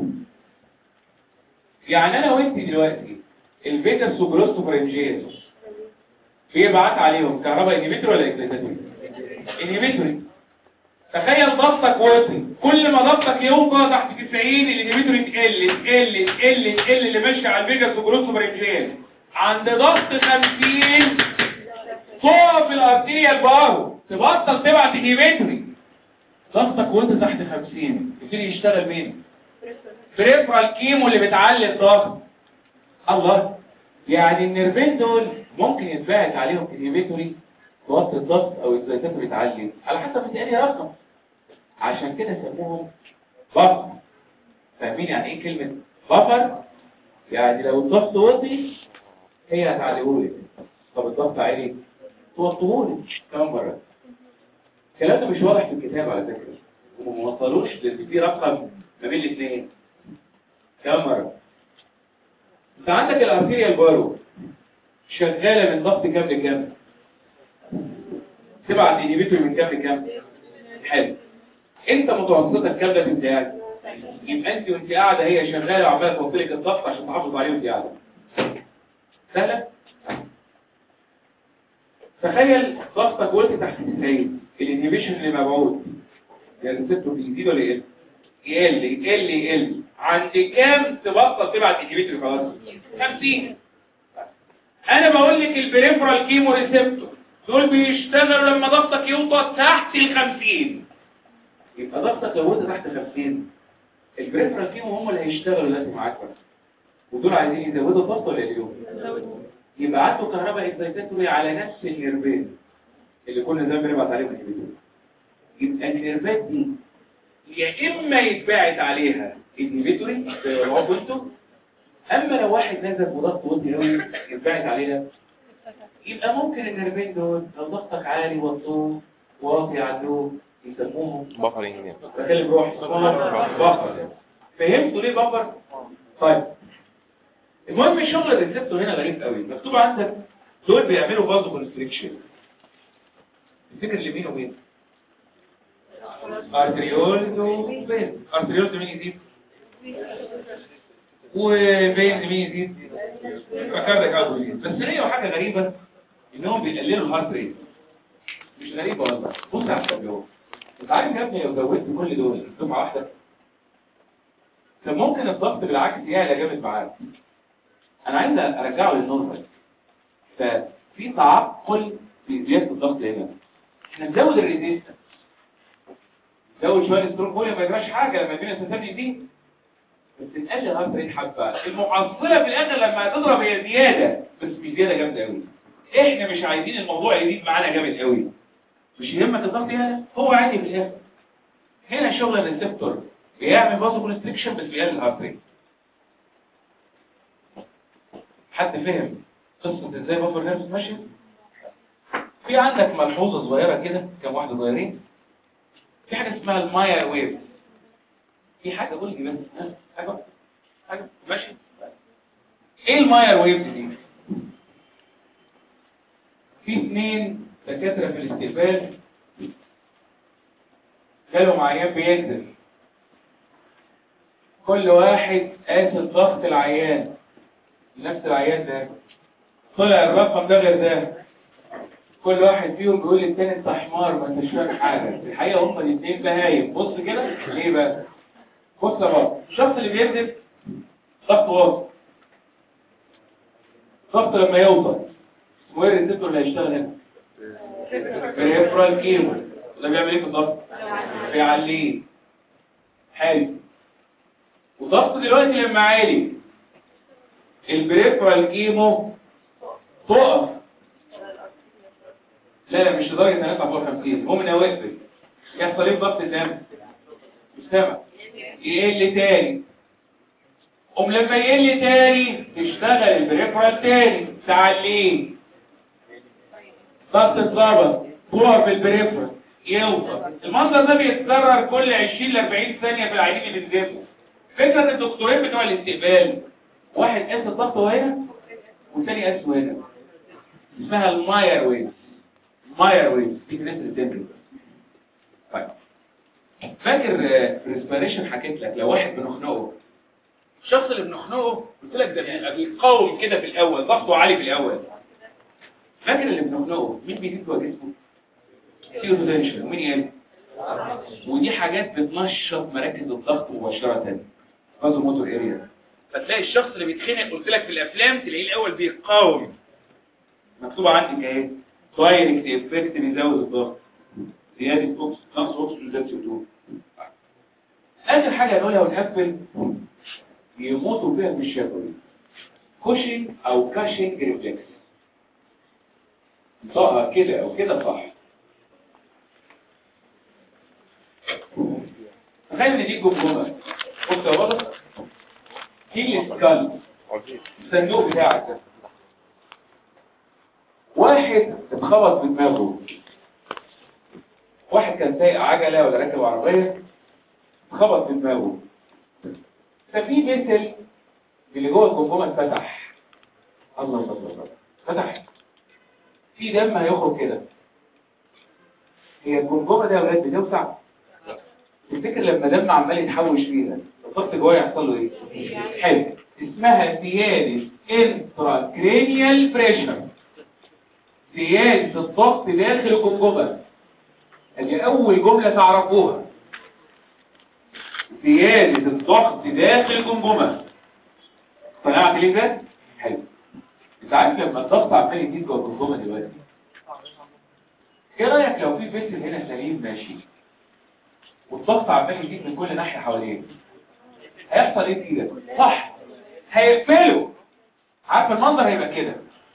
يعني انا وانت دلوقتي البيتا سوبروستوفرنجيز بيبعت عليهم كهرباء انهبيتوري ولا اكزيتاتوري انهبيتوري تخيل ضغطك واطي كل ما ضغطك يوطى تحت 90 الانهبيتوري تقل تقل تقل تقل اللي ماشي على البيتا سوبروستوفرنجيز عند ضغط 50 تقف الارتيريال بارو تبطل تبعت انهبيتوري ضغطك وانت تحت 50 يبتدي يشتغل مين بريفرال كيمو اللي بتعلي الضغط الله يعني النيرفين دول ممكن يتبعت عليهم انهبيتوري توطي الضغط او اكزيتاتوري تعلي على حسب متقالي رقم عشان كده سموهم بفر فاهمين يعني ايه كلمة بفر يعني لو الضغط وطي هي هتعليهولك طب الضغط عالي توطيهولك كم مرة الكلام ده مش واضح في الكتاب على فكرة وما وصلوش لان في رقم ما بين الاثنين كم مرة انت عندك الارتيريال بارو شغالة من ضغط كام لكام تبعت انهبيتور من كام لكام حلو انت متوسطك كام ده في امتياز يبقى انت وانت قاعده هي شغاله وعماله توطي لك الضغط عشان تحافظ عليه وانت قاعده سهله تخيل ضغطك وانت تحت 90 الانهبيشن اللي مبعوث يعني الريسبتور بيزيد ولا يقل يقل يقل يقل عند كام تبطل تبعت انهبيتور خلاص 50 انا بقول لك البريفرال كيمو ريسبتور دول بيشتغلوا لما ضغطك يوطى تحت ال 50 يبقى ضغطك لو وطى تحت 50 البريفرال كيمو هم اللي هيشتغلوا لازم معاك بقى ودول عايزين يزودوا الضغط ولا يقللوه يبقى عنده كهرباء اكسايتاتوري على نفس النيرفين اللي كنا زمان بنبعت عليهم النيرفين يبقى النيرفات دي يا اما يتباعت عليها انهبيتوري زي ما كنتوا اما لو واحد نزل بضغط وطي قوي يتباعت عليها يبقى ممكن النيرفين دول لو ضغطك عالي وطوه واطي عنده يسموهم بفرنج يعني بكلم روح بفر فهمتوا ليه بفر طيب المهم شغل الريسبتور هنا غريب قوي مكتوب عندك دول بيعملوا برضه كونستريكشن تفتكر اللي مين ومين ارتريولز وفين ارتريولز مين يزيد وفين مين يزيد فكرتك عاوز يزيد بس هي حاجه غريبه انهم بيقللوا الهارت ريت مش غريبه والله بص على التابلو انت عارف يا ابني لو زودت كل دول دفعه واحده كان ممكن الضغط بالعكس يعلى جامد معاك انا عايز ارجعه للنورمال ففي تعقل في زياده الضغط هنا احنا نزود الريزيستنس نزود شويه الستروك فوليوم ما يجراش حاجه لما الدنيا تسمي دي بس نقلل هارت ريت حبه المحصله في الاخر لما هتضرب هي زياده بس مش زياده جامده قوي احنا مش عايزين الموضوع يزيد معانا جامد قوي مش يهمك الضغط يعلى هو عادي في الاخر هنا شغل الريسبتور بيعمل بازو كونستريكشن بس بيقلل الهارت ريت حد فهم قصة ازاي بفر نفس ماشية في عندك ملحوظة صغيرة كده كم واحدة صغيرين في حاجة اسمها المايا ويف في حاجة قول لي بس ها؟ حاجة حاجة ماشي ايه المايا ويف دي في اثنين دكاترة في الاستقبال جالهم عيان بينزل كل واحد قاس الضغط العيان نفس العيان ده طلع الرقم ده غير ده كل واحد فيهم بيقول للتاني انت حمار ما انتش فاهم حاجه في الحقيقه هما الاثنين بهايم بص كده ليه بقى بص يا بابا الشخص اللي بيكذب ضغط واطي ضغط لما يوصل اسمه ايه الريسبتور اللي هيشتغل هنا بريفرال كيمو ده بيعمل ايه في الضغط بيعليه حلو وضغط دلوقتي لما عالي البريفرال كيمو تقف لا لا مش لدرجه ان هنطلع فوق 50 هو من اوقف يحصل ايه ضغط الدم مش سامع يقل تاني قوم لما يقل تاني تشتغل البريفرال تاني تعليه ضغط اتظبط تقف في البريفرال يوصل المنظر ده بيتكرر كل 20 ل 40 ثانيه في العينين اللي بتجيبهم فكره الدكتورين بتوع الاستقبال واحد قاس الضغط هنا والثاني قاس هنا اسمها الماير ويف ماير ويف دي كنت التمبري طيب فاكر ريسبيريشن حكيت لك لو واحد بنخنقه الشخص اللي بنخنقه قلت لك ده بيبقى بيقاوم كده في الاول ضغطه عالي في الاول فاكر اللي بنخنقه مين بيزيد جوه جسمه سيرو بوتنشال ومين يقل ودي حاجات بتنشط مراكز الضغط مباشره فازو موتور اريا فتلاقي الشخص اللي بيتخنق قلت لك في الافلام تلاقيه الاول بيقاوم مكتوبه عندك اهي دايركت افكت بيزود الضغط زياده اوكس نقص اكسجين زياده CO2 اخر حاجه هنقولها ونقفل يموتوا فيها في الشفوي كوشنج او كاشنج ريفلكس نطقها كده او كده صح تخيل ان دي جمجمه بص يا واضح دي السكال عظيم الصندوق بتاعك ده واحد اتخبط في دماغه واحد كان سايق عجلة ولا راكب عربية اتخبط في دماغه ففي مثل اللي جوه الجمجمة اتفتح الله الله الله فتح في دم هيخرج كده هي الجمجمة دي يا ولاد بتوسع تفتكر لما دم عمال يتحوش فيها الضغط جوه يحصل له ايه حلو اسمها زيادة intracranial pressure زيادة الضغط داخل الجمجمة ادي اول جملة تعرفوها زيادة الضغط داخل الجمجمة طلعت ليه ده؟ حلو انت عارف لما الضغط عمال يزيد جوه الجمجمة دلوقتي ايه رأيك لو في فيسل هنا سليم ماشي والضغط عمال يزيد من كل ناحية حواليه هيحصل ايه فيه صح هيقفله عارف المنظر هيبقى كده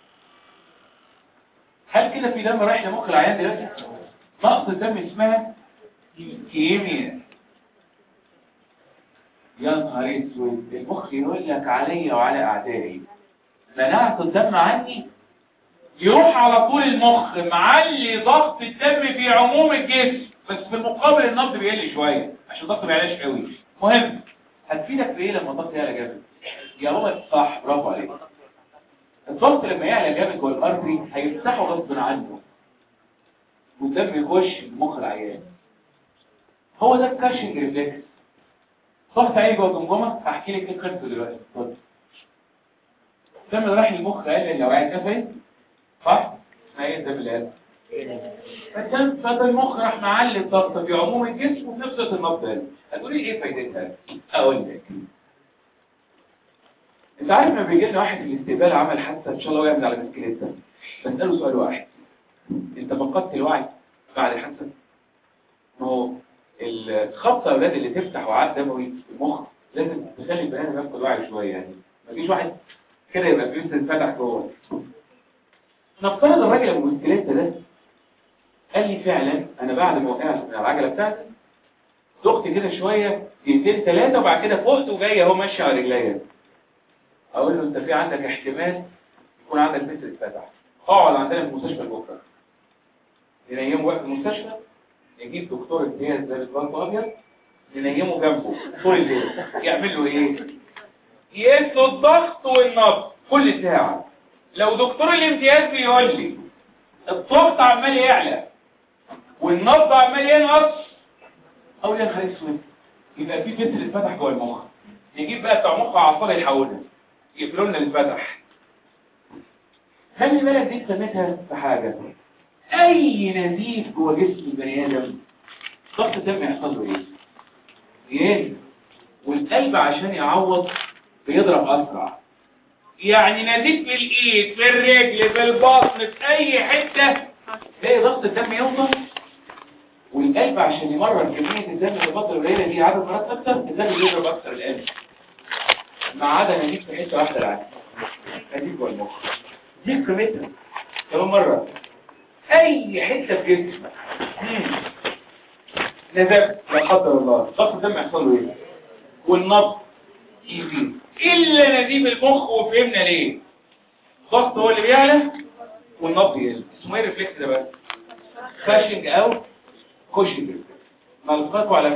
هل كده في دم رايح لمخ العيان دلوقتي نقص دم اسمها كيمياء يا نهار اسود المخ يقول لك عليا وعلى اعدائي منعت الدم عني يروح على طول المخ معلي ضغط الدم في عموم الجسم بس في المقابل النبض بيقل شويه عشان الضغط ما يعلاش قوي مهم هتفيدك في ايه لما الضغط يعلى جامد يا بابا صح برافو عليك الضغط لما يعلى جامد جوه الارتري هيفتحه غصب عنه والدم يخش المخ العيان هو ده الكاشنج ريفلكس ضغط عالي جوه الجمجمه هحكي لك ايه قصته دلوقتي اتفضل الدم اللي راح للمخ قال النوعيه اتقفلت صح اسمها ايه الدم اللي قال فالدم فده المخ راح معلي الضغط في عموم الجسم وفي نفس الوقت النبض قل هتقولي ايه فايدتها اقول لك انت عارف لما بيجي لنا واحد في الاستقبال عمل حادثه ان شاء الله وقع من على بسكليته بساله سؤال واحد انت فقدت الوعي بعد الحادثه ما هو الخبطه يا اولاد اللي تفتح وعاء دموي في المخ لازم تخلي البني ادم يفقد وعي شويه يعني مفيش واحد كده يبقى فلوس اتفتح جوه نفترض الراجل ابو بسكليته ده قال لي فعلا انا بعد ما وقعت من العجله بتاعتي دقت كده شويه دقيقتين ثلاثه وبعد كده فقت وجاي اهو ماشي على رجليا اقول له انت في عندك احتمال يكون عندك فيسل اتفتح اقعد عندنا في المستشفى بكره ننيمه بقى في المستشفى نجيب دكتور امتياز لابس بلطو ابيض ننيمه جنبه طول الليل يعمل له ايه يقيس له الضغط والنبض كل ساعه لو دكتور الامتياز بيقول لي الضغط عمال يعلى والنبض عمال ينقص اقول يا نهار اسود يبقى في فيسل اتفتح جوه المخ نجيب بقى بتاع مخ اعصاب يحولها يقفلوا لنا الفتح خلي بالك دي سميتها في حاجه اي نزيف جوه جسم البني ادم ضغط الدم يحصل له ايه يقل والقلب عشان يعوض بيضرب اسرع يعني نزيف في الايد في الرجل في البطن في اي حته تلاقي ضغط الدم يوصل والقلب عشان يمرر كميه الدم في البطن القليله دي عدد مرات اكتر الدم بيضرب اكتر القلب ما عدا نزيف في حته واحده العكس نزيف جوه المخ دي قيمتها كمان مره اي حته في جسمك نزف لا قدر الله ضغط الدم يحصل له ايه والنبض يزيد الا نزيف المخ وفهمنا ليه الضغط هو اللي بيعلى والنبض يقل اسمه ايه الريفلكس ده بقى خاشنج او كوشنج نلقاكم على